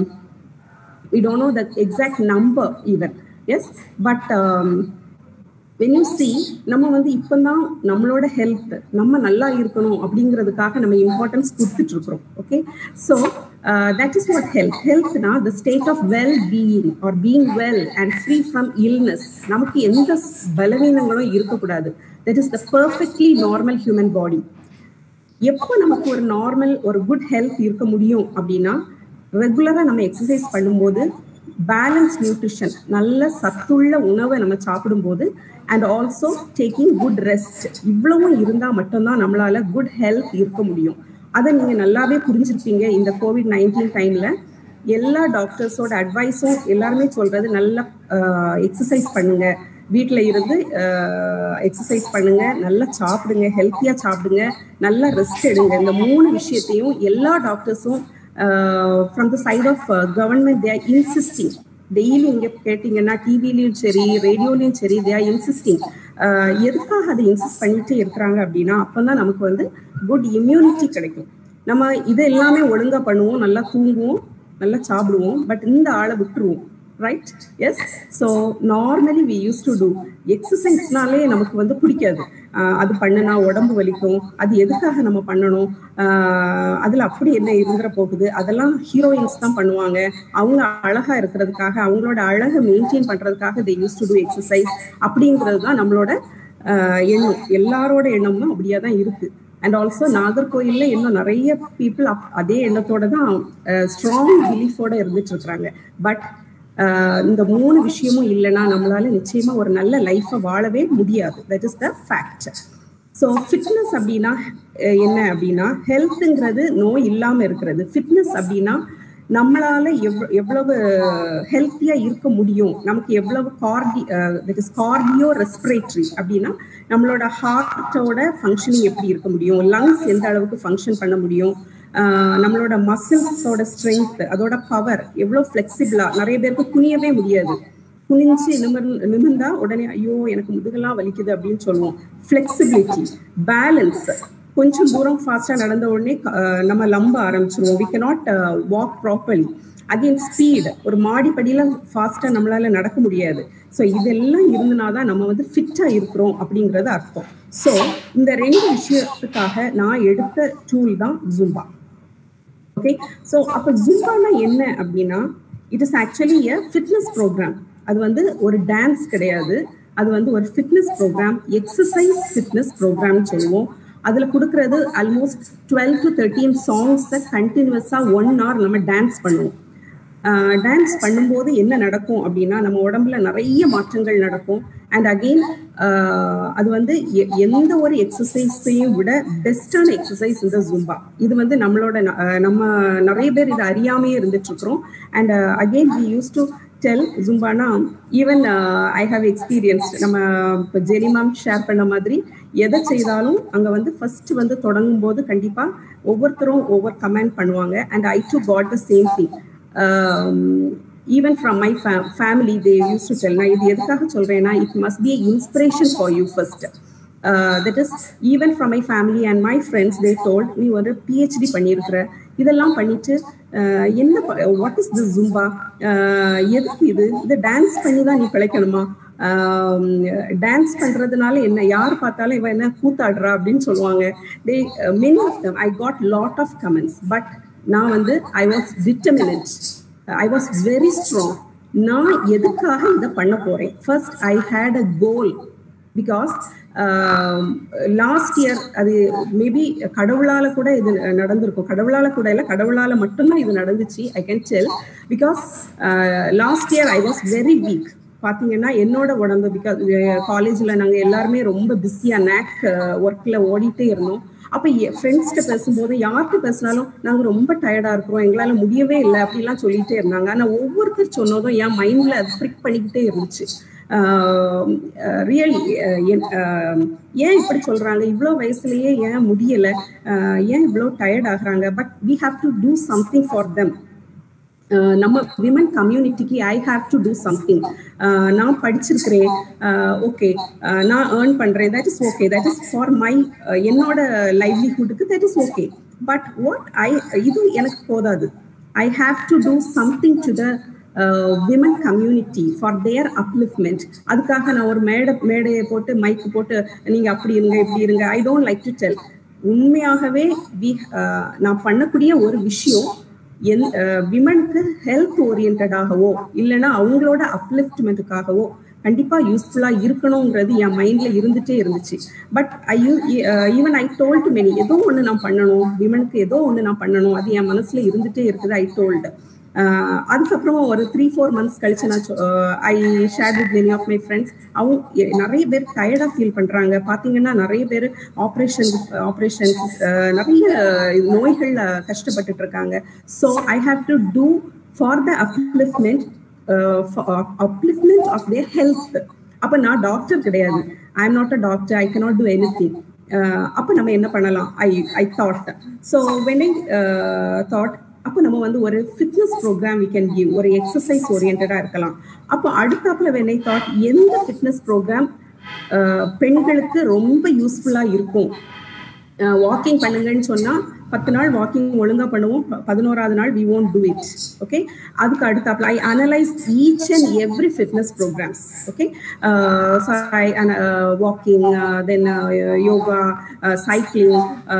we don't know the exact number even yes but when you see நம்ம வந்து இப்போ தான் நம்மளோட ஹெல்த் நம்ம நல்லா இருக்கணும் அப்படிங்கிறதுக்காக நம்ம இம்பார்ட்டன்ஸ் கொடுத்துட்டு இருக்கிறோம் okay so that is what health ஹெல்த்னா the state of well being or being well and free from illness நமக்கு எந்த பலவீனங்களும் இருக்கக்கூடாது that is the perfectly normal human body எப்போ நமக்கு ஒரு நார்மல் ஒரு குட் ஹெல்த் இருக்க முடியும் அப்படின்னா ரெகுலராக நம்ம எக்ஸசைஸ் பண்ணும்போது பேலன்ஸ் நியூட்ரிஷன் நல்ல சத்துள்ள உணவை நம்ம சாப்பிடும்போது and also taking good rest இவ்வளவும் இருந்தால் மட்டும்தான் நம்மளால குட் ஹெல்த் இருக்க முடியும் அதை நீங்கள் நல்லாவே புரிஞ்சிருப்பீங்க இந்த கோவிட் நைன்டீன் டைமில் எல்லா டாக்டர்ஸோட அட்வைஸும் எல்லாருமே சொல்றது நல்லா எக்ஸசைஸ் பண்ணுங்க வீட்டில் இருந்து எக்ஸசைஸ் பண்ணுங்க நல்லா சாப்பிடுங்க ஹெல்த்தியாக சாப்பிடுங்க நல்லா ரெஸ்ட் எடுங்க இந்த மூணு விஷயத்தையும் எல்லா டாக்டர்ஸும் from the side of government they are insisting daily இங்கே கேட்டிங்கன்னா டிவிலையும் சரி ரேடியோலையும் சரி தே ஆர் இன்சிஸ்டிங் எதுக்காக அதை இன்சிஸ்ட் பண்ணிட்டு இருக்கிறாங்க அப்படின்னா அப்போ தான் நமக்கு வந்து குட் இம்யூனிட்டி கிடைக்கும் நம்ம இது எல்லாமே ஒழுங்காக பண்ணுவோம் நல்லா தூங்குவோம் நல்லா சாப்பிடுவோம் பட் இந்த ஆளை விட்டுருவோம் right yes so normally we use to do எக்ஸசைஸ்னாலே நமக்கு வந்து பிடிக்காது அது பண்ணுனா உடம்பு வலிக்கும் அது எதுக்காக நம்ம பண்ணணும் அதில் அப்படி என்ன இருந்துற போகுது அதெல்லாம் ஹீரோயின்ஸ் தான் பண்ணுவாங்க அவங்க அழகா இருக்கிறதுக்காக அவங்களோட அழகை மெயின்டைன் பண்றதுக்காக they use to do exercise அப்படிங்கிறது தான் நம்மளோட எண்ணம் எல்லாரோட எண்ணமும் அப்படியே தான் இருக்கு அண்ட் ஆல்சோ நாகர்கோயில்ல இன்னும் நிறைய பீப்புள் அதே எண்ணத்தோட தான் ஸ்ட்ராங் பிலீஃபோட இருந்துட்டு இருக்கிறாங்க பட் இந்த மூணு விஷயமும் இல்லைன்னா நம்மளால நிச்சயமா ஒரு நல்ல லைஃப்பை வாழவே முடியாது that is the fact so fitness அப்படின்னா என்ன அப்படின்னா ஹெல்த்துங்கிறது நோய் இல்லாமல் இருக்கிறது ஃபிட்னஸ் அப்படின்னா நம்மளால எவ் எவ்வளவு ஹெல்த்தியா இருக்க முடியும் நமக்கு எவ்வளவு cardi that is cardio respiratory அப்படின்னா நம்மளோட ஹார்ட்டோட ஃபங்க்ஷனிங் எப்படி இருக்க முடியும் லங்ஸ் எந்த அளவுக்கு ஃபங்க்ஷன் பண்ண முடியும் நம்மளோட மசில்ஸோட ஸ்ட்ரென்த் அதோட பவர் எவ்வளோ ஃப்ளெக்சிபிளா நிறைய பேருக்கு குனியவே முடியாது குனிஞ்சு நிமிர் நிமிர்ந்தா உடனே ஐயோ எனக்கு முதுகெல்லாம் வலிக்குது அப்படின்னு சொல்லுவோம் ஃப்ளெக்சிபிலிட்டி பேலன்ஸ் கொஞ்சம் தூரம் ஃபாஸ்டா நடந்த உடனே நம்ம லம்ப ஆரம்பிச்சிருவோம் we cannot walk properly again speed ஒரு மாடிப்படியில ஃபாஸ்டா நம்மளால நடக்க முடியாது ஸோ இதெல்லாம் இருந்தனா தான் நம்ம வந்து ஃபிட்டா இருக்கிறோம் அப்படிங்கிறது அர்த்தம் ஸோ இந்த ரெண்டு விஷயத்துக்காக நான் எடுத்த டூல் தான் ஜும்பா ஓகே ஸோ அப்போ ஜும்பானா என்ன அப்படின்னா it is actually a fitness programme அது வந்து ஒரு டான்ஸ் கிடையாது அது வந்து ஒரு ஃபிட்னஸ் ப்ரோக்ராம் எக்ஸசைஸ் ஃபிட்னஸ் ப்ரோக்ராம்னு சொல்லுவோம் அதில் கொடுக்கறது ஆல்மோஸ்ட் டுவெல் டு தேர்ட்டீன் சாங்ஸை கண்டினியூஸாக ஒன் ஹவர் நம்ம டான்ஸ் பண்ணுவோம் டான்ஸ் பண்ணும்போது என்ன நடக்கும் அப்படின்னா நம்ம உடம்புல நிறைய மாற்றங்கள் நடக்கும் அண்ட் அகெயின் அது வந்து எ- எந்த ஒரு எக்ஸசைஸையும் விட பெஸ்டான எக்ஸசைஸ் இந்த ஜும்பா இது வந்து நம்மளோட ந- அஹ் நம்ம நிறைய பேர் இதை அறியாமையே இருந்துட்டு இருக்கிறோம் and again we use to tell ஜும்பானா ஈவன் ஐ ஹாவ் எக்ஸ்பீரியன்ஸ் நம்ம இப்போ ஜெரிமாம் ஷேர் பண்ண மாதிரி எதை செய்தாலும் அங்கே வந்து ஃபர்ஸ்ட் வந்து தொடங்கும் போது கண்டிப்பாக ஒவ்வொருத்தரும் ஒவ்வொரு கமெண்ட் பண்ணுவாங்க and I too got the same thing even from my family they use to tell நான் இது எதுக்காக சொல்றேன்னா it must be inspiration for you first that is even from my family and my friends they told நீ ஒரு PhD பண்ணியிருக்கிற இதெல்லாம் பண்ணிட்டு uh, என்ன வாட் இஸ் திஸ் ஜும்பா எதுக்கு இது இந்த டான்ஸ் பண்ணி தான் நீ பிழைக்கணுமா டான்ஸ் பண்றதுனால என்ன யார் பார்த்தாலும் இவன் என்ன கூத்தாடுறா அப்படின்னு சொல்லுவாங்க they many of them I got lot of comments but நான் வந்து I was determined I was very strong நான் எதுக்காக இதை பண்ண போறேன் first I had a goal because last year அது மேபி கடவுளால கூட இது நடந்திருக்கும் கடவுளால கூட இல்லை கடவுளால மட்டும்தான் இது நடந்துச்சு I can tell because last year I was very weak பார்த்தீங்கன்னா என்னோட உடம்பு பிகாஸ் காலேஜில் நாங்கள் எல்லாருமே ரொம்ப பிஸியாக நேக் ஒர்க்கில் ஓடிட்டே இருந்தோம் அப்போ ஃப்ரெண்ட்ஸ்கிட்ட பேசும்போது யார்கிட்ட பேசினாலும் நாங்கள் ரொம்ப டயர்டாக இருக்கிறோம் எங்களால் முடியவே இல்லை அப்படிலாம் சொல்லிட்டே இருந்தாங்க ஆனால் ஒவ்வொருத்தர் சொன்னதும் என் மைண்டில் அது ப்ரிக் பண்ணிக்கிட்டே இருந்துச்சு ரியலி ஏன் இப்படி சொல்றாங்க இவ்வளோ வயசுலயே ஏன் முடியல ஆஹ் ஏன் இவ்வளோ டயர்ட் ஆகுறாங்க but we have to do something for them நம்ம விமன் கம்யூனிட்டிக்கு I have to do something நான் படிச்சிருக்கிறேன் ஓகே நான் ஏர்ன் பண்றேன் that is okay that is for my என்னோட லைவ்லிஹுட்டுக்கு that is okay but what I இது எனக்கு போதாது I have to do something to the women community for their upliftment அதுக்காக நான் ஒரு மேடை மேடையை போட்டு மைக்கு போட்டு நீங்க அப்படி இருங்க இப்படி இருங்க I don't like to tell உண்மையாகவே வி நான் பண்ணக்கூடிய ஒரு விஷயம் என் விமனுக்கு ஹெல்த் ஓரியன்டாகவோ இல்லைன்னா அவங்களோட அப்லிஃப்ட்மெண்ட்டுக்காகவோ கண்டிப்பா யூஸ்ஃபுல்லா இருக்கணுங்கிறது என் மைண்ட்ல இருந்துட்டே இருந்துச்சு but I even I told many ஏதோ ஒன்று நான் பண்ணணும் விமனுக்கு ஏதோ ஒன்று நான் பண்ணணும் அது என் மனசுல இருந்துட்டே இருக்குது ஐ டோல்டு அதுக்கப்புறம் ஒரு த்ரீ ஃபோர் மந்த்ஸ் கழிச்சு நான் I share with many of my friends அவங்க நிறைய பேர் டயர்டாக ஃபீல் பண்ணுறாங்க பார்த்தீங்கன்னா நிறைய பேர் ஆப்ரேஷன் ஆப்ரேஷன்ஸ் நிறைய நோய்களில் கஷ்டப்பட்டுட்டு இருக்காங்க so I have to do for the upliftment upliftment of their health அப்போ நான் டாக்டர் கிடையாது I am not a doctor I cannot do anything அப்போ நம்ம என்ன பண்ணலாம் I I thought so when I thought அப்போ நம்ம வந்து ஒரு fitness programme we can give ஒரு எக்ஸசைஸ் ஓரியன்டாக இருக்கலாம் அப்போ அடுத்தாப்புல வெனை தாட் எந்த ஃபிட்னஸ் ப்ரோக்ராம் பெண்களுக்கு ரொம்ப யூஸ்ஃபுல்லாக இருக்கும் வாக்கிங் பண்ணுங்கன்னு சொன்னால் பத்து நாள் வாக்கிங் ஒழுங்காக பண்ணுவோம் பதினோராவது நாள் we won't do it okay அதுக்கு அடுத்தாப்புல I analyse each and every fitness programmes okay so I walking then yoga cycling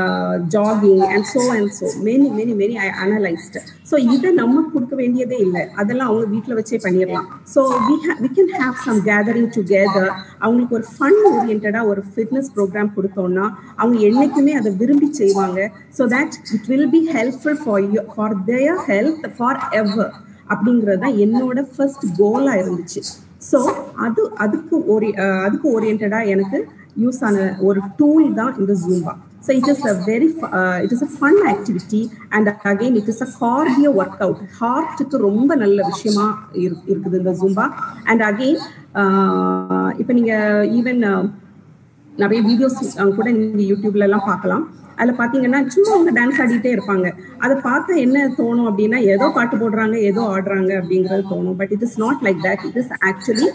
jogging and so and so many many many I analysed so இதை நம்ம கொடுக்க வேண்டியதே இல்லை அதெல்லாம் அவங்க வீட்டில் வச்சே பண்ணிடலாம் so we we can have some gathering together அவங்களுக்கு ஒரு ஃபன் ஓரியன்டாக ஒரு ஃபிட்னஸ் ப்ரோக்ராம் கொடுத்தோம்னா அவங்க என்றைக்குமே அதை விரும்பி செய்வாங்க so that it will be helpful for you for their health forever அப்படிங்கிறது தான் என்னோட ஃபர்ஸ்ட் கோலாக இருந்துச்சு ஸோ அது அதுக்கு ஓரி அதுக்கு ஓரியன்டாக எனக்கு யூஸ் ஆன ஒரு டூல் தான் இந்த Zumba So it is a very, uh, it is a fun activity and again it is a cardio workout. ஹார்ட்டுக்கு ரொம்ப நல்ல விஷயமா இருக்குது இந்த ஜூம்பா அண்ட் அகெயின் இப்போ நீங்கள் ஈவன் நிறைய வீடியோஸ் கூட நீங்கள் யூடியூப்ல எல்லாம் பார்க்கலாம் அதில் பார்த்தீங்கன்னா சும்மா அவங்க டான்ஸ் ஆடிட்டே இருப்பாங்க அதை பார்த்தா என்ன தோணும் அப்படின்னா ஏதோ பாட்டு போடுறாங்க ஏதோ ஆடுறாங்க அப்படிங்கிறது தோணும் but it is not like that it is actually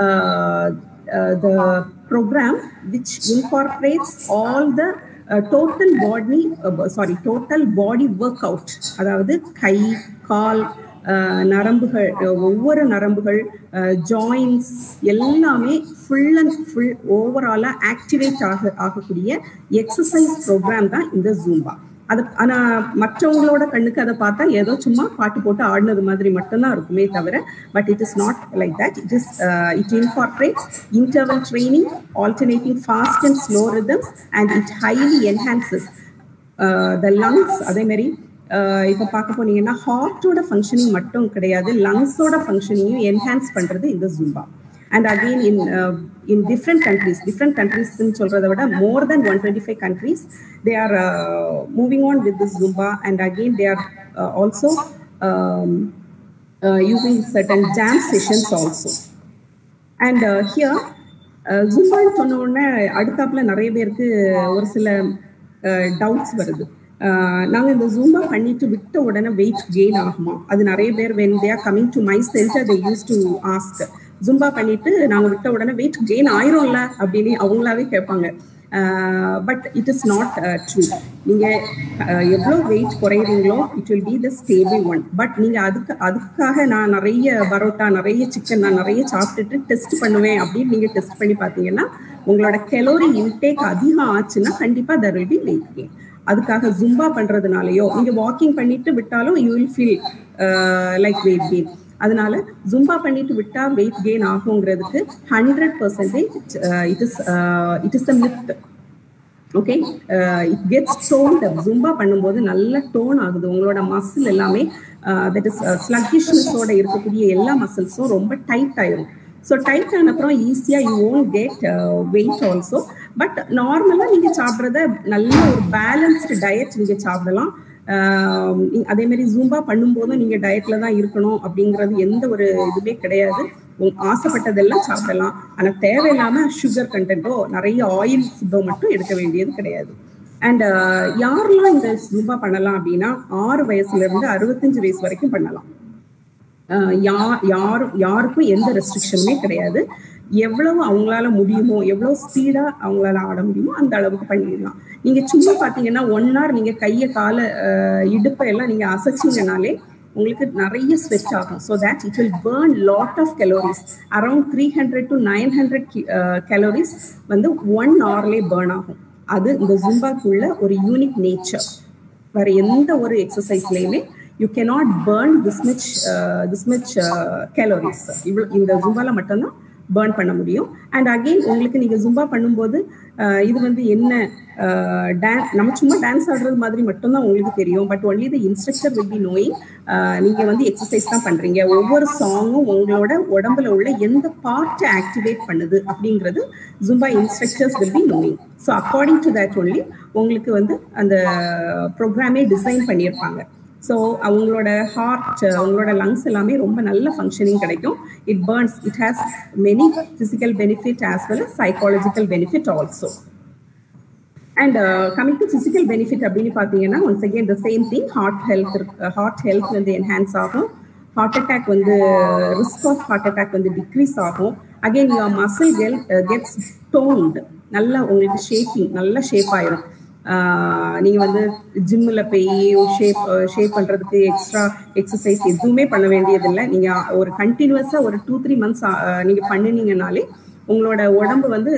the programme which incorporates all the total body sorry total body workout அதாவது கை கால் நரம்புகள் ஒவ்வொரு நரம்புகள் ஜாயின்ஸ் எல்லாமே ஃபுல் அண்ட் ஃபுல் ஓவராலாக ஆக்டிவேட் ஆக ஆகக்கூடிய எக்ஸசைஸ் ப்ரோக்ராம் தான் இந்த ஜூம்பா அது ஆனால் மற்றவங்களோட கண்ணுக்கு அதை பார்த்தா ஏதோ சும்மா பாட்டு போட்டு ஆடினது மாதிரி மட்டும்தான் இருக்குமே தவிர but it is not like that it is it incorporates interval training alternating fast and slow rhythms and it highly enhances the lungs அதே மாதிரி இப்போ பார்க்க போனீங்கன்னா ஹார்ட்டோட ஃபங்க்ஷனிங் மட்டும் கிடையாது லங்ஸோட ஃபங்க்ஷனிங்கும் என்ஹான்ஸ் பண்ணுறது இந்த Zumba and again in in different countries different கண்ட்ரீஸ்ன்னு சொல்றதை விட more than one twenty five countries they are moving on with this Zumba and again they are also using certain jam sessions also. And uh, here, ஜும்பான்னு சொன்ன உடனே அடுத்தாப்புல நிறைய பேருக்கு ஒரு சில டவுட்ஸ் வருது நாங்கள் இந்த ஜூம்பா பண்ணிட்டு விட்ட உடனே வெயிட் கெயின் ஆகுமா அது நிறைய பேர் when they are coming to my centre they use to ask Zumba பண்ணிட்டு நாங்கள் விட்ட உடனே வெயிட் கெயின் ஆயிரும்ல அப்படின்னு அவங்களாவே கேட்பாங்க but it is not true நீங்கள் எவ்வளோ வெயிட் குறையிறீங்களோ it will be the stable one but நீங்கள் அதுக்கு அதுக்காக நான் நிறைய பரோட்டா நிறைய சிக்கன் நான் நிறைய சாப்பிட்டுட்டு டெஸ்ட் பண்ணுவேன் அப்படின்னு நீங்கள் டெஸ்ட் பண்ணி பார்த்தீங்கன்னா உங்களோட கெலோரி இன்டேக் அதிகம் ஆச்சுன்னா கண்டிப்பாக there will be weight gain அதுக்காக ஜும்பா பண்றதுனாலயோ நீங்க வாக்கிங் பண்ணிட்டு விட்டாலும் you will feel like weight gain அதனால ஜும்பா பண்ணிட்டு விட்டா வெயிட் கெயின் ஆகுங்கிறதுக்கு hundred percentage it is it is a myth okay it gets toned Zumba பண்ணும்போது நல்ல டோன் ஆகுது உங்களோட மசில் எல்லாமே தட் இஸ் ஸ்லக்கிஷ்னஸோட இருக்கக்கூடிய எல்லா மசில்ஸும் ரொம்ப டைட் ஆயிரும் ஸோ டைட் ஆன அப்புறம் ஈஸியாக you won't get weight also but நார்மலாக நீங்கள் சாப்பிட்றத நல்ல ஒரு பேலன்ஸ்டு டயட் நீங்கள் சாப்பிடலாம் அதே மாதிரி ஜூம்பா பண்ணும்போதும் நீங்க டயட்ல தான் இருக்கணும் அப்படிங்கிறது எந்த ஒரு இதுவே கிடையாது ஆசைப்பட்டதெல்லாம் சாப்பிடலாம் ஆனா தேவையில்லாம சுகர் கண்டென்ட்டோ நிறைய ஆயில் ஃபுட்டோ மட்டும் எடுக்க வேண்டியது கிடையாது அண்ட் யாரெல்லாம் இந்த ஜூம்பா பண்ணலாம் அப்படின்னா ஆறு வயசுல இருந்து அறுபத்தஞ்சு வயசு வரைக்கும் பண்ணலாம் யார் யாரும் யாருக்கும் எந்த ரெஸ்ட்ரிக்ஷனுமே கிடையாது எவ்வளவு அவங்களால முடியுமோ எவ்வளவு ஸ்பீடா அவங்களால ஆட முடியுமோ அந்த அளவுக்கு பண்ணிடலாம் நீங்க சும்மா பாத்தீங்கன்னா ஒன் ஹவர் நீங்க கையை கால இடுப்பை எல்லாம் நீங்க அசைச்சிங்கனாலே உங்களுக்கு நிறைய ஸ்வெட் ஆகும் so that it will burn lot of calories around three hundred to nine hundred calories வந்து ஒன் ஹவர்லேயே பேர்ன் ஆகும் அது இந்த ஜும்பாக்குள்ள ஒரு யூனிக் நேச்சர் வேற எந்த ஒரு எக்ஸசைஸ்லையுமே you cannot burn this much this much calories இவ்வளோ இந்த ஜும்பால மட்டும்தான் பேர்ன் பண்ண முடியும் அண்ட் அகெயின் உங்களுக்கு நீங்க ஜும்பா பண்ணும்போது இது வந்து என்ன டான் நம்ம சும்மா டான்ஸ் ஆடுறது மாதிரி மட்டும்தான் உங்களுக்கு தெரியும் but only the instructor will be knowing நீங்க வந்து எக்ஸசைஸ் தான் பண்றீங்க ஒவ்வொரு சாங்கும் உங்களோட உடம்புல உள்ள எந்த பார்ட்டை ஆக்டிவேட் பண்ணுது அப்படிங்கிறது Zumba instructors will be knowing so according to that only உங்களுக்கு வந்து அந்த ப்ரோக்ராமே டிசைன் பண்ணியிருப்பாங்க ஸோ அவங்களோட ஹார்ட் அவங்களோட லங்ஸ் எல்லாமே ரொம்ப நல்ல ஃபங்க்ஷனிங் கிடைக்கும் it burns it has many physical benefit as well as psychological benefit also and coming to physical benefit அப்படின்னு பார்த்தீங்கன்னா once again the same thing heart health heart health வந்து enhance ஆகும் heart attack வந்து risk of heart attack வந்து degrees ஆகும் again your muscle கெல் gets toned நல்லா உங்களுக்கு ஷேப்பிங் நல்ல ஷேப் ஆயிரும் நீங்க வந்து ஜிம்மில் போய் ஷேப் ஷேப் பண்றதுக்கு எக்ஸ்ட்ரா எக்ஸசைஸ் எதுவுமே பண்ண வேண்டியதில்லை நீங்க ஒரு கண்டினியூஸா ஒரு டூ த்ரீ மந்த்ஸ் நீங்க பண்ணினீங்கனாலே உங்களோட உடம்பு வந்து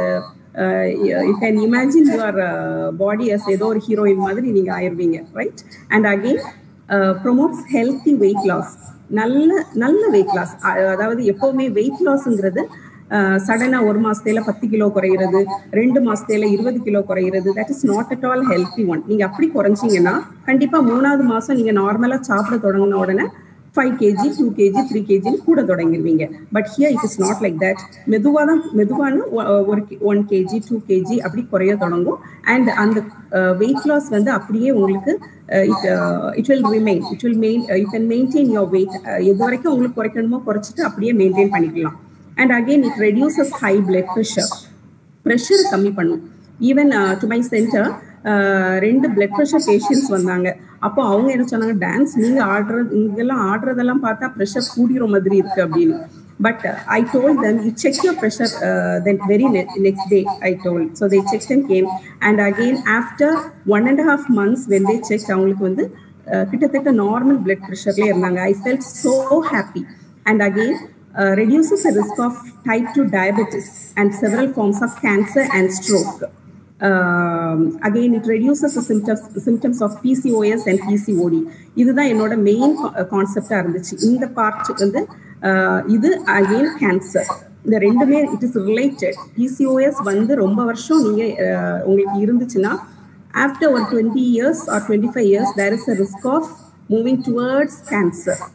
you can imagine your body as ஏதோ ஒரு ஹீரோயின் மாதிரி நீங்க ஆயிருவீங்க right and again promotes healthy weight loss நல்ல நல்ல வெயிட் லாஸ் அதாவது எப்பவுமே வெயிட் லாஸ்ங்கிறது சடனா ஒரு மாசத்துல பத்து கிலோ குறையிறது ரெண்டு மாசத்துல இருபது கிலோ குறையிறது that is not at all healthy one நீங்க அப்படி குறைஞ்சிங்கன்னா கண்டிப்பா மூணாவது மாசம் நீங்க நார்மலா சாப்பிட தொடங்கின உடனே five KG two KG three கேஜின்னு கூட தொடங்கிடுவீங்க but here it is not like that மெதுவாக தான் மெதுவான ஒரு ஒன் கேஜி டூ கேஜி அப்படி குறைய தொடங்கும் அண்ட் அந்த வெயிட் லாஸ் வந்து அப்படியே உங்களுக்கு it it will remain it will main you can maintain your weight எது வரைக்கும் உங்களுக்கு குறைக்கணுமோ குறைச்சிட்டு அப்படியே மெயின்டைன் பண்ணிக்கலாம் and again it reduces high blood pressure pressure கம்மி பண்ணும் ஈவன் டு மை சென்டர் ரெண்டு பிளட் ப்ரெஷர் பேஷண்ட்ஸ் வந்தாங்க அப்போ அவங்க என்ன சொன்னாங்க டான்ஸ் நீங்க ஆடுறது இங்கெல்லாம் ஆடுறதெல்லாம் பார்த்தா ப்ரெஷர் கூடிற மாதிரி இருக்கு அப்படின்னு but I told them you check your pressure then very next day I told so they check and came and again after one and half months when they check அவங்களுக்கு வந்து கிட்டத்தட்ட நார்மல் பிளட் ப்ரெஷர்லேயே இருந்தாங்க I felt so happy and again Uh, reduces the risk of type 2 diabetes and several forms of cancer and stroke. Um, again, it reduces the symptoms, symptoms of PCOS and PCOD. இதுதான் என்னோட main கான்செப்டா இருந்துச்சு இந்த part வந்து இது again cancer இந்த ரெண்டுமே it is related PCOS வந்து ரொம்ப வருஷம் நீங்க உங்களுக்கு இருந்துச்சுன்னா ஆஃப்டர் ஒரு twenty years or twenty five years there is a risk of moving towards cancer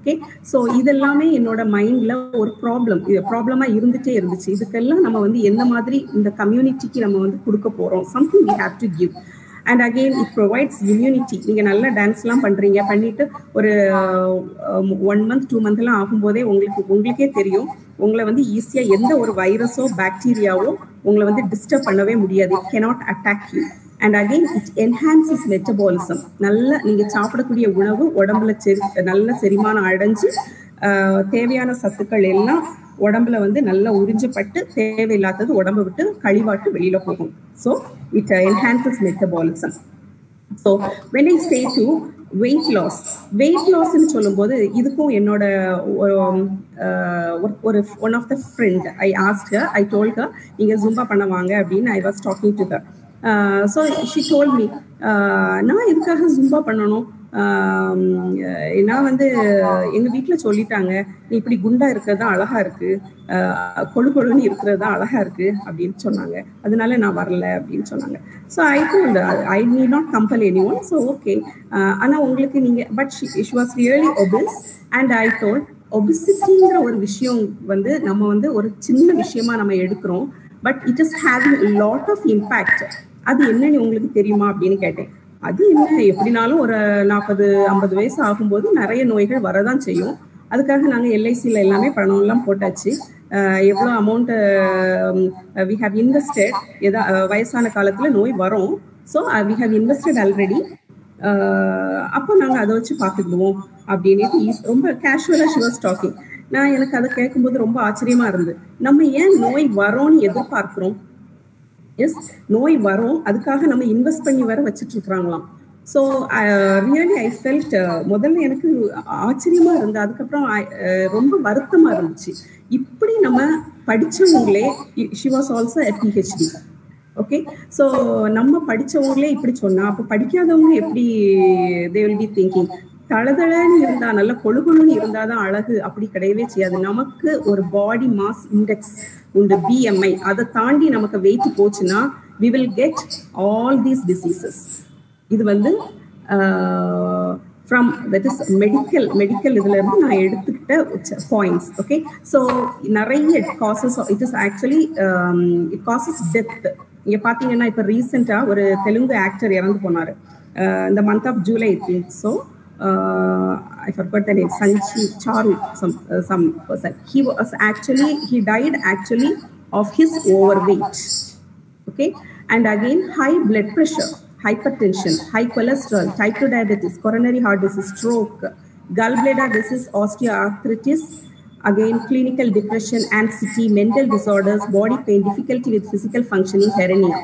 okay so இதெல்லாமே என்னோட மைண்ட்ல ஒரு ப்ராப்ளம் இது ப்ராப்ளமா இருந்துட்டே இருந்துச்சு இதுக்கெல்லாம் நம்ம வந்து எந்த மாதிரி இந்த கம்யூனிட்டிக்கு நம்ம வந்து கொடுக்க போறோம் something we have to give and again it provides immunity நீங்கள் நல்லா டான்ஸ்லாம் பண்ணுறீங்க பண்ணிட்டு ஒரு ஒன் மந்த் டூ மந்த்லாம் ஆகும்போதே உங்களுக்கு உங்களுக்கே தெரியும் உங்களை வந்து ஈஸியாக எந்த ஒரு வைரஸோ பாக்டீரியாவோ உங்களை வந்து டிஸ்டர்ப் பண்ணவே முடியாது it cannot attack you and again it enhances metabolism நல்ல நீங்கள் சாப்பிடக்கூடிய உணவு உடம்புல செரி நல்ல செரிமானம் அடைஞ்சு தேவையான சத்துக்கள் எல்லாம் உடம்புல வந்து நல்லா உறிஞ்சப்பட்டு தேவையில்லாதது உடம்பை விட்டு கழிவாட்டு வெளியில போகும் so it enhances metabolism so when I say to weight loss weight லாஸ்ன்னு சொல்லும்போது இதுக்கும் என்னோட ஒரு one of the friend I ask I told her நீங்கள் ஜூம்பா பண்ண வாங்க அப்படின்னு I was talking to her so she told me நான் எதுக்காக ஜும்பா பண்ணணும் நான் வந்து எங்க வீட்டுல சொல்லிட்டாங்க நீ இப்படி குண்டா இருக்கிறது தான் அழகா இருக்கு கொழு கொழுன்னு இருக்கிறது தான் அழகா இருக்கு அப்படின்னு சொன்னாங்க அதனால நான் வரல அப்படின்னு சொன்னாங்க so I told I need not compel any one so okay ஆனா உங்களுக்கு நீங்க but she was really obese and I told ஒபிசிட்டிங்கிற ஒரு விஷயம் வந்து நம்ம வந்து ஒரு சின்ன விஷயமா நம்ம எடுக்கிறோம் but it is having lot of impact அது என்னன்னு உங்களுக்கு தெரியுமா அப்படின்னு கேட்டேன் அது என்ன எப்படினாலும் ஒரு நாற்பது ஐம்பது வயசு ஆகும்போது நிறைய நோய்கள் வரதான் செய்யும் அதுக்காக நாங்கள் எல்ஐசியில் எல்லாமே பணம்லாம் போட்டாச்சு எவ்வளோ அமௌண்ட்டு வி ஹவ் இன்வெஸ்டட் எதா வயசான காலத்தில் நோய் வரும் so we have invested already அப்போ நாங்கள் அதை வச்சு பார்த்துக்குவோம் அப்படின்ட்டு ரொம்ப கேஷுவலாக ஷுவர் டாக்கிங் நான் எனக்கு அதை கேட்கும்போது ரொம்ப ஆச்சரியமா இருந்து நம்ம ஏன் நோய் வரோன்னு எதிர்பார்க்கிறோம் எஸ் நோய் வரும் அதுக்காக நம்ம இன்வெஸ்ட் பண்ணி வர வச்சுட்டு இருக்கிறாங்களாம் ஸோ ரியலி ஐ ஃபெல்ட் முதல்ல எனக்கு ஆச்சரியமா இருந்து அதுக்கப்புறம் ரொம்ப வருத்தமா இருந்துச்சு இப்படி நம்ம படிச்சவங்களே she was also a PhD okay so நம்ம படிச்சவங்களே இப்படி சொன்னா அப்போ படிக்காதவங்க எப்படி தே வில் பி திங்கிங் தளதளன்னு இருந்தா நல்ல கொழுகுழுன்னு இருந்தாதான் அழகு அப்படி கிடையவே செய்யாது நமக்கு ஒரு பாடி மாஸ் இண்டெக்ஸ் உண்டு பிஎம்ஐ அதை தாண்டி நமக்கு வெயிட் போச்சுன்னா we will get all these diseases இது வந்து from that is medical medical இதுல இருந்து நான் எடுத்துக்கிட்ட பாயிண்ட்ஸ் ஓகே ஸோ நிறைய causes it is actually it causes death இங்க பாத்தீங்கன்னா இப்ப ரீசெண்டா ஒரு தெலுங்கு ஆக்டர் இறந்து போனாரு இந்த month of July think so uh, I forgot the name, Sanchi Charu, some uh, some person. He was actually he died actually of his overweight. Okay, and again high blood pressure, hypertension, high cholesterol, type 2 diabetes, coronary heart disease, stroke, gallbladder disease, osteoarthritis. Again, clinical depression, anxiety, mental disorders, body pain, difficulty with physical functioning, hernia.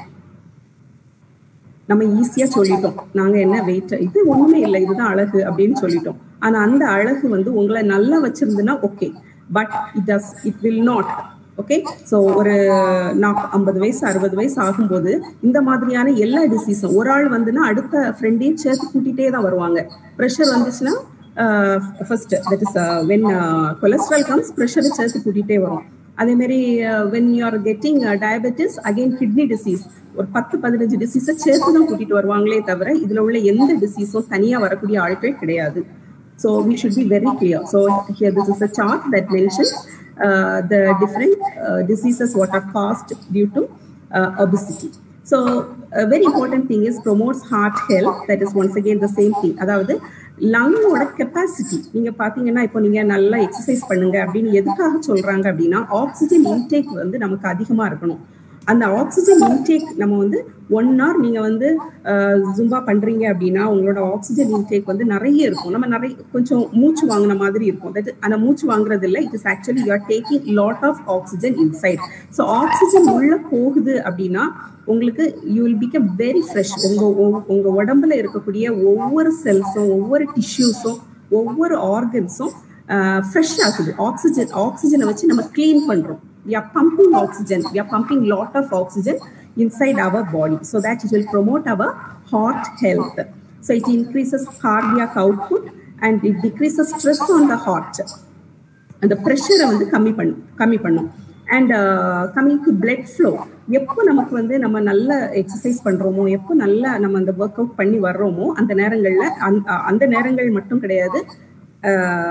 நம்ம ஈஸியா சொல்லிட்டோம் நாங்க என்ன wait இது ஒண்ணுமே இல்லை இதுதான் அழகு அப்படின்னு சொல்லிட்டோம் ஆனா அந்த அழகு வந்து உங்களை நல்லா வச்சிருந்துன்னா okay but it does it will not okay so ஒரு நான் ஐம்பது வயசு அறுபது வயசு ஆகும்போது இந்த மாதிரியான எல்லா டிசீஸும் ஒரு ஆள் வந்துன்னா அடுத்த ஃப்ரெண்டையும் சேர்த்து கூட்டிகிட்டே தான் வருவாங்க ப்ரெஷர் வந்துச்சுன்னா first that is when cholesterol comes ப்ரெஷரை சேர்த்து கூட்டிகிட்டே வரும் அதே மாதிரி when you are getting diabetes again kidney disease ஒரு பத்து பதினஞ்சு டிசீஸை சேர்த்து தான் கூட்டிட்டு வருவாங்களே தவிர இதுல உள்ள எந்த டிசீஸும் தனியா வரக்கூடிய ஆட்கள் கிடையாது so we should be very clear so here this is a chart that mentions the different diseases what are caused due to obesity so very important thing is promotes heart health that is once again the same thing அதாவது லங்கோட capacity நீங்க பாத்தீங்கன்னா இப்போ நீங்க நல்லா exercise பண்ணுங்க அப்படின்னு எதுக்காக சொல்றாங்க அப்படின்னா ஆக்சிஜன் இன்டேக் வந்து நமக்கு அதிகமா இருக்கணும் அந்த ஆக்சிஜன் இன்டேக் நம்ம வந்து ஒன் ஹவர் நீங்க வந்து ஜும்பா பண்றீங்க அப்படின்னா உங்களோட ஆக்சிஜன் இன்டேக் வந்து நிறைய இருக்கும் நம்ம நிறைய கொஞ்சம் மூச்சு வாங்கின மாதிரி இருக்கும் தட் அந்த மூச்சு வாங்குறது இல்லை it is actually you are taking lot of oxygen inside so oxygen உள்ள போகுது அப்படின்னா உங்களுக்கு you will become very fresh உங்க உங்க உடம்புல இருக்கக்கூடிய ஒவ்வொரு செல்ஸும் ஒவ்வொரு டிஷ்யூஸும் ஒவ்வொரு ஆர்கன்ஸும் ஃப்ரெஷ் ஆகுது ஆக்சிஜன் ஆக்சிஜனை வச்சு நம்ம கிளீன் பண்றோம் we are pumping oxygen we are pumping lot of oxygen inside our body so that it will promote our heart health so it increases cardiac output and it decreases stress on the heart அந்த ப்ரெஷரை வந்து கம்மி பண்ணும் கம்மி பண்ணும் and coming to blood flow எப்போ நமக்கு வந்து நம்ம நல்ல எக்ஸசைஸ் பண்ணுறோமோ எப்போ நல்லா நம்ம அந்த ஒர்க் அவுட் பண்ணி வர்றோமோ அந்த நேரங்களில் அந்த அந்த நேரங்கள் மட்டும் கிடையாது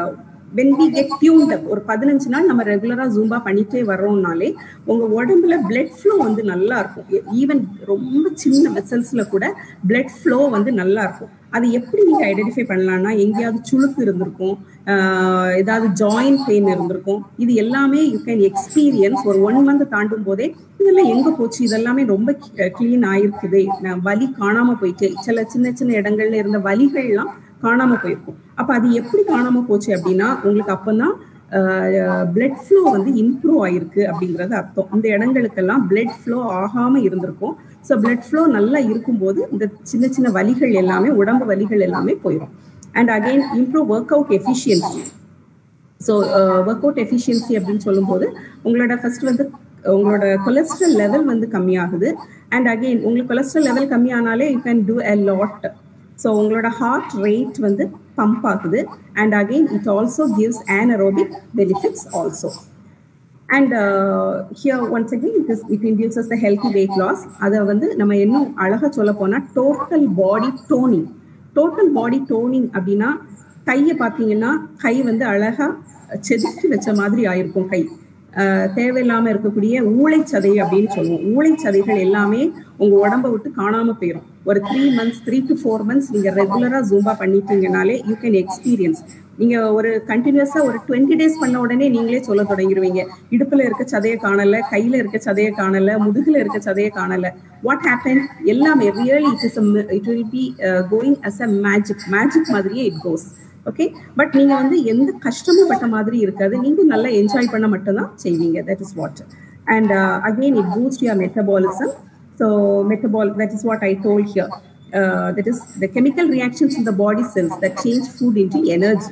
when we get tuned up ஒரு பதினஞ்சு நாள் நம்ம ரெகுலரா ஜூம்பா பண்ணிட்டே வர்றோம்னாலே உங்க உடம்புல பிளட் ஃப்ளோ வந்து நல்லா இருக்கும் ஈவன் ரொம்ப சின்ன வெசல்ஸ்ல கூட பிளட் ஃப்ளோ வந்து நல்லா இருக்கும் அது எப்படி நீங்க ஐடென்டிஃபை பண்ணலாம்னா எங்கேயாவது சுளுக்கு இருந்திருக்கும் ஆஹ் ஏதாவது ஜாயிண்ட் பெயின் இருந்திருக்கும் இது எல்லாமே யூ கேன் எக்ஸ்பீரியன்ஸ் ஒரு ஒன் மந்த் தாண்டும் போதே இதெல்லாம் எங்க போச்சு இதெல்லாமே ரொம்ப கிளீன் ஆயிருக்குதே நான் வலி காணாம போயிட்டு சில சின்ன சின்ன இடங்கள்ல இருந்த வலிகள்லாம் காணாம போயிருக்கும் அப்ப அது எப்படி காணாம போச்சு அப்படின்னா உங்களுக்கு அப்பதான் பிளட் ஃப்ளோ வந்து இம்ப்ரூவ் ஆயிருக்கு அப்படிங்கிறது அர்த்தம் இந்த இடங்களுக்கெல்லாம் பிளட் ஃப்ளோ ஆகாம இருந்திருக்கும் ஸோ பிளட் ஃப்ளோ நல்லா இருக்கும்போது இந்த சின்ன சின்ன வலிகள் எல்லாமே உடம்பு வலிகள் எல்லாமே போயிடும் and again improve work out efficiency so work out efficiency அப்படின்னு சொல்லும்போது உங்களோட ஃபர்ஸ்ட் வந்து உங்களோட கொலஸ்ட்ரால் லெவல் வந்து கம்மியாகுது அண்ட் அகெயின் உங்களுக்கு கொலஸ்ட்ரால் லெவல் கம்மியானாலே you can do a lot so உங்களோட ஹார்ட் ரேட் வந்து பம்ப் ஆகுது and again it also gives anaerobic benefits also and here once again it is it induces the healthy weight loss அதை வந்து நம்ம இன்னும் அழகாக சொல்ல போனால் total body toning total body toning அப்படின்னா கையை பார்த்தீங்கன்னா கை வந்து அழகா செதுக்கி வச்ச மாதிரி ஆயிருக்கும் கை தேவையில்லாம இருக்கக்கூடிய ஊளைச்சதை அப்படின்னு சொல்லுவோம் ஊளைச்சதைகள் எல்லாமே உங்க உடம்ப விட்டு காணாம போயிடும் ஒரு three months three to four months நீங்க ரெகுலரா ஜூம்பா பண்ணிட்டீங்கனாலே யூ கேன் எக்ஸ்பீரியன்ஸ் நீங்க ஒரு கண்டினியூஸா ஒரு டுவெண்ட்டி டேஸ் பண்ண உடனே நீங்களே சொல்ல தொடங்கிடுவீங்க இடுப்புல இருக்க சதையை காணல கையில இருக்க சதையை காணல முதுகுல இருக்க சதையை காணல வாட் ஹேப்பன் எல்லாமே really it is it will be going as a magic magic மாதிரியே இட் கோஸ் ஓகே பட் நீங்க வந்து எந்த கஷ்டமும் பட்ட மாதிரி இருக்காது நீங்க நல்லா என்ஜாய் பண்ண மட்டும்தான் செய்வீங்க that is what and again it boost your metabolism so மெட்டபால் that is what I told here that is the chemical reactions in the body cells that change food into energy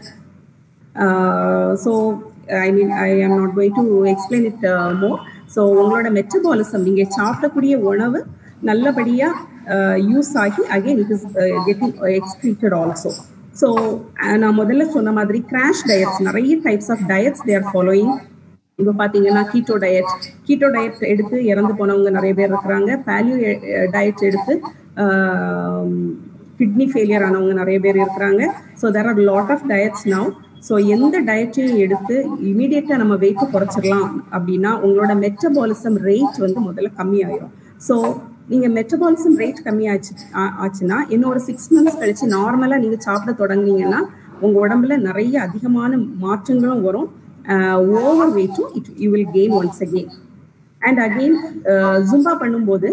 so I mean I am not going to explain it more so உங்களோட metabolism நீங்கள் சாப்பிடக்கூடிய உணவு நல்லபடியாக use ஆகி again it is getting excreted also so நான் முதல்ல சொன்ன மாதிரி கிராஷ் டயட்ஸ் நிறைய types of diets there following இப்போ பார்த்தீங்கன்னா கீட்டோ டயட் கீட்டோ டயட் எடுத்து இறந்து போனவங்க நிறைய பேர் இருக்கிறாங்க பேலியோ டயட் எடுத்து கிட்னி ஃபெயிலியர் ஆனவங்க நிறைய பேர் இருக்கிறாங்க so there are lot of diets now so எந்த டயட்டையும் எடுத்து இமீடியட்டாக நம்ம வெயிட்டை குறைச்சிடலாம் அப்படின்னா உங்களோட மெட்டபாலிசம் ரேட் வந்து முதல்ல கம்மியாயிரும் ஸோ நீங்கள் மெட்டபாலிசம் ரேட் கம்மியாச்சு ஆச்சுன்னா இன்னும் ஒரு சிக்ஸ் மந்த்ஸ் கழிச்சு நார்மலாக நீங்கள் சாப்பிட தொடங்குனீங்கன்னா உங்கள் உடம்புல நிறைய அதிகமான மாற்றங்களும் வரும் ஓவர் வெயிட்டும் it you will gain once again and again Zumba பண்ணும்போது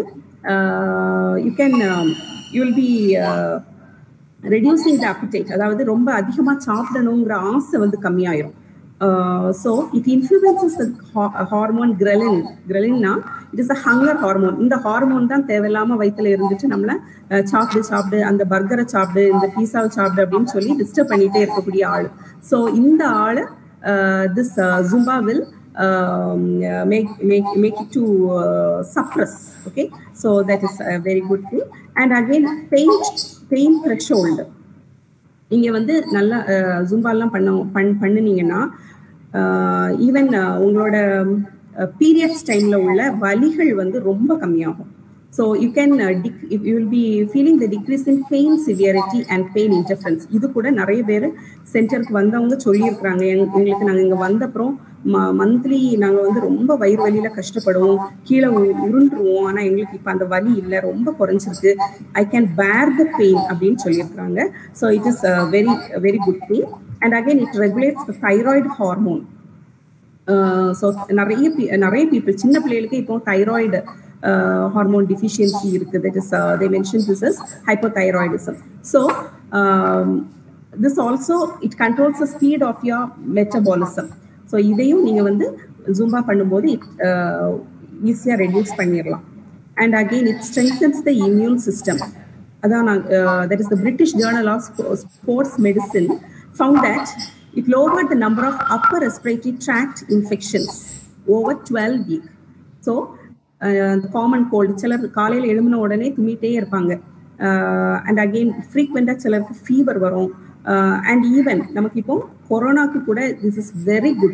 you can you will be reducing the appetite அதாவது ரொம்ப அதிகமாக சாப்பிடணுங்கிற ஆசை வந்து கம்மியாயிரும் so it influences hormone ghrelin கிரலின்னா it is a hunger hormone இந்த ஹார்மோன் தான் தேவையில்லாம வயிற்றுல இருந்துட்டு நம்மள சாப்பிடு சாப்பிடு அந்த பர்கரை சாப்பிடு இந்த பீஸாவை சாப்பிடு அப்படின்னு சொல்லி டிஸ்டர்ப் பண்ணிட்டே இருக்கக்கூடிய ஆள் ஸோ இந்த ஆள் this Zumba will make make make it to uh, suppress okay so that is a very good thing and again pain pain threshold நீங்க வந்து நல்லா ஜும்பாலாம் பண்ண பண் பண்ணுனீங்கன்னா ஈவன் உங்களோட பீரியட்ஸ் டைம்ல உள்ள வலிகள் வந்து ரொம்ப கம்மியாகும் so you can you will be feeling the decrease in pain severity and pain interference இது கூட நிறைய பேர் சென்டருக்கு வந்தவங்க சொல்லியிருக்கிறாங்க எங்களுக்கு நாங்கள் இங்கே வந்தப்புறம் மந்த்லி நாங்கள் வந்து ரொம்ப வயிறு வலியில் கஷ்டப்படுவோம் கீழே உருண்டுருவோம் ஆனால் எங்களுக்கு இப்போ அந்த வலி இல்லை ரொம்ப குறைஞ்சிருக்கு ஐ கேன் பேர் த பெயின் அப்படின்னு சொல்லியிருக்கிறாங்க so it is very very good thing and again it regulates the thyroid hormone so நிறைய நிறைய பீப்புள் சின்ன பிள்ளைகளுக்கு இப்போ தைராய்டு ஹார்மோன் டிஃபிஷியன்சி இருக்குது that is they mention this is hypothyroidism so this also it controls the speed of your metabolism so இதையும் நீங்கள் வந்து Zumba பண்ணும்போது இட் ஈஸியாக ரெடியூஸ் பண்ணிடலாம் and again it strengthens the immune system அதான் நான் that is the British Journal of sports medicine found that it lower the number of upper respiratory tract infections over twelve week so common cold சிலர் காலையில் எழும்பின உடனே தும்மிட்டே இருப்பாங்க and again ஃப்ரீக்வெண்ட்டாக சிலருக்கு fever வரும் அண்ட் ஈவன் நமக்கு இப்போ கொரோனாக்கு கூட this is very good thing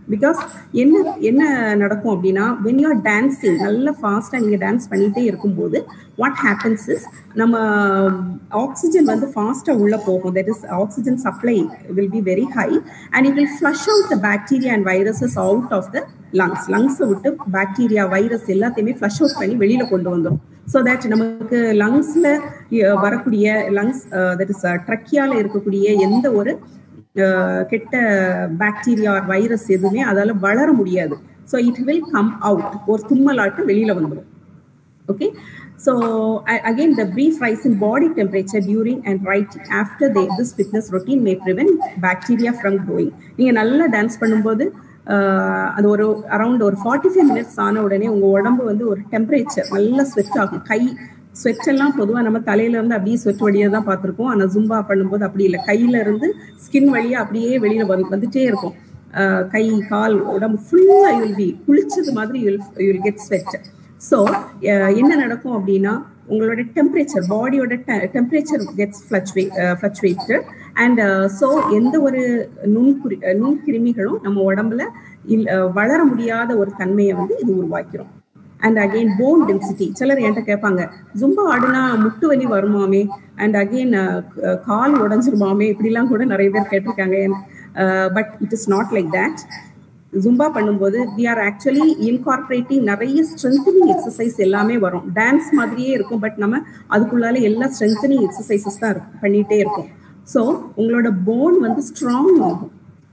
because என்ன என்ன நடக்கும் அப்படின்னா வென் யூ ஆர் டான்ஸிங் நல்ல ஃபாஸ்ட்டாக நீங்கள் டான்ஸ் பண்ணிகிட்டே இருக்கும்போது வாட் ஹேப்பன்ஸ் இஸ் நம்ம ஆக்சிஜன் வந்து ஃபாஸ்ட்டாக உள்ளே போகும் that is oxygen supply will be very high and it will flush out the bacteria and viruses out of the lungs லங்ஸை விட்டு பாக்டீரியா வைரஸ் எல்லாத்தையுமே ஃப்ளஷ் அவுட் பண்ணி வெளியில் கொண்டு வந்துடும் ஸோ தட் நமக்கு லங்ஸில் வரக்கூடிய லங்ஸ் தட் இஸ் ட்ரக்கியால் இருக்கக்கூடிய எந்த ஒரு கெட்ட பாக்டீரியா வைரஸ் எதுவுமே அதால வளர முடியாது so it will come out ஒரு தும்மலாட்டு வெளியில வந்துடும் okay so again the brief rise in body temperature during and right after they this fitness routine may prevent bacteria from growing நீங்கள் நல்லா டான்ஸ் பண்ணும்போது அது ஒரு அரௌண்ட் ஒரு ஃபார்ட்டி ஃபைவ் மினிட்ஸ் ஆன உடனே உங்கள் உடம்பு வந்து ஒரு டெம்பரேச்சர் நல்லா ஸ்வெட் ஆகும் கை ஸ்வெட் எல்லாம் பொதுவாக நம்ம தலையில இருந்து அப்படியே ஸ்வெட் வழியாக தான் பார்த்துருக்கோம் ஆனால் ஜும்பா பண்ணும்போது அப்படி இல்லை கையில இருந்து ஸ்கின் வழியாக அப்படியே வெளியில வந்து வந்துட்டே இருக்கும் கை கால் உடம்பு ஃபுல்லாக யூல் பி குளிச்சது மாதிரி you'll you'll get sweat so என்ன நடக்கும் அப்படின்னா உங்களோட டெம்பரேச்சர் பாடியோட temperature gets fluctuate fluctuated and so எந்த ஒரு நுண்குறி நுண்கிருமிகளும் நம்ம உடம்புல இல் வளர முடியாத ஒரு தன்மையை வந்து இது உருவாக்கிறோம் அண்ட் அகெயின் போன் டென்சிட்டி சிலர் என்கிட்ட கேட்பாங்க ஜும்பா ஆடுனா முட்டு வலி வருமாமே அண்ட் அகெயின் கால் உடஞ்சிருமாமே இப்படிலாம் கூட நிறைய பேர் கேட்டிருக்காங்க but it is not like that Zumba பண்ணும்போது வி ஆர் ஆக்சுவலி இன்கார்பரேட்டிங் நிறைய ஸ்ட்ரென்தனிங் எக்ஸசைஸ் எல்லாமே வரும் டான்ஸ் மாதிரியே இருக்கும் பட் நம்ம அதுக்குள்ளால எல்லா ஸ்ட்ரென்தனிங் எக்ஸசைசஸ் தான் பண்ணிகிட்டே இருக்கும் ஸோ உங்களோட போன் வந்து ஸ்ட்ராங் ஆகும்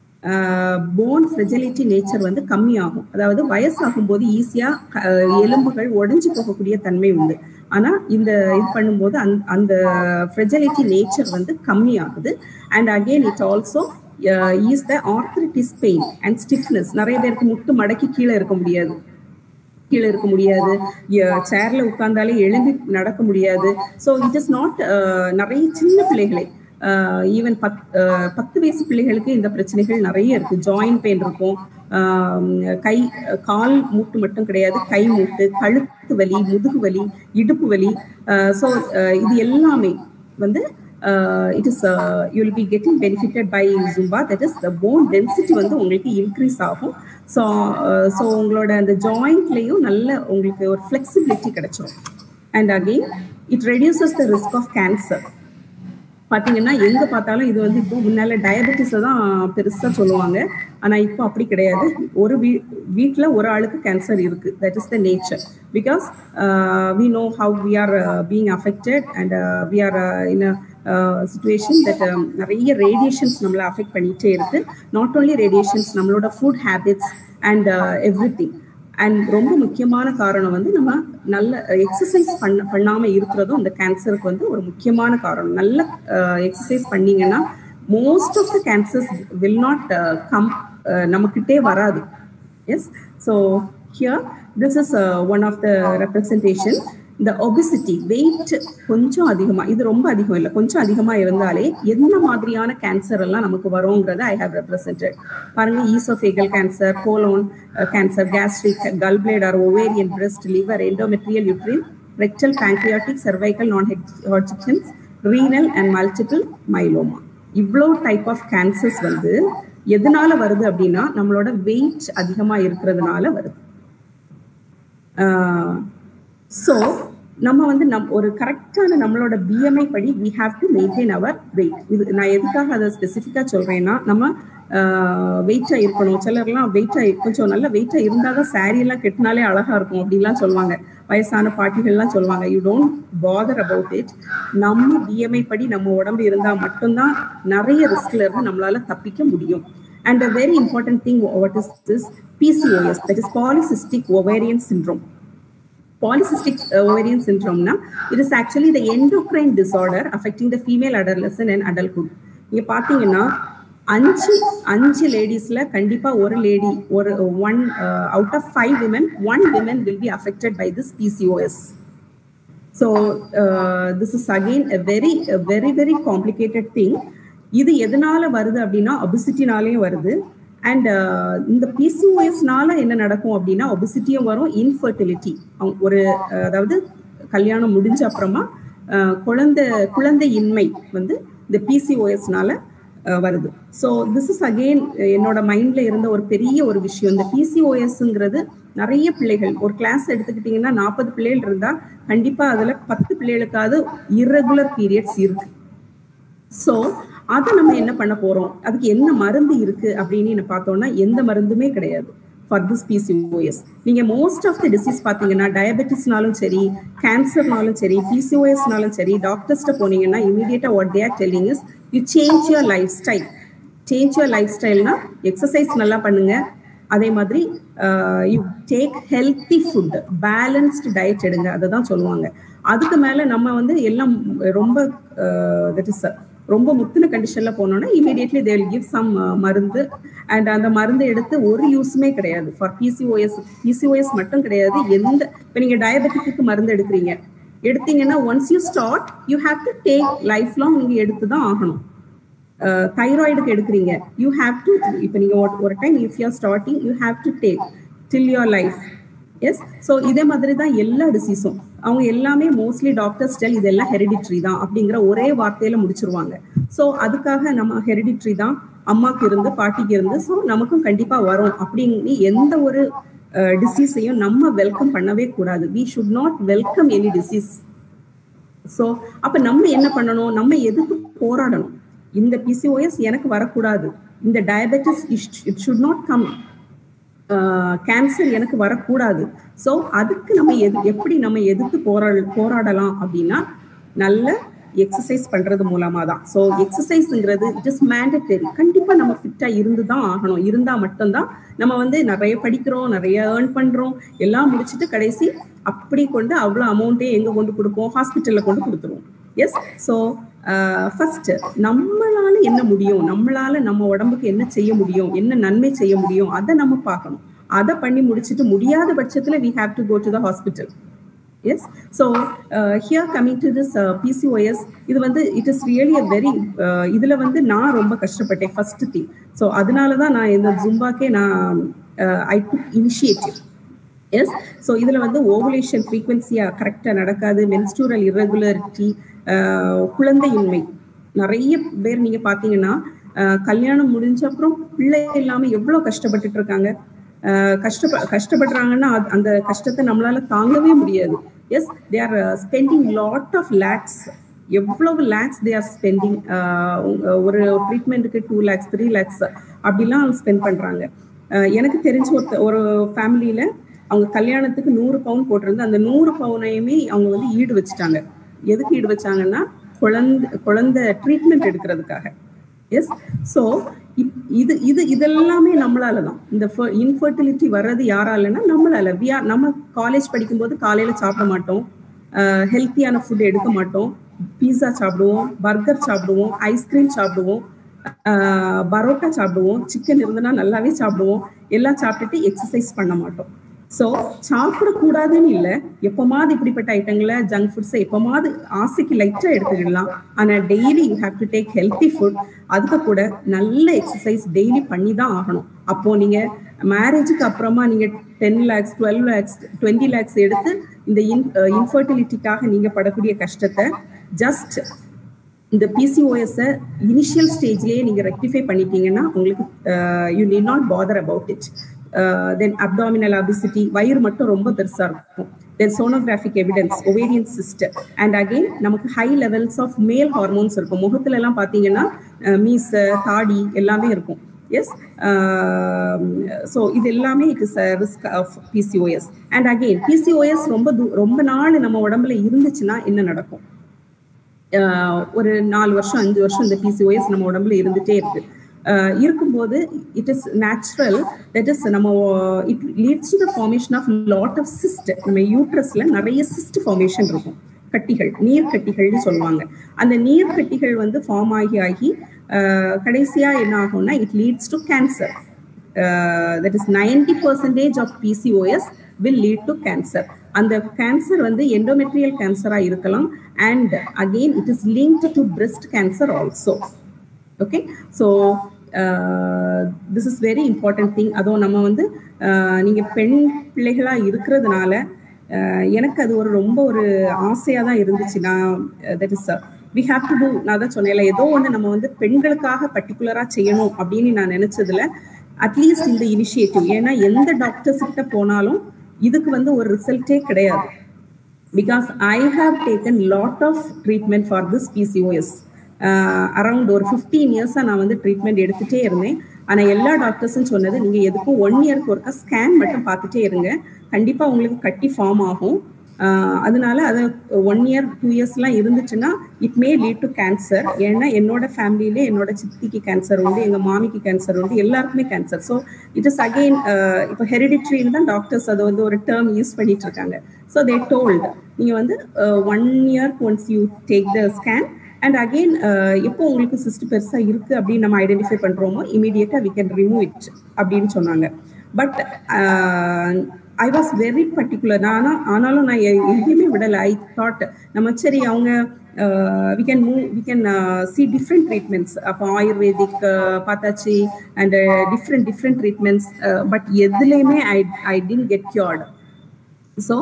போன் ஃப்ரெஜிலிட்டி நேச்சர் வந்து கம்மியாகும் அதாவது வயசாகும் போது ஈஸியாக எலும்புகள் உடஞ்சி போகக்கூடிய தன்மை உண்டு ஆனால் இந்த இது பண்ணும்போது அந் அந்த ஃப்ரெஜிலிட்டி நேச்சர் வந்து கம்மியாகுது and again it also eases the arthritis pain and stiffness நிறைய பேருக்கு முட்டு மடக்கி கீழே இருக்க முடியாது கீழே இருக்க முடியாது சேர்ல உட்கார்ந்தாலே எழும்பி நடக்க முடியாது ஸோ இட் இஸ் நாட் நிறைய சின்ன பிள்ளைகளை ஈவன் பத் பத்து வயசு பிள்ளைகளுக்கு இந்த பிரச்சனைகள் நிறைய இருக்கு ஜாயிண்ட் பெயின் இருக்கும் கை கால் மூட்டு மட்டும் கிடையாது கை மூட்டு கழுத்து வலி முதுகு வலி இடுப்பு வலி ஸோ இது எல்லாமே வந்து it is you will be getting benefitted by Zumba that is the bone density வந்து உங்களுக்கு இன்க்ரீஸ் ஆகும் ஸோ ஸோ உங்களோட அந்த ஜாயிண்ட்லேயும் நல்ல உங்களுக்கு ஒரு ஃப்ளெக்சிபிலிட்டி கிடைச்சிடும் and again it reduces the risk of cancer பார்த்தீங்கன்னா எங்கே பார்த்தாலும் இது வந்து இப்போ முன்னால டயபெட்டிஸை தான் பெருசாக சொல்லுவாங்க ஆனால் இப்போ அப்படி கிடையாது ஒரு வீ வீட்டில் ஒரு ஆளுக்கு கேன்சர் இருக்குது that is the nature because we know how we are being affected and we are in situation that நிறைய ரேடியேஷன்ஸ் நம்மளை அஃபெக்ட் பண்ணிகிட்டே இருக்கு நாட் ஓன்லி ரேடியேஷன்ஸ் நம்மளோட food habits and everything and ரொம்ப முக்கியமான காரணம் வந்து நம்ம நல்ல எக்ஸசைஸ் பண்ண பண்ணாமல் இருக்கிறதும் இந்த கேன்சருக்கு வந்து ஒரு முக்கியமான காரணம் நல்ல எக்ஸசைஸ் பண்ணீங்கன்னா most of the cancers will not come நம்மக்கிட்டே வராது yes so here this is one of the representation இந்த ஒபிசிட்டி வெயிட் கொஞ்சம் அதிகமாக இது ரொம்ப அதிகம் இல்லை கொஞ்சம் அதிகமாக இருந்தாலே என்ன மாதிரியான கேன்சர் எல்லாம் நமக்கு வருங்கிறத ஐ ஹவ் ரெப்ரசன்டட் பாருங்க esophageal cancer colon cancer gastric gall bladder ovarian breast liver endometrial uterine rectal pancreatic cervical non Hodgkin's renal and multiple myeloma இவ்வளோ டைப் ஆஃப் கேன்சர்ஸ் வந்து எதனால வருது அப்படின்னா நம்மளோட வெயிட் அதிகமாக இருக்கிறதுனால வருது ஸோ நம்ம வந்து நம் ஒரு கரெக்டான நம்மளோட பிஎம்ஐ படி we have to maintain our weight இது நான் எதுக்காக அதை ஸ்பெசிஃபிக்காக சொல்கிறேன்னா நம்ம வெயிட்டாக இருக்கணும் சிலர்லாம் வெயிட்டாக கொஞ்சம் நல்ல வெயிட்டாக இருந்தால் தான் சாரியெல்லாம் கெட்டினாலே அழகாக இருக்கும் அப்படின்லாம் சொல்லுவாங்க வயசான பாட்டிகள்லாம் சொல்லுவாங்க you don't bother about it நம்ம பிஎம்ஐ படி நம்ம உடம்பு இருந்தால் மட்டும்தான் நிறைய ரிஸ்க்ல இருந்து நம்மளால தப்பிக்க முடியும் and a very important thing what is this PCOS that is polycystic ovarian syndrome polycystic ovarian syndrome na it is actually the endocrine disorder affecting the female adolescent and adulthood நீங்க பாத்தீங்கன்னா அஞ்சு அஞ்சு லேடிஸ்ல கண்டிப்பா ஒரு லேடி ஒரு one out of five women one women will be affected by this PCOS so this is again a very very very complicated thing இது எதனால வருது அப்படின்னா ஒபிசிட்டினாலேயும் வருது அண்ட் இந்த பிசிஓஎஸ்னால என்ன நடக்கும் அப்படின்னா ஒபிசிட்டியும் வரும் இன்ஃபர்டிலிட்டி ஒரு அதாவது கல்யாணம் முடிஞ்ச அப்புறமா குழந்தை குழந்தையின்மை வந்து இந்த பிசிஓஎஸ்னால வருது ஸோ திஸ் இஸ் அகெயின் என்னோட மைண்ட்ல இருந்த ஒரு பெரிய ஒரு விஷயம் இந்த பிசிஓஎஸ்ங்கிறது நிறைய பிள்ளைகள் ஒரு கிளாஸ் எடுத்துக்கிட்டிங்கன்னா நாற்பது பிள்ளைகள் இருந்தா கண்டிப்பா அதுல பத்து பிள்ளைகளுக்காவது irregular பீரியட்ஸ் இருக்கு ஸோ அதை நம்ம என்ன பண்ண போறோம் அதுக்கு என்ன மருந்து இருக்கு அப்படின்னு பார்த்தோம்னா எந்த மருந்துமே கிடையாது ஃபார் திஸ் பிசிஓஎஸ் நீங்க மோஸ்ட் ஆஃப் த டிசீஸ் பார்த்தீங்கன்னா டயபெட்டிஸ்னாலும் சரி கேன்சர்னாலும் சரி பிசிஓஎஸ்னாலும் சரி டாக்டர்ஸ்ட்ட போனீங்கன்னா இமீடியட்டா what they're telling is you change your life style change your life ஸ்டைல்னா எக்ஸசைஸ் நல்லா பண்ணுங்க அதே மாதிரி you take healthy food balanced diet எடுங்க அதை தான் சொல்லுவாங்க அதுக்கு மேல நம்ம வந்து எல்லாம் ரொம்ப தட் இஸ் ரொம்ப முத்தின கண்டிஷன்ல போனோம்னா immediately they will give some மருந்து அண்ட் அந்த மருந்து எடுத்து ஒரு யூஸுமே கிடையாது ஃபார் பிசிஓஎஸ் பிசிஓஎஸ் மட்டும் கிடையாது எந்த இப்போ நீங்க டயபெட்டிக்கு மருந்து எடுக்கிறீங்க எடுத்தீங்கன்னா once you start you have to take life long நீங்க எடுத்து தான் ஆகணும் தைராய்டுக்கு எடுக்கிறீங்க யூ ஹாவ் டு இப்போ நீங்க ஒரு time if you are starting you have to take till your life yes so இதே மாதிரி தான் எல்லா டிசீஸும் அவங்க எல்லாமே மோஸ்ட்லி டாக்டர்ஸ் டெல் இதெல்லாம் ஹெரிடிட்ரி தான் அப்படிங்கிற ஒரே வார்த்தையில முடிச்சிருவாங்க ஸோ அதுக்காக நம்ம ஹெரிடிட்ரி தான் அம்மாக்கு இருந்து பாட்டிக்கு இருந்து ஸோ நமக்கும் கண்டிப்பா வரும் அப்படின்னு எந்த ஒரு டிசீஸையும் நம்ம வெல்கம் பண்ணவே கூடாது we should not welcome any disease so அப்ப நம்ம என்ன பண்ணணும் நம்ம எதுக்கு போராடணும் இந்த பிசிஓஎஸ் எனக்கு வரக்கூடாது இந்த diabetes it should not come cancer எனக்கு வரக்கூடாது ஸோ அதுக்கு நம்ம எது எப்படி நம்ம எதுக்கு போரா போராடலாம் அப்படின்னா நல்ல எக்ஸசைஸ் பண்றது மூலமா தான் ஸோ எக்ஸசைஸ்ங்கிறது இட் இஸ் மேண்டட்டரி கண்டிப்பா நம்ம ஃபிட்டா இருந்து தான் ஆகணும் இருந்தா மட்டும்தான் நம்ம வந்து நிறைய படிக்கிறோம் நிறைய ஏர்ன் பண்றோம் எல்லாம் முடிச்சுட்டு கடைசி அப்படி கொண்டு அவ்வளோ அமௌண்ட்டே எங்க கொண்டு கொடுப்போம் ஹாஸ்பிட்டல்ல கொண்டு கொடுத்துருவோம் எஸ் ஸோ ஃபர்ஸ்ட் நம்மளால என்ன முடியும் நம்மளால நம்ம உடம்புக்கு என்ன செய்ய முடியும் என்ன நன்மை செய்ய முடியும் அதை நம்ம பார்க்கணும் அதை பண்ணி முடிச்சுட்டு முடியாத பட்சத்துல we have to go to the hospital yes so here coming to this PCOS இது வந்து it is really a very இதுல வந்து நான் ரொம்ப கஷ்டப்பட்டேன் ஃபர்ஸ்ட் திங் ஸோ அதனால தான் நான் இந்த ஜும்பாக்கே நான் I took initiative yes so இதுல வந்து ஓவலேஷன் ஃப்ரீக்வன்சியா கரெக்டா நடக்காது மென்ஸ்டூரல் இரகுலரிட்டி குழந்தையின்மை நிறைய பேர் நீங்க பாத்தீங்கன்னா கல்யாணம் முடிஞ்ச அப்புறம் பிள்ளை இல்லாம எவ்வளவு கஷ்டப்பட்டுட்டு இருக்காங்க கஷ்டப்ப கஷ்டப்படுறாங்கன்னா அந்த கஷ்டத்தை நம்மளால தாங்கவே முடியாது yes they are spending lot of lakhs எவ்வளவு லேக்ஸ் தே ஆர் ஸ்பெண்டிங் ஒரு ட்ரீட்மெண்ட்டுக்கு டூ லேக்ஸ் த்ரீ லேக்ஸ் அப்படிலாம் ஸ்பெண்ட் பண்றாங்க எனக்கு தெரிஞ்ச ஒரு ஒரு ஃபேமிலியில அவங்க கல்யாணத்துக்கு நூறு பவுன் போட்டிருந்து அந்த நூறு பவுனையுமே அவங்க வந்து ஈடு வச்சுட்டாங்க எதுக்கு ஈடு வச்சாங்கன்னா குழந்தை குழந்தை ட்ரீட்மெண்ட் எடுக்கிறதுக்காக எஸ் ஸோ இது இது இதெல்லாமே நம்மளால தான் இந்த இன்ஃபர்டிலிட்டி வர்றது யாராலன்னா நம்மளால வியா நம்ம காலேஜ் படிக்கும்போது காலையில சாப்பிட மாட்டோம் ஹெல்த்தியான ஃபுட் எடுக்க மாட்டோம் பீஸா சாப்பிடுவோம் பர்கர் சாப்பிடுவோம் ஐஸ்கிரீம் சாப்பிடுவோம் பரோட்டா சாப்பிடுவோம் சிக்கன் இருந்தனா நல்லாவே சாப்பிடுவோம் எல்லாம் சாப்பிட்டுட்டு எக்ஸசைஸ் பண்ண மாட்டோம் ஸோ சாப்பிடக்கூடாதுன்னு இல்லை எப்போமாவது இப்படிப்பட்ட ஐட்டங்களை ஜங்க் ஃபுட்ஸை எப்போமாவது ஆசைக்கு லைட்டாக எடுத்துக்கிடலாம் ஆனால் daily you have to take healthy food அதுக்கு கூட நல்ல எக்ஸசைஸ் டெய்லி பண்ணி தான் ஆகணும் அப்போ நீங்கள் மேரேஜுக்கு அப்புறமா நீங்கள் ten lakhs twelve lakhs twenty lakhs எடுத்து இந்த இன் இன்ஃபர்டிலிட்டிக்காக நீங்கள் படக்கூடிய கஷ்டத்தை ஜஸ்ட் இந்த பிசிஓஎஸை இனிஷியல் ஸ்டேஜ்லேயே நீங்கள் ரெக்டிஃபை பண்ணிட்டீங்கன்னா உங்களுக்கு you need not bother about it then abdominal obesity வயிறு மட்டும் ரொம்ப பெருசாக இருக்கும் then sonographic evidence ovarian cysts and again நமக்கு high levels of male hormones இருக்கும் முகத்துல எல்லாம் பார்த்தீங்கன்னா மீஸ் தாடி எல்லாமே இருக்கும் எஸ் ஸோ இது எல்லாமே it is risk of PCOS and again PCOS ரொம்ப ரொம்ப நாள் நம்ம உடம்புல இருந்துச்சுன்னா என்ன நடக்கும் ஒரு நாலு வருஷம் அஞ்சு வருஷம் இந்த பிசிஓஎஸ் நம்ம உடம்புல இருந்துட்டே இருக்கு இருக்கும்போது it is natural that is நம்ம it leads to the formation of lot of cyst நம்ம யூட்ரஸ்ல நிறைய சிஸ்ட் ஃபார்மேஷன் இருக்கும் கட்டிகள் நீர் கட்டிகள்னு சொல்லுவாங்க அந்த நீர் கட்டிகள் வந்து ஃபார்ம் ஆகி ஆகி கடைசியா என்ன ஆகும்னா it leads to cancer that is ninety percentage of PCOS will lead to cancer அந்த கேன்சர் வந்து எண்டோமெட்ரியல் கேன்சரா இருக்கலாம் and again it is linked to breast cancer also okay so this is very important thing அதுவும் நம்ம வந்து நீங்கள் பெண் பிள்ளைகளாக இருக்கிறதுனால எனக்கு அது ஒரு ரொம்ப ஒரு ஆசையாக தான் இருந்துச்சு நான் that is we have to do நான் தான் சொன்னேன்ல ஏதோ ஒன்று நம்ம வந்து பெண்களுக்காக பர்டிகுலராக செய்யணும் அப்படின்னு நான் நினைச்சதுல அட்லீஸ்ட் இந்த இனிஷியேட்டிவ் ஏன்னா எந்த டாக்டர்ஸ் கிட்ட போனாலும் இதுக்கு வந்து ஒரு ரிசல்ட்டே கிடையாது because I have taken lot of treatment for this PCOS around ஒரு ஃபிஃப்டீன் இயர்ஸாக நான் வந்து ட்ரீட்மெண்ட் எடுத்துகிட்டே இருந்தேன் ஆனால் எல்லா டாக்டர்ஸும் சொன்னது நீங்கள் எதுக்கும் ஒன் இயர்க்கு ஒருக்கா ஸ்கேன் மட்டும் பார்த்துட்டே இருங்க கண்டிப்பாக உங்களுக்கு கட்டி ஃபார்ம் ஆகும் அதனால அது ஒன் இயர் டூ இயர்ஸ்லாம் இருந்துச்சுன்னா it may lead to cancer ஏன்னா என்னோட ஃபேமிலியிலே என்னோட சித்திக்கு கேன்சர் உண்டு எங்கள் மாமிக்கு கேன்சர் உண்டு எல்லாருக்குமே cancer so it is again இப்போ ஹெரிடிட்ரின்னு தான் டாக்டர்ஸ் அதை வந்து ஒரு டேர்ம் யூஸ் பண்ணிட்டு இருக்காங்க ஸோ தே டோல்டு நீங்கள் வந்து ஒன் இயர்க்கு once you take the scan and again எப்போ உங்களுக்கு சிஸ்ட் பெருசாக இருக்குது அப்படின்னு நம்ம ஐடென்டிஃபை பண்ணுறோமோ இமீடியட்டாக வி கேன் ரிமூவ் இட் அப்படின்னு சொன்னாங்க but I was very particular நானும் ஆனாலும் நான் எங்கேயுமே விடலை ஐ தாட் நம்ம சரி அவங்க we can move we can see different treatments அப்போ ஆயுர்வேதிக் பார்த்தாச்சு and different different treatments but எதுலேயுமே I I didn't get cured so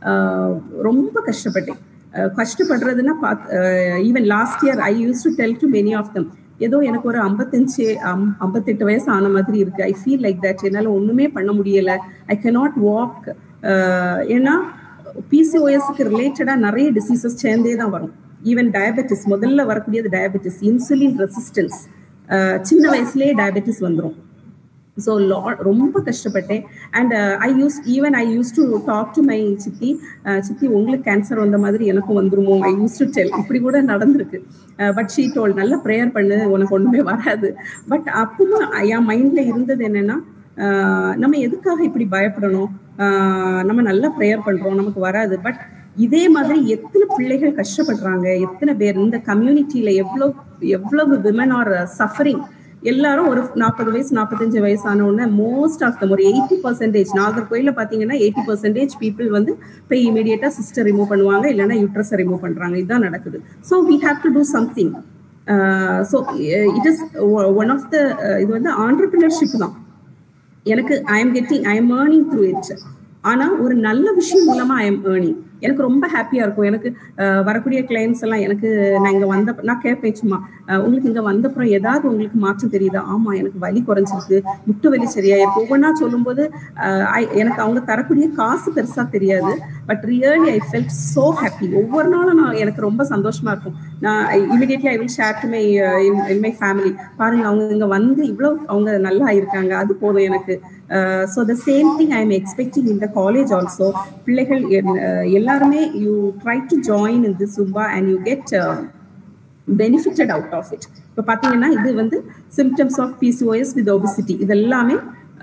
ரொம்ப கஷ்டப்பட்டேன் கஷ்டப்படுறதுன்னா but even last year I use to tell to many of them ஏதோ எனக்கு ஒரு ஐம்பத்தஞ்சு ஐம்பத்தெட்டு வயசு ஆன மாதிரி இருக்கு ஐ ஃபீல் லைக் தட் என்னால் ஒன்றுமே பண்ண முடியலை ஐ கேனாட் வாக் ஏன்னா பிசிஓஎஸ்க்கு ரிலேட்டடாக நிறைய டிசீசஸ் சேர்ந்தே தான் வரும் ஈவன் டயபெட்டிஸ் முதல்ல வரக்கூடியது டயபெட்டிஸ் இன்சுலின் ரெசிஸ்டன்ஸ் சின்ன வயசுலேயே டயபெட்டிஸ் வந்துடும் ஸோ லா ரொம்ப கஷ்டப்பட்டேன் and I use even I use to talk to my சித்தி சித்தி உங்களுக்கு கேன்சர் வந்த மாதிரி எனக்கும் வந்துருமோ ஐ யூஸ் டு டெல் இப்படி கூட நடந்திருக்கு பட் ஷீ டோல் நல்ல ப்ரேயர் பண்ணு உனக்கு ஒன்றுமே வராது பட் அப்பவும் என் மைண்டில் இருந்தது என்னென்னா நம்ம எதுக்காக இப்படி பயப்படணும் நம்ம நல்லா ப்ரேயர் பண்ணுறோம் நமக்கு வராது பட் இதே மாதிரி எத்தனை பிள்ளைகள் கஷ்டப்படுறாங்க எத்தனை பேர் இந்த கம்யூனிட்டியில எவ்வளோ எவ்வளவு விமன் ஆர் சஃபரிங் எல்லாரும் ஒரு நாற்பது வயசு நாற்பத்தஞ்சு வயசான உடனே மோஸ்ட் ஆஃப் தம் ஒரு எயிட்டி பர்சன்டேஜ் நாகர்கோயில பார்த்தீங்கன்னா எயிட்டி பர்சன்டேஜ் பீப்புள் வந்து போய் இமீடியட்டா சிஸ்டர் ரிமூவ் பண்ணுவாங்க இல்லைன்னா யூட்ரஸை ரிமூவ் பண்றாங்க இதுதான் நடக்குது so we have to do something so it is one of the இது வந்து ஆண்டர்பிரினர்ஷிப் தான் எனக்கு I am getting I am earning through it ஆனா ஒரு நல்ல விஷயம் மூலமா ஐ எம் ஏர்னிங் எனக்கு ரொம்ப ஹாப்பியா இருக்கும் எனக்கு வரக்கூடிய கிளைண்ட்ஸ் எல்லாம் எனக்கு நான் இங்க வந்த நான் கேட்பேன் சும்மா உங்களுக்கு இங்க வந்தப்புறம் ஏதாவது உங்களுக்கு மாற்றம் தெரியுதா ஆமா எனக்கு வலி குறைஞ்சிருக்கு முட்டு வலி சரியா இருக்கு ஒவ்வொன்றா சொல்லும்போது எனக்கு அவங்க தரக்கூடிய காசு பெருசா தெரியாது but really I felt so happy ஒவ்வொரு நாளும் நான் எனக்கு ரொம்ப சந்தோஷமா இருக்கும் நான் immediately I will share to my in my family பாருங்க அவங்க இங்க வந்து இவ்வளவு அவங்க நல்லா இருக்காங்க அது போதும் எனக்கு so the same thing I am expecting இந்த காலேஜ் ஆல்சோ பிள்ளைகள் எல்லாருமே you try to join in the Zumba and you get benefitted out of it இப்போ பார்த்தீங்கன்னா இது வந்து symptoms of PCOS with obesity இது எல்லாமே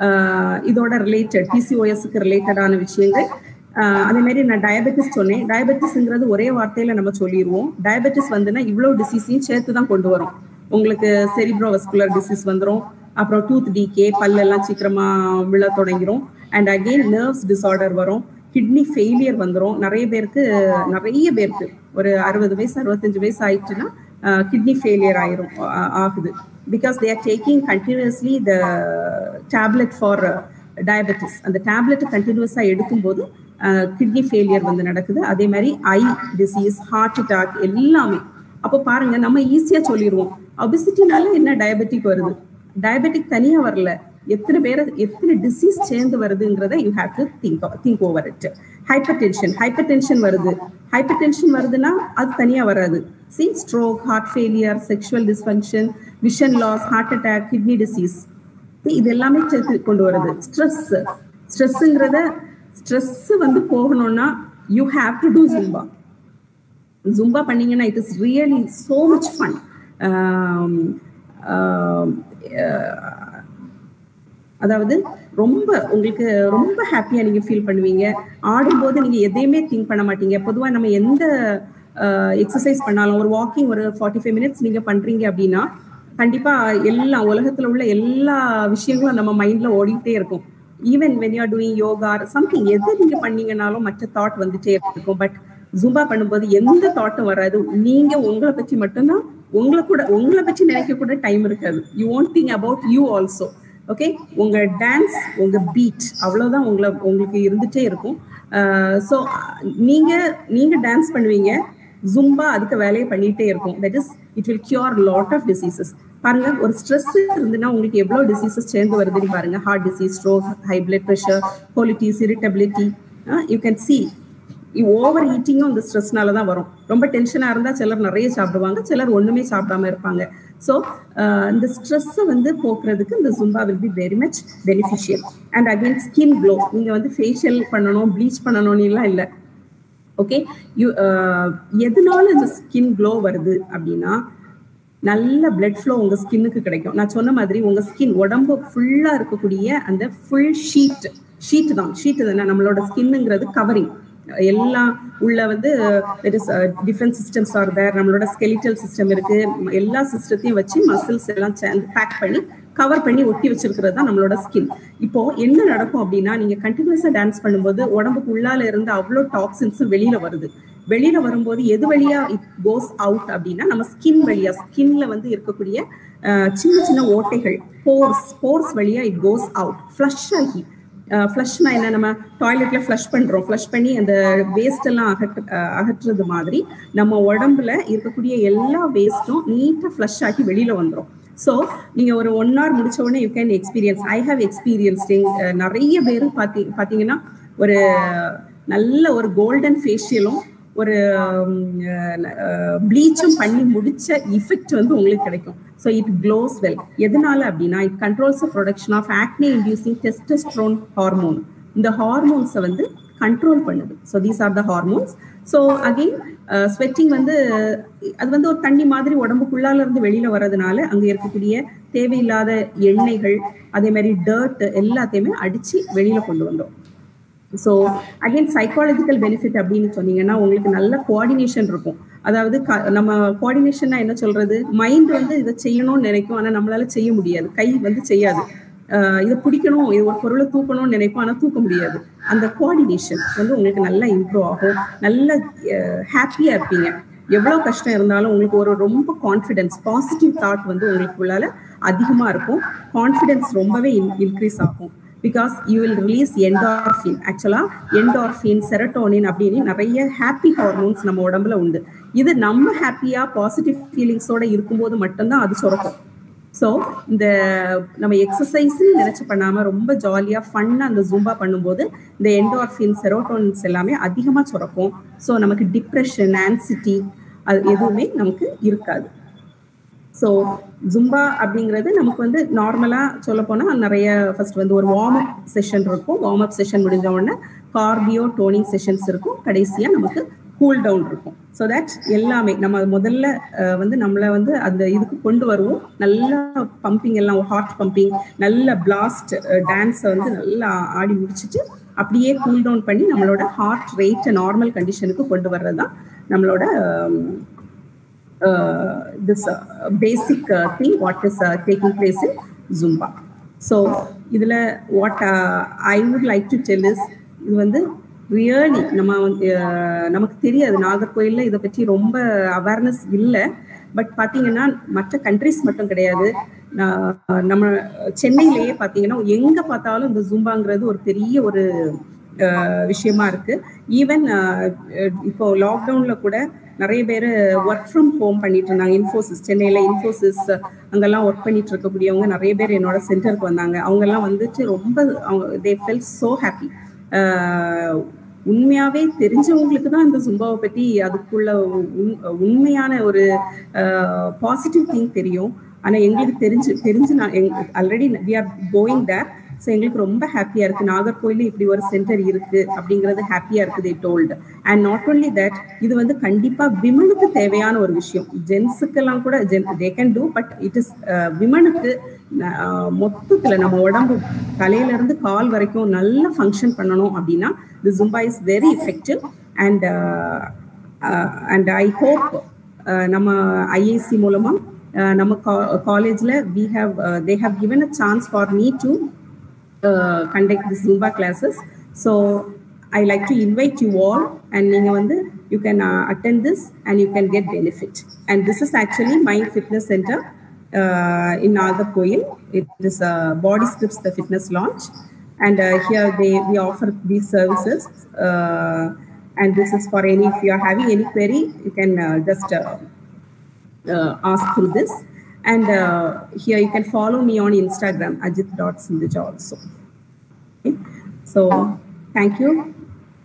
இதோட ரிலேட்டட் பிசிஓஎஸ்க்கு ரிலேட்டடான விஷயங்கள் அதே மாதிரி நான் டயபெட்டிஸ் சொன்னேன் டயபெட்டிஸ்ங்கிறது ஒரே வார்த்தையில நம்ம சொல்லிடுவோம் டயபெட்டிஸ் வந்துன்னா இவ்வளோ டிசீஸையும் சேர்த்து தான் கொண்டு வரும் உங்களுக்கு செரிப்ரோவஸ்குலர் டிசீஸ் வந்துடும் அப்புறம் டூத் டிகே பல்லெல்லாம் சீக்கிரமா விழ தொடங்கிரும் அண்ட் அகெயின் நர்வ்ஸ் டிசார்டர் வரும் கிட்னி ஃபெயிலியர் வந்துடும் நிறைய பேருக்கு நிறைய பேருக்கு ஒரு அறுபது வயசு அறுபத்தஞ்சு வயசு ஆயிடுச்சுன்னா கிட்னி ஃபெயிலியர் ஆயிரும் ஆகுது because they are taking continuously the tablet for diabetes அந்த டேப்லெட் கண்டினியூஸாக எடுக்கும்போது கிட்னி ஃபெயிலியர் வந்து நடக்குது அதே மாதிரி ஐ டிசீஸ் ஹார்ட் அட்டாக் எல்லாமே அப்போ பாருங்க நம்ம ஈஸியா சொல்லிடுவோம் ஒபிசிட்டினால என்ன டயபெட்டிக் வருது டயபெட்டிக் தனியா வரல எத்தனை பேரை எத்தனை டிசீஸ் சேர்ந்து வருதுங்கிறத you have to think think over it hypertension hypertension வருது ஹைப்பர் டென்ஷன் வருதுன்னா அது தனியா வராது see stroke heart failure sexual dysfunction vision loss heart attack kidney disease இது எல்லாமே சேர்த்து கொண்டு வருது ஸ்ட்ரெஸ் ஸ்ட்ரெஸ்ஸுங்கிறத ஸ்ட்ரெஸ் வந்து போகணும்னா you have to do Zumba Zumba பண்ணீங்கன்னா it is really so much fun அதாவது ரொம்ப உங்களுக்கு ரொம்ப ஹாப்பியாக நீங்கள் ஃபீல் பண்ணுவீங்க ஆடும்போது நீங்கள் எதையுமே திங்க் பண்ண மாட்டீங்க பொதுவாக நம்ம எந்த எக்ஸசைஸ் பண்ணாலும் ஒரு வாக்கிங் ஒரு ஃபார்ட்டி ஃபைவ் மினிட்ஸ் நீங்கள் பண்ணுறீங்க அப்படின்னா கண்டிப்பாக எல்லா உலகத்தில் உள்ள எல்லா விஷயங்களும் நம்ம மைண்டில் ஓடிக்கிட்டே இருக்கும் even when you are doing yoga something எது நீங்கள் பண்ணீங்கனாலும் மற்ற தாட் வந்துட்டே இருக்கும் பட் ஜூம்பா பண்ணும்போது எந்த தாட்டும் வராது நீங்க உங்களை பற்றி மட்டும்தான் உங்களை கூட உங்களை பற்றி நினைக்க கூட டைம் இருக்காது you won't think about you also okay உங்க டான்ஸ் உங்க பீட் அவ்வளவுதான் உங்களை உங்களுக்கு இருந்துட்டே இருக்கும் ஸோ நீங்க நீங்க டான்ஸ் பண்ணுவீங்க ஜும்பா அதுக்கு வேலையை பண்ணிட்டே இருக்கும் that is it will cure lot of diseases பாருங்க ஒரு ஸ்ட்ரெஸ் இருந்துன்னா உங்களுக்கு எவ்வளவு டிசீசஸ் சேர்ந்து வருதுன்னு பாருங்க heart disease stroke high blood pressure colitis irritability you can see over ஈட்டிங்கும் இந்த ஸ்ட்ரெஸ்னால தான் வரும் ரொம்ப டென்ஷனாக இருந்தால் சிலர் நிறைய சாப்பிடுவாங்க சிலர் ஒன்றுமே சாப்பிடாம இருப்பாங்க ஸோ இந்த ஸ்ட்ரெஸ்ஸை வந்து போக்குறதுக்கு இந்த Zumba will be very much beneficial and again skin glow நீங்கள் வந்து ஃபேஷியல் பண்ணணும் ப்ளீச் பண்ணணும்னு எல்லாம் இல்லை ஓகே யூ எதனால இந்த ஸ்கின் க்ளோ வருது அப்படின்னா நல்ல பிளட் ஃப்ளோ உங்க ஸ்கின்னுக்கு கிடைக்கும் நான் சொன்ன மாதிரி உங்க ஸ்கின் உடம்பு ஃபுல்லா இருக்கக்கூடிய அந்த ஃபுல் ஷீட் ஷீட் தான் ஷீட் தானே நம்மளோட ஸ்கின்னுங்கிறது கவரிங் எல்லாம் உள்ள வந்து டிஃப்ரெண்ட் சிஸ்டம்ஸ் ஆர் தேர் நம்மளோட ஸ்கெலிட்டல் சிஸ்டம் இருக்கு எல்லா சிஸ்டத்தையும் வச்சு மசில்ஸ் எல்லாம் சேர்ந்து பேக் பண்ணி கவர் பண்ணி ஒட்டி வச்சிருக்கிறது தான் நம்மளோட ஸ்கின் இப்போ என்ன நடக்கும் அப்படின்னா நீங்க கண்டினியூஸா டான்ஸ் பண்ணும்போது உடம்புக்கு உள்ளால இருந்து அவ்வளோ டாக்ஸின்ஸும் வெளியில வருது வெளியில வரும்போது எது வழியா இட் கோஸ் அவுட் அப்படின்னா நம்ம ஸ்கின் வழியா ஸ்கின்ல வந்து இருக்கக்கூடிய சின்ன சின்ன ஓட்டைகள் போர்ஸ் போர்ஸ் வழியா இட் கோஸ் அவுட் ஃப்ளஷ் ஆகி ஃப்ளஷ்னா என்ன நம்ம டாய்லெட்ல ஃப்ளஷ் பண்றோம் ஃப்ளஷ் பண்ணி அந்த வேஸ்ட் எல்லாம் அகற்ற அகற்றுறது மாதிரி நம்ம உடம்புல இருக்கக்கூடிய எல்லா வேஸ்ட்டும் நீட்டா ஃப்ளஷ் ஆகி வெளியில வந்துடும் ஸோ நீங்க ஒரு ஒன் ஹவர் முடிச்ச உடனே you can experience I have experiencing நிறைய பேர் பாத்தி பாத்தீங்கன்னா ஒரு நல்ல ஒரு கோல்டன் ஃபேஷியலும் ஒரு ப்ளீச்சும் பண்ணி முடிச்ச இஃபெக்ட் வந்து உங்களுக்கு கிடைக்கும் ஸோ இட் க்ளோஸ் வெல் எதனால அப்படின்னா it controls production of acne inducing testosterone hormone இந்த ஹார்மோன்ஸை வந்து கண்ட்ரோல் பண்ணுது so these are the hormones so again sweating வந்து அது வந்து ஒரு தண்ணி மாதிரி உடம்புக்குள்ளால இருந்து வெளியில வர்றதுனால அங்க இருக்கக்கூடிய தேவையில்லாத எண்ணெய்கள் அதே மாதிரி டர்ட் எல்லாத்தையுமே அடிச்சு வெளியில கொண்டு வந்தோம் ஸோ அகைன் சைக்காலஜிக்கல் பெனிஃபிட் அப்படின்னு சொன்னீங்கன்னா உங்களுக்கு நல்ல கோஆர்டினேஷன் இருக்கும் அதாவது நம்ம கோஆர்டினேஷன்னா என்ன சொல்றது மைண்ட் வந்து இதை செய்யணும்னு நினைக்கும் ஆனால் நம்மளால செய்ய முடியாது கை வந்து செய்யாது இதை பிடிக்கணும் இது ஒரு பொருளை தூக்கணும்னு நினைப்போம் ஆனால் தூக்க முடியாது அந்த கோஆர்டினேஷன் வந்து உங்களுக்கு நல்லா இம்ப்ரூவ் ஆகும் நல்ல ஹாப்பியாக இருப்பீங்க எவ்வளோ கஷ்டம் இருந்தாலும் உங்களுக்கு ஒரு ரொம்ப கான்ஃபிடென்ஸ் பாசிட்டிவ் தாட் வந்து உங்களுக்குள்ளால அதிகமாக இருக்கும் கான்ஃபிடென்ஸ் ரொம்பவே இன்க்ரீஸ் ஆகும் because you will release endorphin ஆக்சுவலாக என்டார்ஃபின் செரட்டோனின் அப்படின்னு நிறைய ஹாப்பி ஹார்மோன்ஸ் நம்ம உடம்புல உண்டு இது நம்ம ஹாப்பியாக பாசிட்டிவ் ஃபீலிங்ஸோட இருக்கும்போது மட்டும்தான் அது சுரக்கும் ஸோ இந்த நம்ம எக்ஸசைஸ் நினைச்சு பண்ணாம ரொம்ப ஜாலியா ஃபன்னா அந்த ஜூம்பா பண்ணும்போது இந்த என்டார்ஃபின் செரோட்டோனின்ஸ் எல்லாமே அதிகமாக சுரக்கும் ஸோ நமக்கு டிப்ரெஷன் ஆன்சிட்டி அது எதுவுமே நமக்கு இருக்காது ஸோ ஜும்பா அப்படிங்கிறது நமக்கு வந்து நார்மலாக சொல்ல போனால் நிறைய ஃபர்ஸ்ட் வந்து ஒரு வார்ம் அப் செஷன் இருக்கும் வார்ம் அப் செஷன் முடிஞ்ச உடனே கார்டியோ டோனிங் செஷன்ஸ் இருக்கும் கடைசியாக நமக்கு கூல் டவுன் இருக்கும் ஸோ தட் எல்லாமே நம்ம முதல்ல வந்து நம்மளை வந்து அந்த இதுக்கு கொண்டு வருவோம் நல்லா பம்பிங் எல்லாம் ஹார்ட் பம்பிங் நல்ல பிளாஸ்ட் டான்ஸை வந்து நல்லா ஆடி முடிச்சுட்டு அப்படியே கூல் டவுன் பண்ணி நம்மளோட ஹார்ட் ரேட்டை நார்மல் கண்டிஷனுக்கு கொண்டு வர்றது தான் நம்மளோட this basic thing what is taking place in Zumba so இதில் what I would like to tell is இது வந்து ரியலி நம்ம வந்து நமக்கு தெரியாது நாகர்கோயிலில் இதை பற்றி ரொம்ப அவேர்னஸ் இல்லை பட் பார்த்தீங்கன்னா மற்ற கண்ட்ரிஸ் மட்டும் கிடையாது நம்ம சென்னையிலேயே பார்த்தீங்கன்னா எங்கே பார்த்தாலும் இந்த ஜூம்பாங்கிறது ஒரு பெரிய ஒரு விஷயமா இருக்கு ஈவன் இப்போ லாக்டவுன்ல கூட நிறைய பேர் ஒர்க் ஃப்ரம் ஹோம் பண்ணிட்டு இருந்தாங்க இன்ஃபோசிஸ் சென்னையில இன்ஃபோசிஸ் அங்கெல்லாம் ஒர்க் பண்ணிட்டு இருக்கக்கூடியவங்க நிறைய பேர் என்னோட சென்டருக்கு வந்தாங்க அவங்க எல்லாம் வந்துட்டு ரொம்ப அவங்க தே ஃபெல் ஸோ ஹாப்பி உண்மையாவே தெரிஞ்சவங்களுக்கு தான் இந்த ஜும்பாவை பத்தி அதுக்குள்ள உண்மையான ஒரு பாசிட்டிவ் திங் தெரியும் ஆனா எங்களுக்கு தெரிஞ்சு தெரிஞ்சு நான் already we are going there so எங்களுக்கு ரொம்ப ஹாப்பியா இருக்கு நாகர்கோயில இப்படி ஒரு சென்டர் இருக்கு அப்படிங்கிறது ஹாப்பியா இருக்குது told and not only that இது வந்து கண்டிப்பா விமனுக்கு தேவையான ஒரு விஷயம் ஜென்ஸுக்கெல்லாம் கூட gents they can do but it is விமனுக்கு மொத்தத்துல நம்ம உடம்பு தலையில இருந்து கால் வரைக்கும் நல்லா ஃபங்க்ஷன் பண்ணணும் அப்படின்னா the Zumba is very effective and and I hope நம்ம ஐஏசி மூலமா நம்ம காலேஜ்ல we have they have given a chance for me to uh, conduct the Zumba classes. So I like to invite you all and நீங்க வந்து you can uh, attend this and you can get benefit. And this is actually my fitness center uh, in Nagarkoil. It is uh, Body Scripts the fitness launch. And uh, here they we offer these services. Uh, And this is for any, if you are having any query, you can uh, just uh, uh, ask through this. And uh, here you can follow me on Instagram, ajit.sinduja also. Okay. So thank you.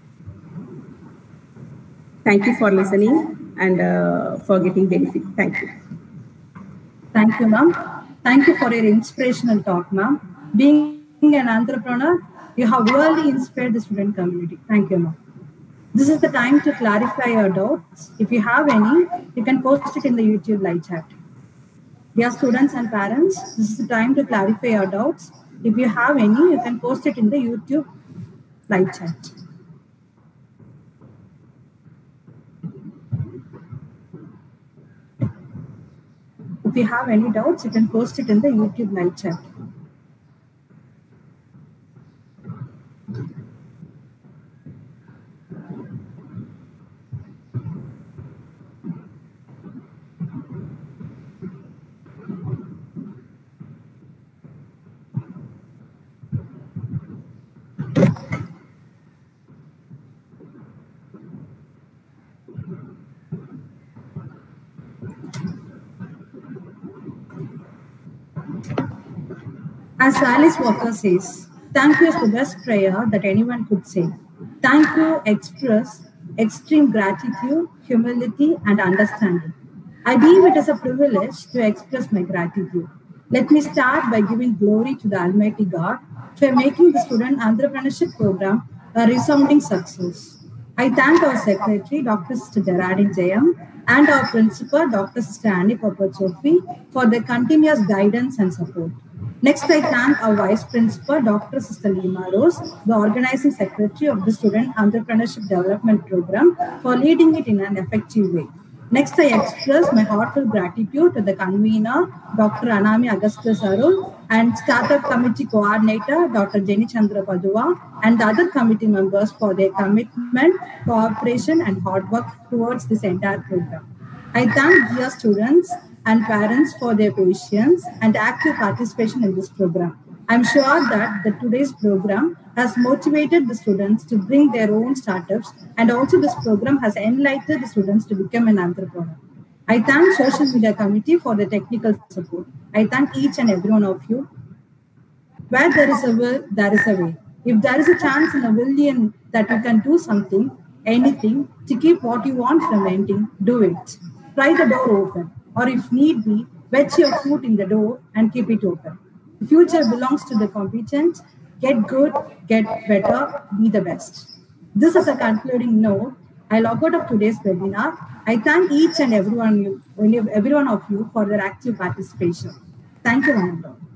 Thank you for listening and uh, for getting benefit. Thank you. Thank you, ma'am. Thank you for your inspirational talk, ma'am. Being an entrepreneur, you have really inspired the student community. Thank you, ma'am. This is the time to clarify your doubts. If you have any, you can post it in the YouTube live chat. Dear students and parents, this is the time to clarify your doubts. If you have any, you can post it in the YouTube live chat. If you have any doubts, you can post it in the YouTube live chat. As Alice Walker says, thank you is the best prayer that anyone could say. Thank you express extreme gratitude, humility, and understanding. I deem it as a privilege to express my gratitude. Let me start by giving glory to the Almighty God for making the student entrepreneurship program a resounding success. I thank our secretary, Dr. Sister Gerardine Jayam, and our principal, Dr. Sister Annie Papachofi, for their continuous guidance and support. Next, I thank our Vice Principal, Dr. Sister Lima Rose, the organizing secretary of the Student Entrepreneurship Development Program, for leading it in an effective way. Next, I express my heartfelt gratitude to the convener, Dr. Anami Augustus Arul, and Startup Committee Coordinator, Dr. Jenny Chandra Padua, and the other committee members for their commitment, cooperation, and hard work towards this entire program. I thank dear students and parents for their patience and active participation in this program. I'm sure that the today's program has motivated the students to bring their own startups and also this program has enlightened the students to become an entrepreneur. I thank social media committee for the technical support. I thank each and every one of you. Where there is a will, there is a way. If there is a chance in a billion that you can do something, anything, to keep what you want from ending, do it. Try the door open or if need be, wedge your foot in the door and keep it open. The future belongs to the competent. Get good, get better, be the best. This is a concluding note. I log out of today's webinar. I thank each and every one, you, every one of you for their active participation. Thank you, one and all.